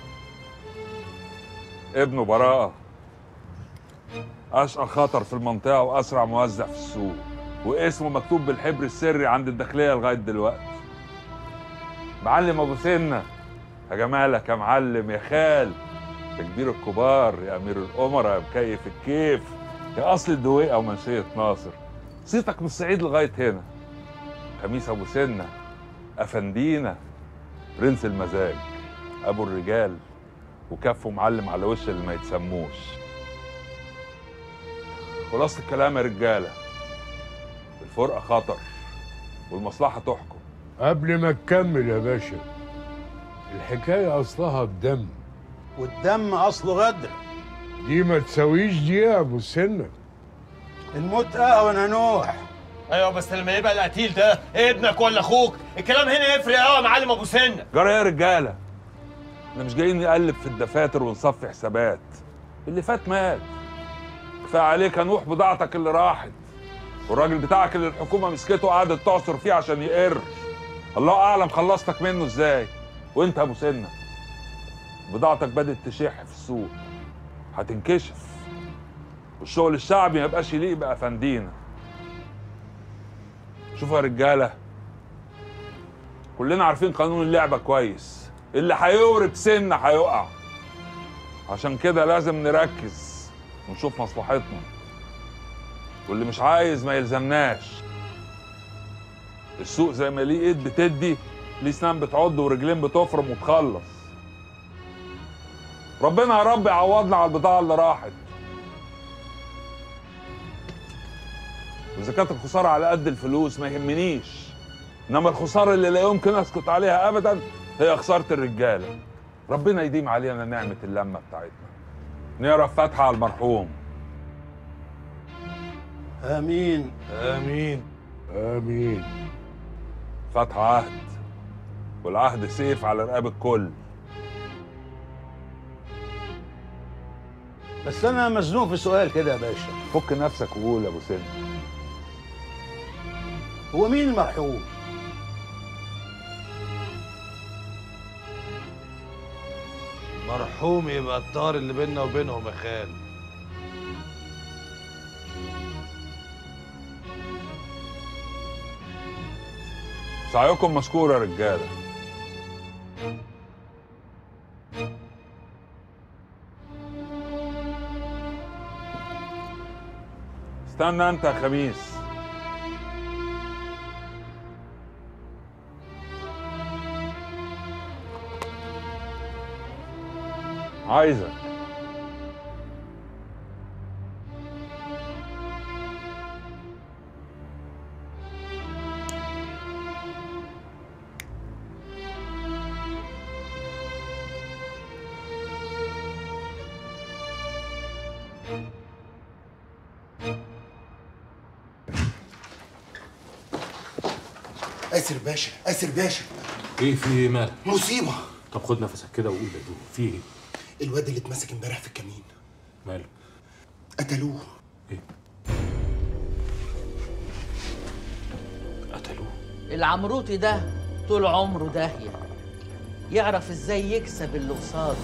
[SPEAKER 4] ابنه براءة أشقى خطر في المنطقة وأسرع موزع في السوق واسمه مكتوب بالحبر السري عند الداخلية لغاية دلوقتي معلم أبو سنة يا جمالك يا معلم يا خال يا كبير الكبار يا أمير الأمراء يا مكيف الكيف يا أصل الدويقة ومنشية ناصر صيتك من الصعيد لغاية هنا خميس أبو سنة أفندينا برنس المزاج أبو الرجال وكفه معلم على وش اللي ما يتسموش خلاصة الكلام يا رجالة الفرقة خطر والمصلحة تحكم
[SPEAKER 11] قبل ما تكمل يا باشا الحكاية أصلها الدم
[SPEAKER 10] والدم أصله غدر
[SPEAKER 11] دي ما تساويش دي يا أبو سنة
[SPEAKER 10] الموت أهون يا نوح
[SPEAKER 12] ايوه بس لما يبقى القتيل ده ابنك ولا اخوك الكلام هنا يفرق قوي يا معلم ابو سنه
[SPEAKER 4] جرى يا رجالة احنا مش جايين نقلب في الدفاتر ونصفي حسابات اللي فات مات كفايه عليك يا نوح بضاعتك اللي راحت والراجل بتاعك اللي الحكومه مسكته وقعدت تعصر فيه عشان يقر الله اعلم خلصتك منه ازاي وانت يا ابو سنه بضاعتك بدات تشح في السوق هتنكشف والشغل الشعبي ما يبقاش يليق بافندينا شوفوا يا رجاله كلنا عارفين قانون اللعبه كويس اللي هيورب سنه هيقع عشان كده لازم نركز ونشوف مصلحتنا واللي مش عايز ما يلزمناش السوق زي ما ليه ايد بتدي ليه سنان بتعض ورجلين بتفرم وتخلص ربنا يا رب يعوضنا على البضاعه اللي راحت واذا كانت الخساره على قد الفلوس ما يهمنيش انما الخساره اللي لا يمكن اسكت عليها ابدا هي خساره الرجاله ربنا يديم علينا نعمه اللمه بتاعتنا نقرا فاتحه على المرحوم
[SPEAKER 10] امين
[SPEAKER 4] امين
[SPEAKER 11] امين
[SPEAKER 4] فتح عهد والعهد سيف على رقاب الكل
[SPEAKER 10] بس انا مزنوق في سؤال كده يا باشا
[SPEAKER 4] فك نفسك وقول يا ابو سن
[SPEAKER 10] هو مين المرحوم
[SPEAKER 12] مرحوم يبقى الطار اللي بيننا وبينهم يا خال
[SPEAKER 4] سعيكم مشكور يا رجاله استنى انت يا خميس عايزك
[SPEAKER 1] اسر باشا اسر باشا
[SPEAKER 7] ايه في ايه مالك؟
[SPEAKER 1] مصيبه
[SPEAKER 7] طب خد نفسك كده وقول بهدوء في ايه؟
[SPEAKER 1] الواد اللي اتمسك امبارح في الكمين
[SPEAKER 7] ماله؟
[SPEAKER 1] قتلوه
[SPEAKER 9] العمروتي ده طول عمره داهية يعرف ازاي يكسب اللي قصاده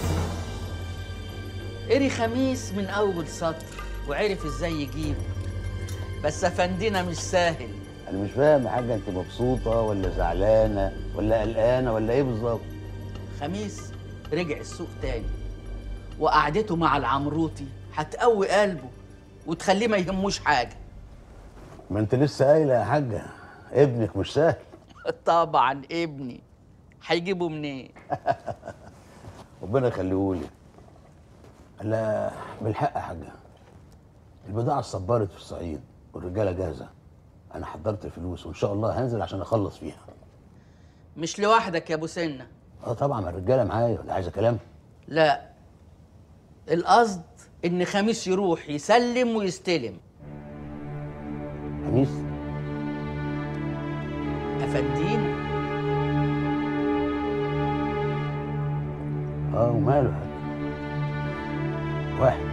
[SPEAKER 9] قري خميس من أول سطر وعرف ازاي يجيبه بس أفندينا مش سهل
[SPEAKER 19] انا مش فاهم يا حاجه انت مبسوطه ولا زعلانه ولا قلقانه ولا ايه بالظبط
[SPEAKER 9] خميس رجع السوق تاني وقعدته مع العمروتي هتقوي قلبه وتخليه ما يهموش حاجة
[SPEAKER 19] ما انت لسه قايله يا حاجه ابنك مش سهل
[SPEAKER 9] طبعا ابني هيجيبه منين
[SPEAKER 19] ربنا يخليهولي لا بالحق يا حاجه البضاعه اتصبرت في الصعيد والرجاله جاهزه انا حضرت الفلوس وان شاء الله هنزل عشان اخلص فيها
[SPEAKER 9] مش لوحدك يا ابو سنه
[SPEAKER 19] اه طبعا ما الرجاله معايا ولا عايزه كلام
[SPEAKER 9] لا القصد ان خميس يروح يسلم ويستلم
[SPEAKER 19] خميس
[SPEAKER 9] افندين
[SPEAKER 19] اه وماله يا حاج واحد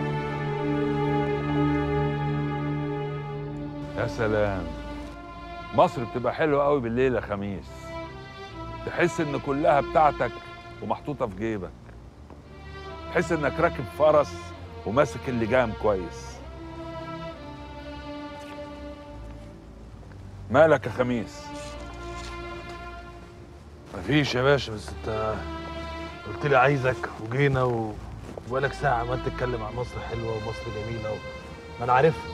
[SPEAKER 4] يا سلام مصر بتبقى حلوة قوي بالليل يا خميس تحس ان كلها بتاعتك ومحطوطة في جيبك تحس انك راكب فرس وماسك اللجام كويس مالك يا خميس
[SPEAKER 10] مفيش يا باشا بس انت قلت لي عايزك وجينا و... وبقالك ساعة عمال تتكلم عن مصر حلوة ومصر جميلة و... ما انا عارفها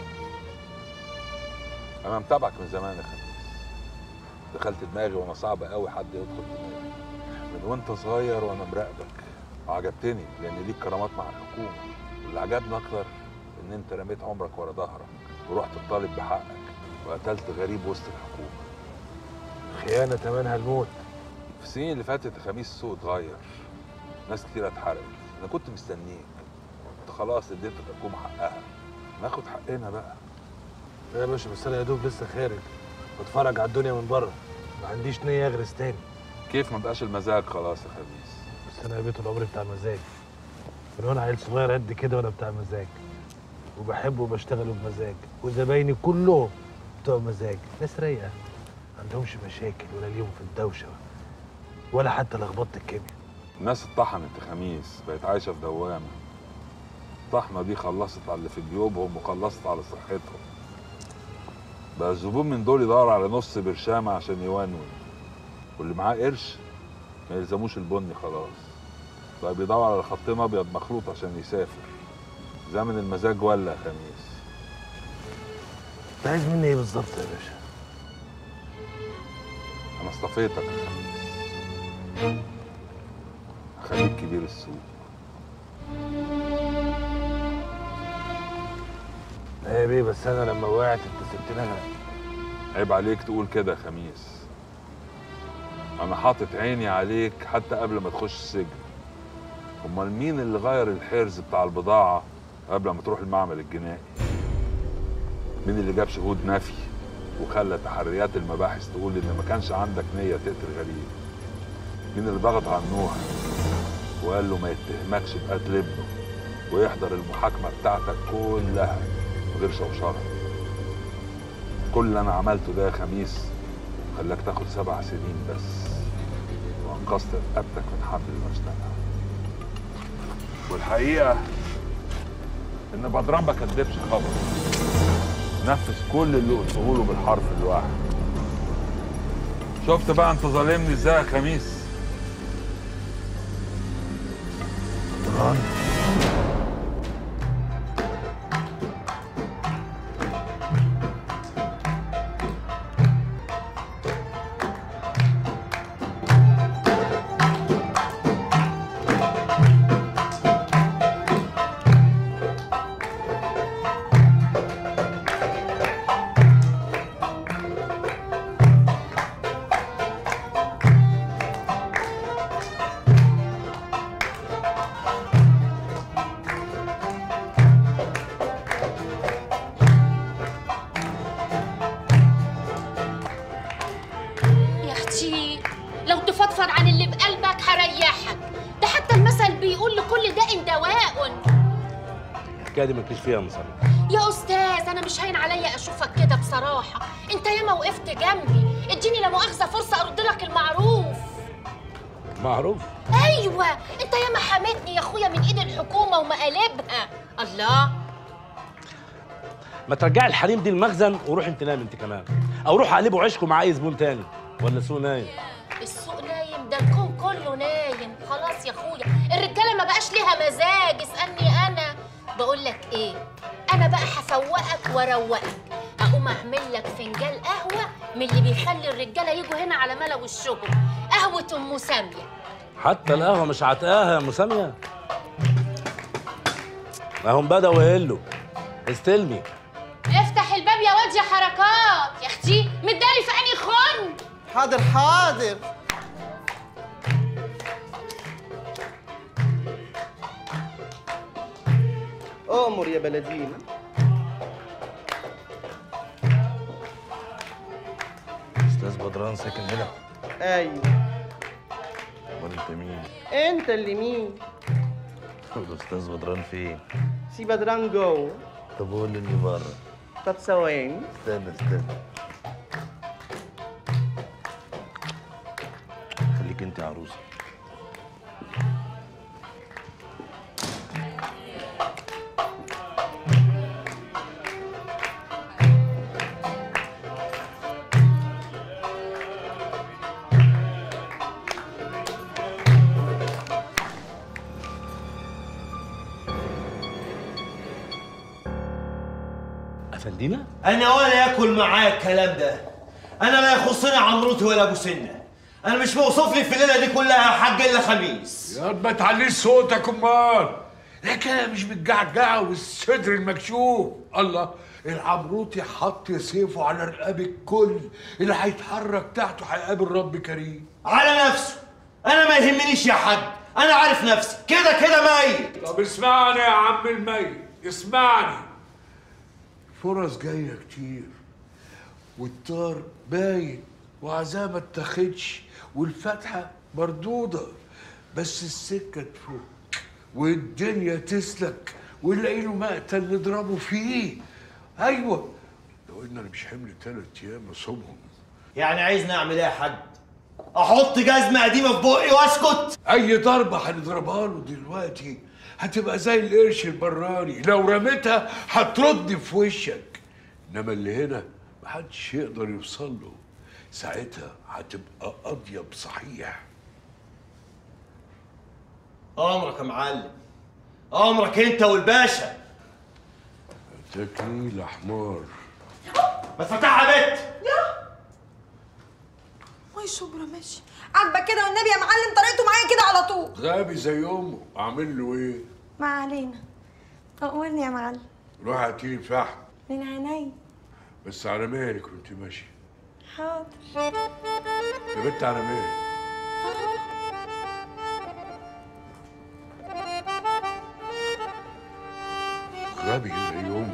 [SPEAKER 4] انا متابعك من زمان يا خميس دخلت دماغي وانا صعب قوي حد يدخل دماغي من وانت صغير وانا مراقبك وعجبتني لان ليك كرامات مع الحكومه واللي عجبني اكتر ان انت رميت عمرك ورا ظهرك ورحت تطالب بحقك وقتلت غريب وسط الحكومه
[SPEAKER 10] خيانة تمنها الموت
[SPEAKER 4] في السنين اللي فاتت يا خميس السوق اتغير ناس كتير اتحرقت انا كنت مستنيك انت خلاص اديت الحكومه حقها ناخد حقنا بقى
[SPEAKER 10] يا باشا بس انا يا دوب لسه خارج بتفرج على الدنيا من بره ما عنديش نية اغرس تاني
[SPEAKER 4] كيف ما بقاش المزاج خلاص يا خميس
[SPEAKER 10] بس انا يا بيت العمر بتاع مزاج من وانا عيل صغير قد كده وانا بتاع مزاج وبحب وبشتغل بمزاج وزبايني كلهم بتوع مزاج ناس رايقه ما عندهمش مشاكل ولا ليهم في الدوشه ولا حتى لخبطه الكيمياء
[SPEAKER 4] الناس اتطحنت يا خميس بقت عايشه في دوامه الطحنه دي خلصت على اللي في جيوبهم وخلصت على صحتهم بقى الزبون من دول يدور على نص برشامه عشان يونون واللي معاه قرش ما يلزموش البني خلاص بقى بيدور على خطين ابيض مخلوط عشان يسافر زمن المزاج ولا يا خميس
[SPEAKER 10] انت عايز مني ايه بالظبط يا باشا
[SPEAKER 4] انا اصطفيتك يا خميس هخليك كبير السوق
[SPEAKER 10] لا يا بيه بس انا لما وقعت انت سبتني اغرق
[SPEAKER 4] عيب عليك تقول كده يا خميس انا حاطط عيني عليك حتى قبل ما تخش السجن امال مين اللي غير الحرز بتاع البضاعه قبل ما تروح المعمل الجنائي مين اللي جاب شهود نفي وخلى تحريات المباحث تقول ان ما كانش عندك نيه تقتل غريب مين اللي ضغط على نوح وقال له ما يتهمكش بقتل ابنه ويحضر المحاكمه بتاعتك كلها من غير شوشره كل اللي انا عملته ده يا خميس خلاك تاخد سبع سنين بس وانقذت رقبتك من حبل المشنقه والحقيقه ان بدران ما كدبش خبر نفذ كل اللي قلته له بالحرف الواحد شفت بقى انت ظالمني ازاي يا خميس
[SPEAKER 22] الحكايه دي مالكيش فيها يا مسامح
[SPEAKER 3] يا استاذ انا مش هين عليا اشوفك كده بصراحه انت ياما وقفت جنبي اديني لا مؤاخذه فرصه ارد لك المعروف
[SPEAKER 22] معروف
[SPEAKER 3] ايوه انت ياما حميتني يا اخويا من ايد الحكومه ومقالبها الله
[SPEAKER 22] ما ترجعي الحريم دي المخزن وروح انت نام انت كمان او روح قلبوا عيشكم مع اي زبون تاني ولا سوق نايم
[SPEAKER 3] السوق نايم ده الكون كله نايم خلاص يا اخويا الرجاله ما بقاش ليها مزاج اسالني انا بقول لك ايه انا بقى هفوقك واروقك اقوم اعمل لك فنجان قهوه من اللي بيخلي الرجاله يجوا هنا على ملا وشهم قهوه ام ساميه
[SPEAKER 22] حتى القهوه مش عتقاها يا مساميه اهم بدأوا يقلوا استلمي
[SPEAKER 3] افتح الباب يا واد يا حركات يا اختي مداري في اني خن
[SPEAKER 17] حاضر حاضر امر يا بلدينا
[SPEAKER 10] استاذ بدران ساكن هنا
[SPEAKER 17] ايوه
[SPEAKER 10] امال انت مين؟
[SPEAKER 17] انت اللي مين
[SPEAKER 10] الاستاذ بدران فين؟
[SPEAKER 17] سي بدران جوه
[SPEAKER 10] طب قول لي اني بره
[SPEAKER 17] طب ثواني
[SPEAKER 10] استنى استنى خليك انت عروسه
[SPEAKER 22] افندينا
[SPEAKER 20] انا ولا ياكل معايا الكلام ده انا لا يخصني عمروتي ولا ابو سنه انا مش موصوف لي في الليله دي كلها يا حاج الا خميس
[SPEAKER 4] يا ما تعليش صوتك امال الحكايه مش بالجعجعه والصدر المكشوف الله العمروتي حط سيفه على رقاب الكل اللي هيتحرك تحته هيقابل رب كريم
[SPEAKER 20] على نفسه انا ما يهمنيش يا حاج انا عارف نفسي كده كده ميت
[SPEAKER 4] طب اسمعني يا عم الميت اسمعني فرص جايه كتير والطار باين وعزاه ما اتاخدش والفتحه مردوده بس السكه تفك والدنيا تسلك ونلاقي له مقتل نضربه فيه ايوه لو ان انا مش حمل ثلاث ايام اصومهم
[SPEAKER 20] يعني عايزني اعمل ايه يا حاج احط جزمه قديمه في بقي واسكت
[SPEAKER 4] اي ضربه هنضربها له دلوقتي هتبقى زي القرش البراني لو رميتها هترد في وشك انما اللي هنا محدش يقدر يوصل له ساعتها هتبقى اطيب صحيح
[SPEAKER 20] امرك يا معلم امرك انت والباشا
[SPEAKER 4] تكليل حمار
[SPEAKER 20] ما تفتحها بنت
[SPEAKER 13] ماي شبرا ماشي عاجبك كده والنبي يا معلم طريقته معايا كده على طول
[SPEAKER 4] غبي زي امه اعمل له ايه
[SPEAKER 13] ما علينا أقولني يا معلم
[SPEAKER 4] روح هاتيلي فحم
[SPEAKER 13] من عيني
[SPEAKER 4] بس على مالك وانت ماشي
[SPEAKER 13] حاضر
[SPEAKER 4] يا بنت على مالك غبي زي امه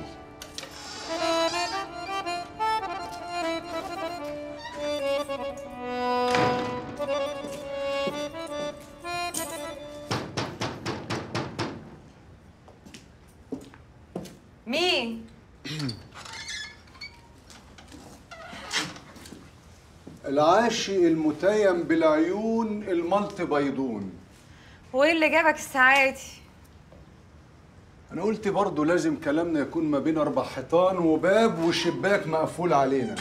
[SPEAKER 13] مين
[SPEAKER 11] العاشق المتيم بالعيون الملط بيضون
[SPEAKER 13] وايه اللي جابك الساعه دي
[SPEAKER 11] انا قلت برضه لازم كلامنا يكون ما بين اربع حيطان وباب وشباك مقفول علينا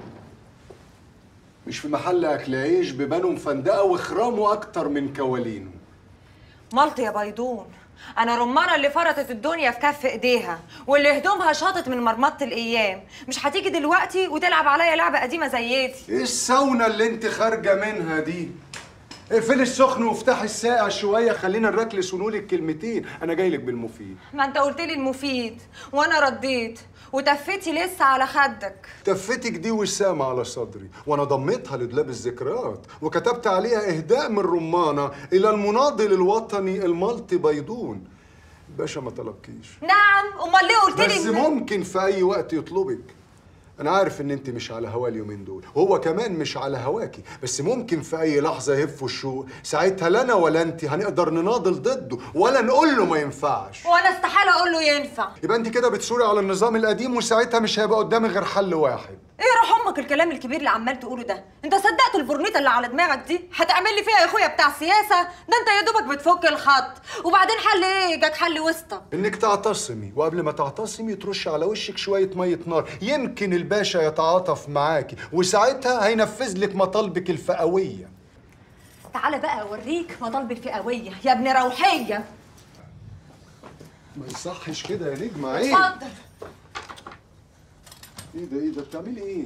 [SPEAKER 11] مش في محل اكل عيش بيبانه مفندقه وخرامه اكتر من كوالينه
[SPEAKER 13] ملط يا بيضون انا رمانه اللي فرطت الدنيا في كف ايديها واللي هدومها شاطت من مرمطه الايام مش هتيجي دلوقتي وتلعب عليا لعبه قديمه زي دي
[SPEAKER 11] ايه الساونا اللي انت خارجه منها دي اقفلي السخن وافتحي الساقع شويه خلينا نركلس ونقول الكلمتين انا جاي لك بالمفيد
[SPEAKER 13] ما انت قلت لي المفيد وانا رديت وتفتي لسه على خدك
[SPEAKER 11] تفتك دي وسامة على صدري وانا ضميتها لدولاب الذكريات وكتبت عليها اهداء من رمانة الى المناضل الوطني المالطي بيضون باشا ما طلبكيش
[SPEAKER 13] نعم امال ليه قلت لي
[SPEAKER 11] بس
[SPEAKER 13] إن-
[SPEAKER 11] ممكن في اي وقت يطلبك
[SPEAKER 2] انا عارف ان انت مش على هوا اليومين دول وهو كمان مش على هواكي بس ممكن في اي لحظه يهفوا الشوق ساعتها لا انا ولا انت هنقدر نناضل ضده ولا نقول له ما ينفعش
[SPEAKER 13] وانا استحاله اقول له ينفع
[SPEAKER 2] يبقى انت كده بتثوري على النظام القديم وساعتها مش هيبقى قدامي غير حل واحد
[SPEAKER 13] ايه روح امك الكلام الكبير اللي عمال تقوله ده انت صدقت البورنيطه اللي على دماغك دي هتعمل لي فيها يا اخويا بتاع سياسه ده انت يا دوبك بتفك الخط وبعدين حل ايه جاك حل وسطى
[SPEAKER 2] انك تعتصمي وقبل ما تعتصمي ترش على وشك شويه ميه نار يمكن الباشا يتعاطف معاكي وساعتها هينفذ لك مطالبك الفئويه
[SPEAKER 13] تعالى بقى اوريك مطالب الفئويه يا ابن روحيه
[SPEAKER 2] ما يصحش كده يا نجمه عيب
[SPEAKER 13] اتفضل
[SPEAKER 2] ايه ده ايه ده بتعملي ايه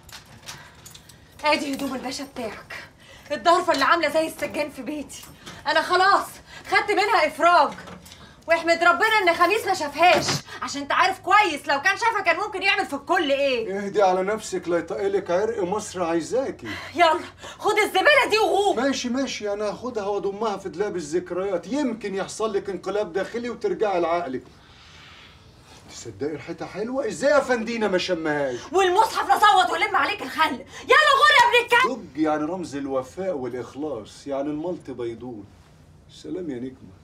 [SPEAKER 13] ادي هدوم الباشا بتاعك الضرفه اللي عامله زي السجان في بيتي انا خلاص خدت منها افراج واحمد ربنا ان خميس ما شافهاش عشان انت عارف كويس لو كان شافها كان ممكن يعمل في الكل ايه
[SPEAKER 2] اهدي على نفسك لا يطقلك عرق مصر عايزاكي
[SPEAKER 13] يلا خد الزباله دي وغوب
[SPEAKER 2] ماشي ماشي انا هاخدها واضمها في دولاب الذكريات يمكن يحصل لك انقلاب داخلي وترجعي لعقلك تصدقي ريحتها حلوه ازاي يا فندينا ما شمهاش
[SPEAKER 13] والمصحف نصوت ولم عليك الخل يلا غور يا ابن الكلب
[SPEAKER 2] دج يعني رمز الوفاء والاخلاص يعني الملط بيضون سلام يا نجمه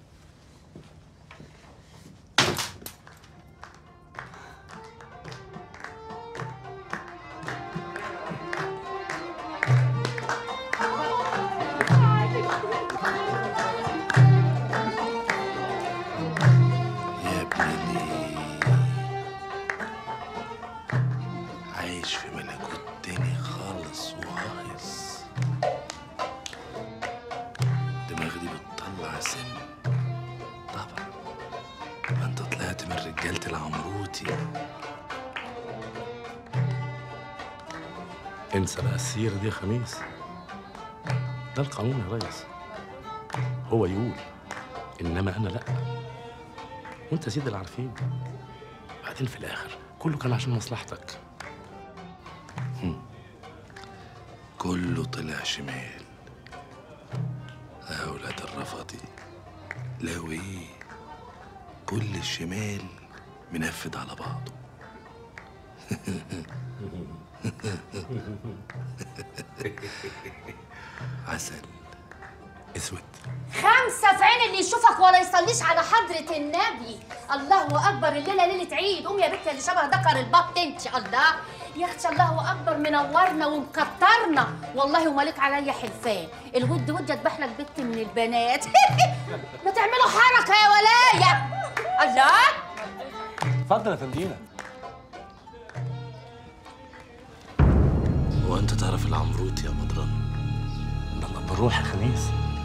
[SPEAKER 10] يا ابني عايش في ملكوت تاني خالص وهايص دماغي دي بتطلع سم طبعا ما انت طلعت من رجالة العمروتي
[SPEAKER 7] انسى بقى السيرة دي يا خميس ده القانون يا ريس هو يقول انما انا لا وانت سيد العارفين بعدين في الاخر كله كان عشان مصلحتك
[SPEAKER 10] كله طلع شمال يا ولاد الرفضي لو ايه كل الشمال منفد على بعضه عسل اسود
[SPEAKER 3] خمسة في عين اللي يشوفك ولا يصليش على حضرة النبي الله أكبر الليلة ليلة عيد قوم يا بنت اللي شبه ذكر البط انت الله يا اختي الله أكبر منورنا ومكترنا والله ومالك عليا حلفان الود ود اذبح لك بنت من البنات ما تعملوا حركة يا ولاية الله
[SPEAKER 22] اتفضل يا فندينا
[SPEAKER 10] هو انت تعرف العمروت يا مضران
[SPEAKER 7] لما بنروح يا خميس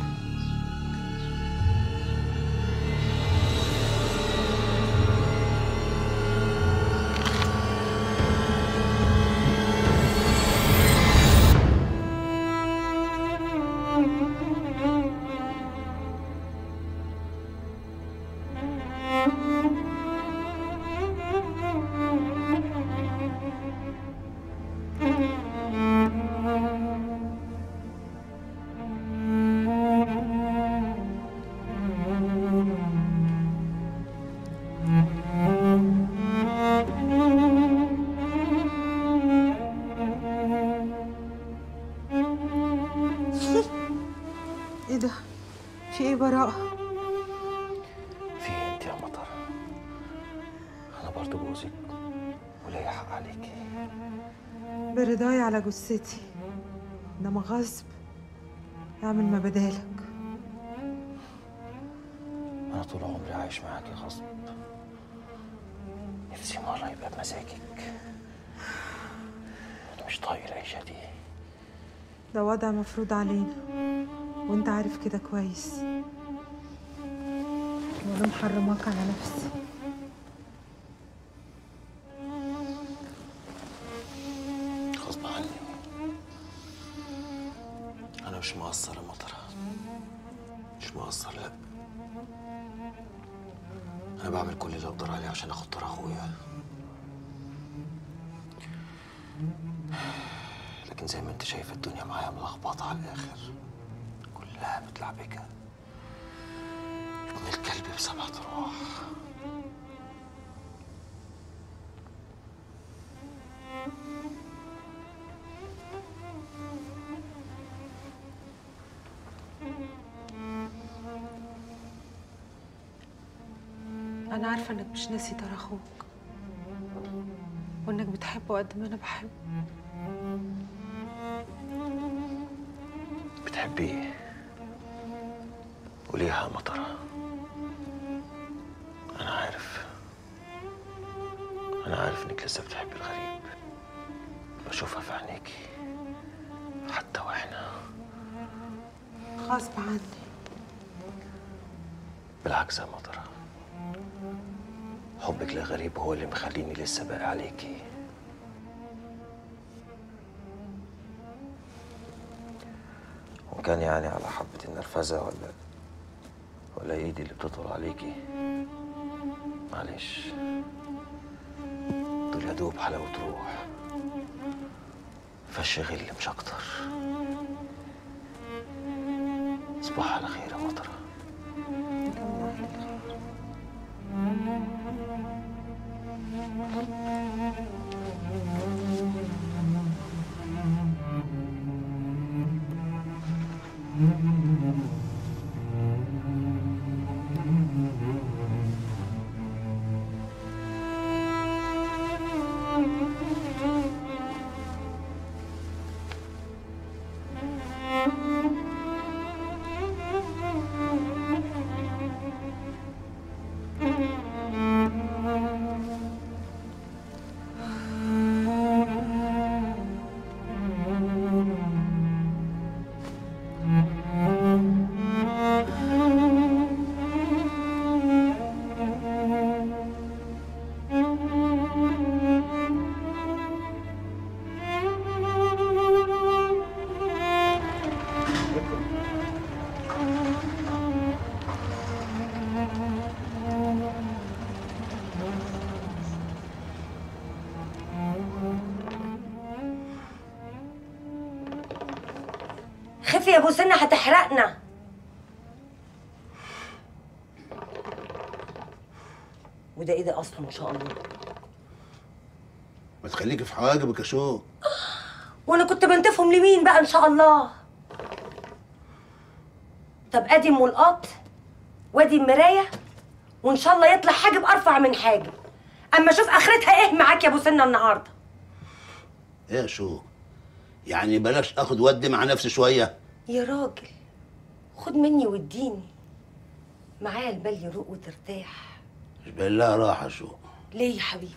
[SPEAKER 5] ايه ده؟ في ايه براءة؟
[SPEAKER 10] في إيه انت يا مطر انا برضو جوزك وليا حق عليكي
[SPEAKER 5] برضاي على جثتي انما غصب اعمل ما بدالك
[SPEAKER 10] انا طول عمري عايش معاكي غصب نفسي مرة يبقى بمزاجك انا مش طايق العيشة دي
[SPEAKER 5] ده وضع مفروض علينا وانت عارف كده كويس وانا محرماك على نفسي
[SPEAKER 10] غصب عني انا مش مقصر يا مطر مش مقصر لا انا بعمل كل اللي اقدر عليه عشان اخد طار اخويا لكن زي ما انت شايف الدنيا معايا ملخبطه على الاخر كلها متلعبكه ابن الكلب بسبعة ارواح
[SPEAKER 5] انا عارفه انك مش ناسي دار اخوك وانك بتحبه قد ما انا بحبه
[SPEAKER 10] بتحبيه وليها مطرة أنا عارف أنا عارف إنك لسه بتحبي الغريب بشوفها في عينيكي حتى وإحنا
[SPEAKER 5] غصب عني
[SPEAKER 10] بالعكس يا مطرة حبك للغريب هو اللي مخليني لسه باقي عليكي وكان يعني على حبة النرفزة ولا ولا ايدي اللي بتطول عليكي معلش دول يا دوب حلاوة روح فش غل مش اكتر صباح على خير يا مطرة
[SPEAKER 6] خفي يا ابو سنه هتحرقنا وده ايه ده اصلا ان شاء الله
[SPEAKER 15] ما تخليكي في حواجبك يا شو
[SPEAKER 6] وانا كنت بنتفهم لمين بقى ان شاء الله طب ادي ملقاط وادي المرايه وان شاء الله يطلع حاجب ارفع من حاجب اما اشوف اخرتها ايه معاك يا ابو سنه النهارده
[SPEAKER 15] ايه يا شو يعني بلاش اخد ودي مع نفسي شويه
[SPEAKER 6] يا راجل خد مني واديني معايا البال يروق وترتاح
[SPEAKER 15] مش باين لها راحه شو
[SPEAKER 6] ليه يا حبيبي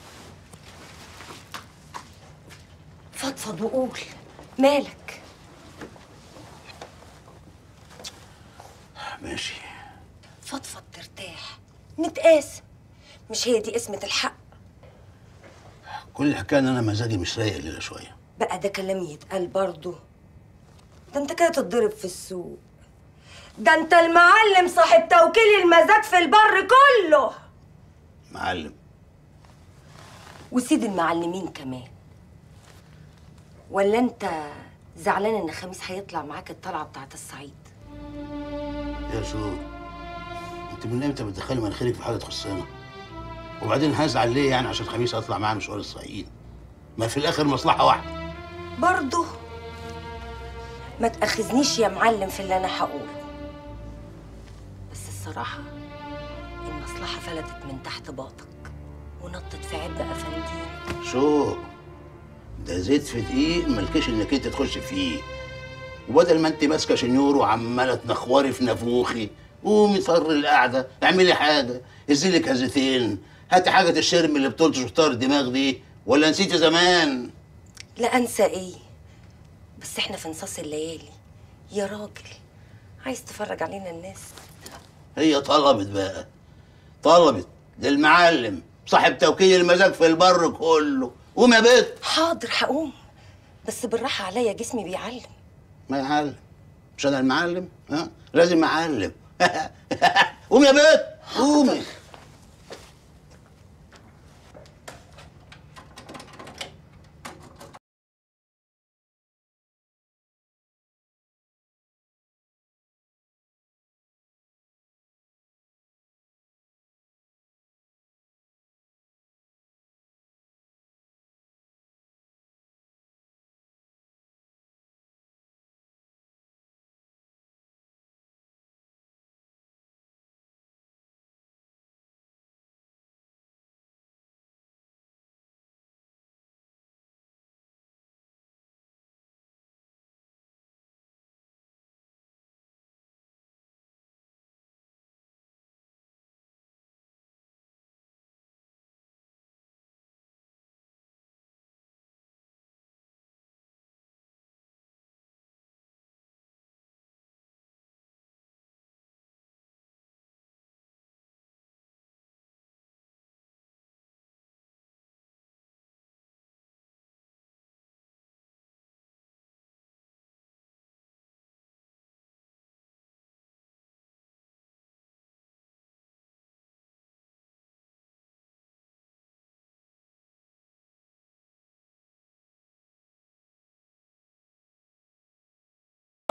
[SPEAKER 6] فضفض وقول مالك
[SPEAKER 15] ماشي
[SPEAKER 6] فضفض ترتاح نتقاسم مش هي دي قسمة الحق
[SPEAKER 15] كل الحكايه ان انا مزاجي مش رايق الليله شويه
[SPEAKER 6] بقى ده كلام يتقال برضه ده انت كده تتضرب في السوق ده انت المعلم صاحب توكيل المزاد في البر كله
[SPEAKER 15] معلم
[SPEAKER 6] وسيد المعلمين كمان ولا انت زعلان ان خميس هيطلع معاك الطلعه بتاعت الصعيد
[SPEAKER 15] يا شو انت من امتى بتدخلي مناخيرك في حاجه تخصنا وبعدين هزعل ليه يعني عشان خميس اطلع معاه مشوار الصعيد ما في الاخر مصلحه واحده
[SPEAKER 6] برضه ما تأخذنيش يا معلم في اللي انا هقوله بس الصراحه المصلحه فلتت من تحت باطك ونطت في عبء افنديل
[SPEAKER 15] شو ده زيت في دقيق ملكش انك انت تخش فيه وبدل ما انت ماسكه شنيور وعماله تنخوري في نافوخي قومي طر القعده اعملي حاجه ازيلك هزتين هاتي حاجه الشرم اللي بتلطش وتطر الدماغ دي ولا نسيتي زمان
[SPEAKER 6] لا انسى ايه بس احنا في نصاص الليالي يا راجل عايز تفرج علينا الناس
[SPEAKER 15] هي طلبت بقى طلبت للمعلم صاحب توكيل المزاج في البر كله قوم يا بت
[SPEAKER 6] حاضر هقوم بس بالراحه عليا جسمي بيعلم
[SPEAKER 15] ما يعلم مش انا المعلم ها لازم اعلم قوم يا بت قومي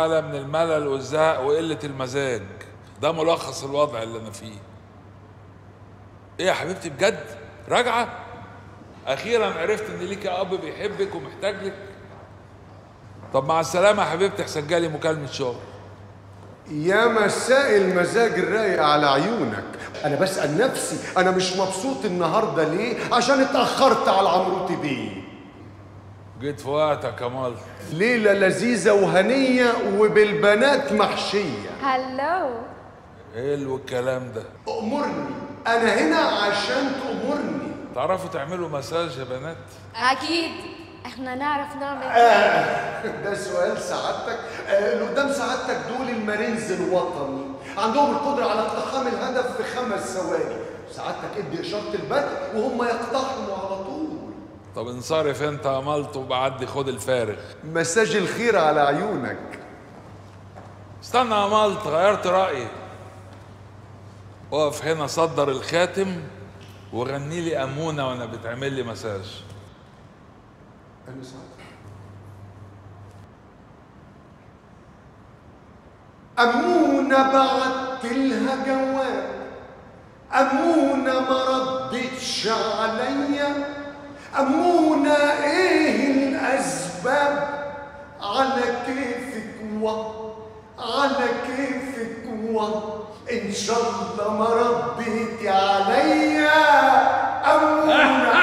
[SPEAKER 4] حالة من الملل والزهق وقلة المزاج ده ملخص الوضع اللي أنا فيه إيه يا حبيبتي بجد راجعة أخيرا عرفت إن ليكي أب بيحبك ومحتاج لك طب مع السلامة يا حبيبتي أحسن جالي مكالمة شغل
[SPEAKER 2] يا مساء المزاج الرايق على عيونك انا بسأل نفسي انا مش مبسوط النهارده ليه عشان اتأخرت على عمروتي بيه
[SPEAKER 4] جيت في وقتك يا مال
[SPEAKER 2] ليلة لذيذة وهنية وبالبنات محشية
[SPEAKER 8] هلو
[SPEAKER 4] حلو الكلام ده
[SPEAKER 2] أمرني أنا هنا عشان تأمرني
[SPEAKER 4] تعرفوا تعملوا مساج يا بنات
[SPEAKER 8] اكيد احنا نعرف نعمل
[SPEAKER 2] آه ده سؤال سعادتك آه اللي قدام سعادتك دول المارينز الوطني عندهم القدرة على اقتحام الهدف في خمس ثواني سعادتك ادي إشارة البدء وهم يقتحموا على طول
[SPEAKER 4] طب انصرف انت يا مالط وبعدي خد الفارغ
[SPEAKER 2] مساج الخير على عيونك
[SPEAKER 4] استنى يا مالط غيرت رأيي اقف هنا صدر الخاتم وغني لي أمونة وأنا بتعمل لي مساج
[SPEAKER 2] أنا سعادتك أمونة بعت لها جواب أمونة ما ردتش عليا أمونة إيه الأسباب على كيفك و على كيفك و إن شاء الله ما رديتي عليا أمونة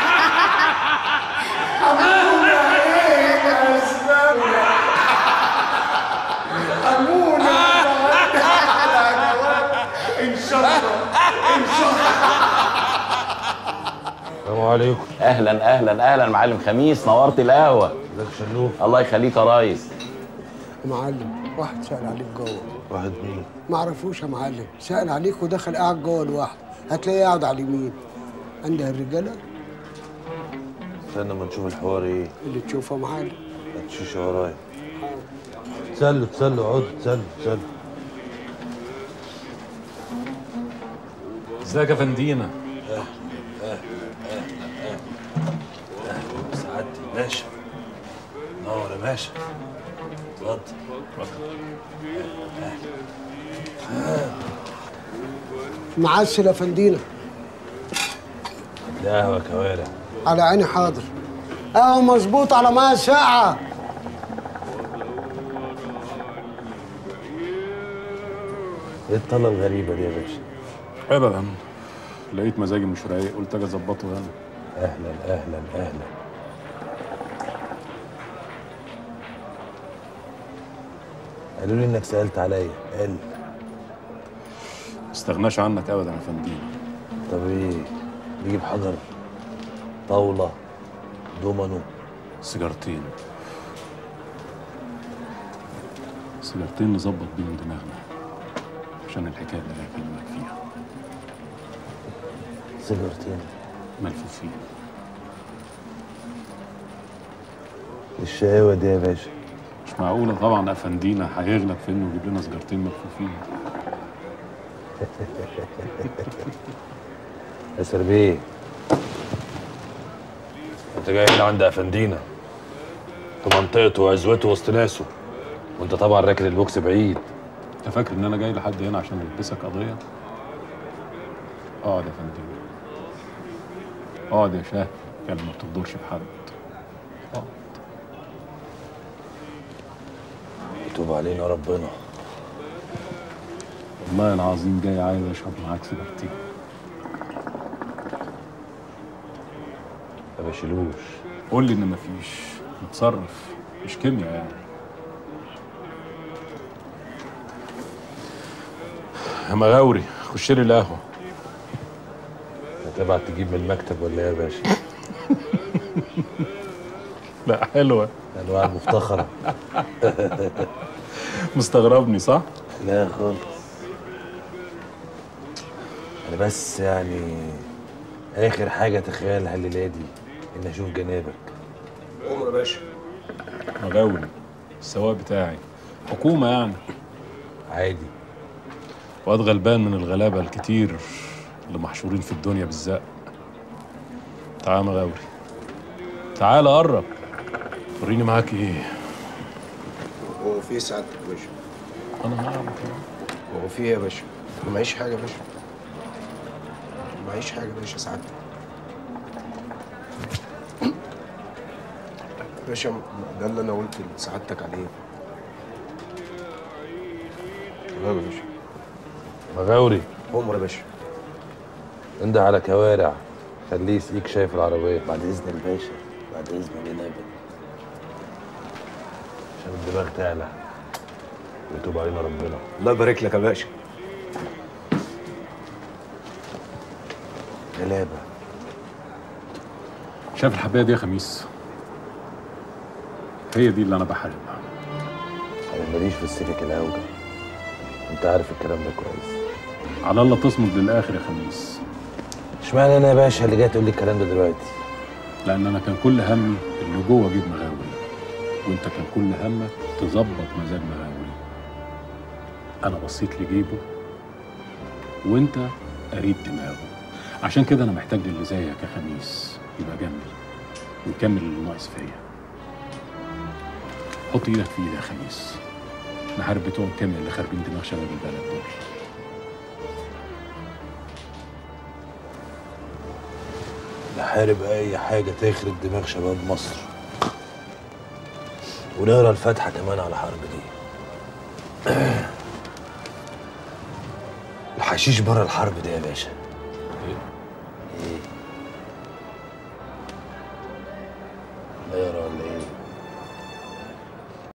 [SPEAKER 2] أمونة إيه الأسباب أمونة على جواب إن شاء الله إن شاء الله
[SPEAKER 16] السلام عليكم اهلا اهلا اهلا معلم خميس نورت القهوه ازيك يا شلوف الله يخليك يا ريس
[SPEAKER 18] معلم واحد سأل عليك جوه
[SPEAKER 16] واحد مين
[SPEAKER 18] ما عرفوش يا معلم سأل عليك ودخل قاعد جوه لوحده هتلاقيه قاعد على اليمين عندها الرجالة
[SPEAKER 16] استنى ما نشوف الحوار ايه
[SPEAKER 18] اللي تشوفها معلم
[SPEAKER 16] الشيشه ورايا تسلوا تسلوا اقعدوا تسلوا تسلوا
[SPEAKER 7] ازيك يا فندينا
[SPEAKER 10] سعادتي باشا نور يا باشا اتفضل
[SPEAKER 18] معسل يا فندينا
[SPEAKER 16] ده قهوه كوارع
[SPEAKER 18] على عيني حاضر اهو مظبوط على ميه ساعة
[SPEAKER 16] ايه الطلة الغريبة دي يا باشا؟
[SPEAKER 7] ابدا لقيت مزاجي مش رايق قلت اجي اظبطه هنا
[SPEAKER 16] اهلا اهلا اهلا قالوا لي انك سألت عليا قال
[SPEAKER 7] استغناش عنك ابدا يا فندينا
[SPEAKER 16] طب ايه نجيب حجر طاولة دومينو
[SPEAKER 7] سيجارتين سيجارتين نظبط بيهم دماغنا عشان الحكايه اللي انا هكلمك فيها
[SPEAKER 16] سيجارتين
[SPEAKER 7] ملفوفين
[SPEAKER 16] الشقاوة دي يا باشا
[SPEAKER 7] مش معقوله طبعا افندينا هيغلب في انه يجيب لنا سيجارتين ملفوفين
[SPEAKER 16] يا سربيه
[SPEAKER 10] انت جاي هنا عند افندينا في منطقته وعزوته وسط ناسه وانت طبعا راكن البوكس بعيد
[SPEAKER 7] انت فاكر ان انا جاي لحد هنا عشان البسك قضيه اقعد يا فندم اقعد يا شاه كان ما بتغدرش بحد اقعد
[SPEAKER 10] يتوب علينا ربنا
[SPEAKER 7] والله العظيم جاي عايز اشرب معاك سيجارتين
[SPEAKER 16] ما بشيلوش
[SPEAKER 7] قول لي ان مفيش نتصرف مش كيمياء يعني يا مغاوري خش لي القهوه
[SPEAKER 16] هتبعت تجيب من المكتب ولا ايه يا باشا؟
[SPEAKER 7] لا حلوه
[SPEAKER 16] انواع المفتخره
[SPEAKER 7] مستغربني صح؟
[SPEAKER 16] لا خالص انا بس يعني اخر حاجه تخيلها الليله دي ان اشوف جنابك
[SPEAKER 7] عمر يا باشا مغاوري السواق بتاعي حكومه يعني
[SPEAKER 16] عادي
[SPEAKER 7] واد غلبان من الغلابه الكتير اللي محشورين في الدنيا بالزق تعال يا مغاوري تعال قرب وريني معاك ايه
[SPEAKER 14] هو في إيه سعادتك يا باشا؟
[SPEAKER 7] انا ما اعرف
[SPEAKER 14] هو في ايه يا باشا؟ أنا معيش حاجة يا باشا معيش حاجة يا باشا سعادتك يا باشا ده اللي أنا قلت لسعادتك عليه تمام يا باشا
[SPEAKER 16] مغاوري
[SPEAKER 14] عمر يا باشا
[SPEAKER 16] انده على كوارع خليه يسقيك شايف العربية بعد إذن الباشا بعد إذن النبي عشان الدماغ تعلى ويتوب علينا ربنا
[SPEAKER 14] الله يبارك لك يا باشا
[SPEAKER 16] غلابة
[SPEAKER 7] شايف الحبايه دي يا خميس هي دي اللي انا بحاربها
[SPEAKER 16] أنا ماليش في السكك الأوجع أنت عارف الكلام ده كويس
[SPEAKER 7] على الله تصمد للاخر يا خميس
[SPEAKER 16] اشمعنى أنا يا باشا اللي جاي تقول لي الكلام ده دلوقتي
[SPEAKER 7] لان انا كان كل همي اللي جوه جيب مغاوري وانت كان كل همك تظبط مزاج مغاوري انا بصيت لجيبه وانت قريب دماغه عشان كده انا محتاج للي زيك يا خميس يبقى جنبي ويكمل اللي ناقص فيا حط ايدك في ايدي يا خميس نحارب بتوع الكامل اللي خاربين دماغ شباب البلد دول
[SPEAKER 16] نحارب أي حاجة تخرب دماغ شباب مصر ونقرا الفاتحة كمان على الحرب دي الحشيش بره الحرب دي يا باشا ايه؟ لا يا راجل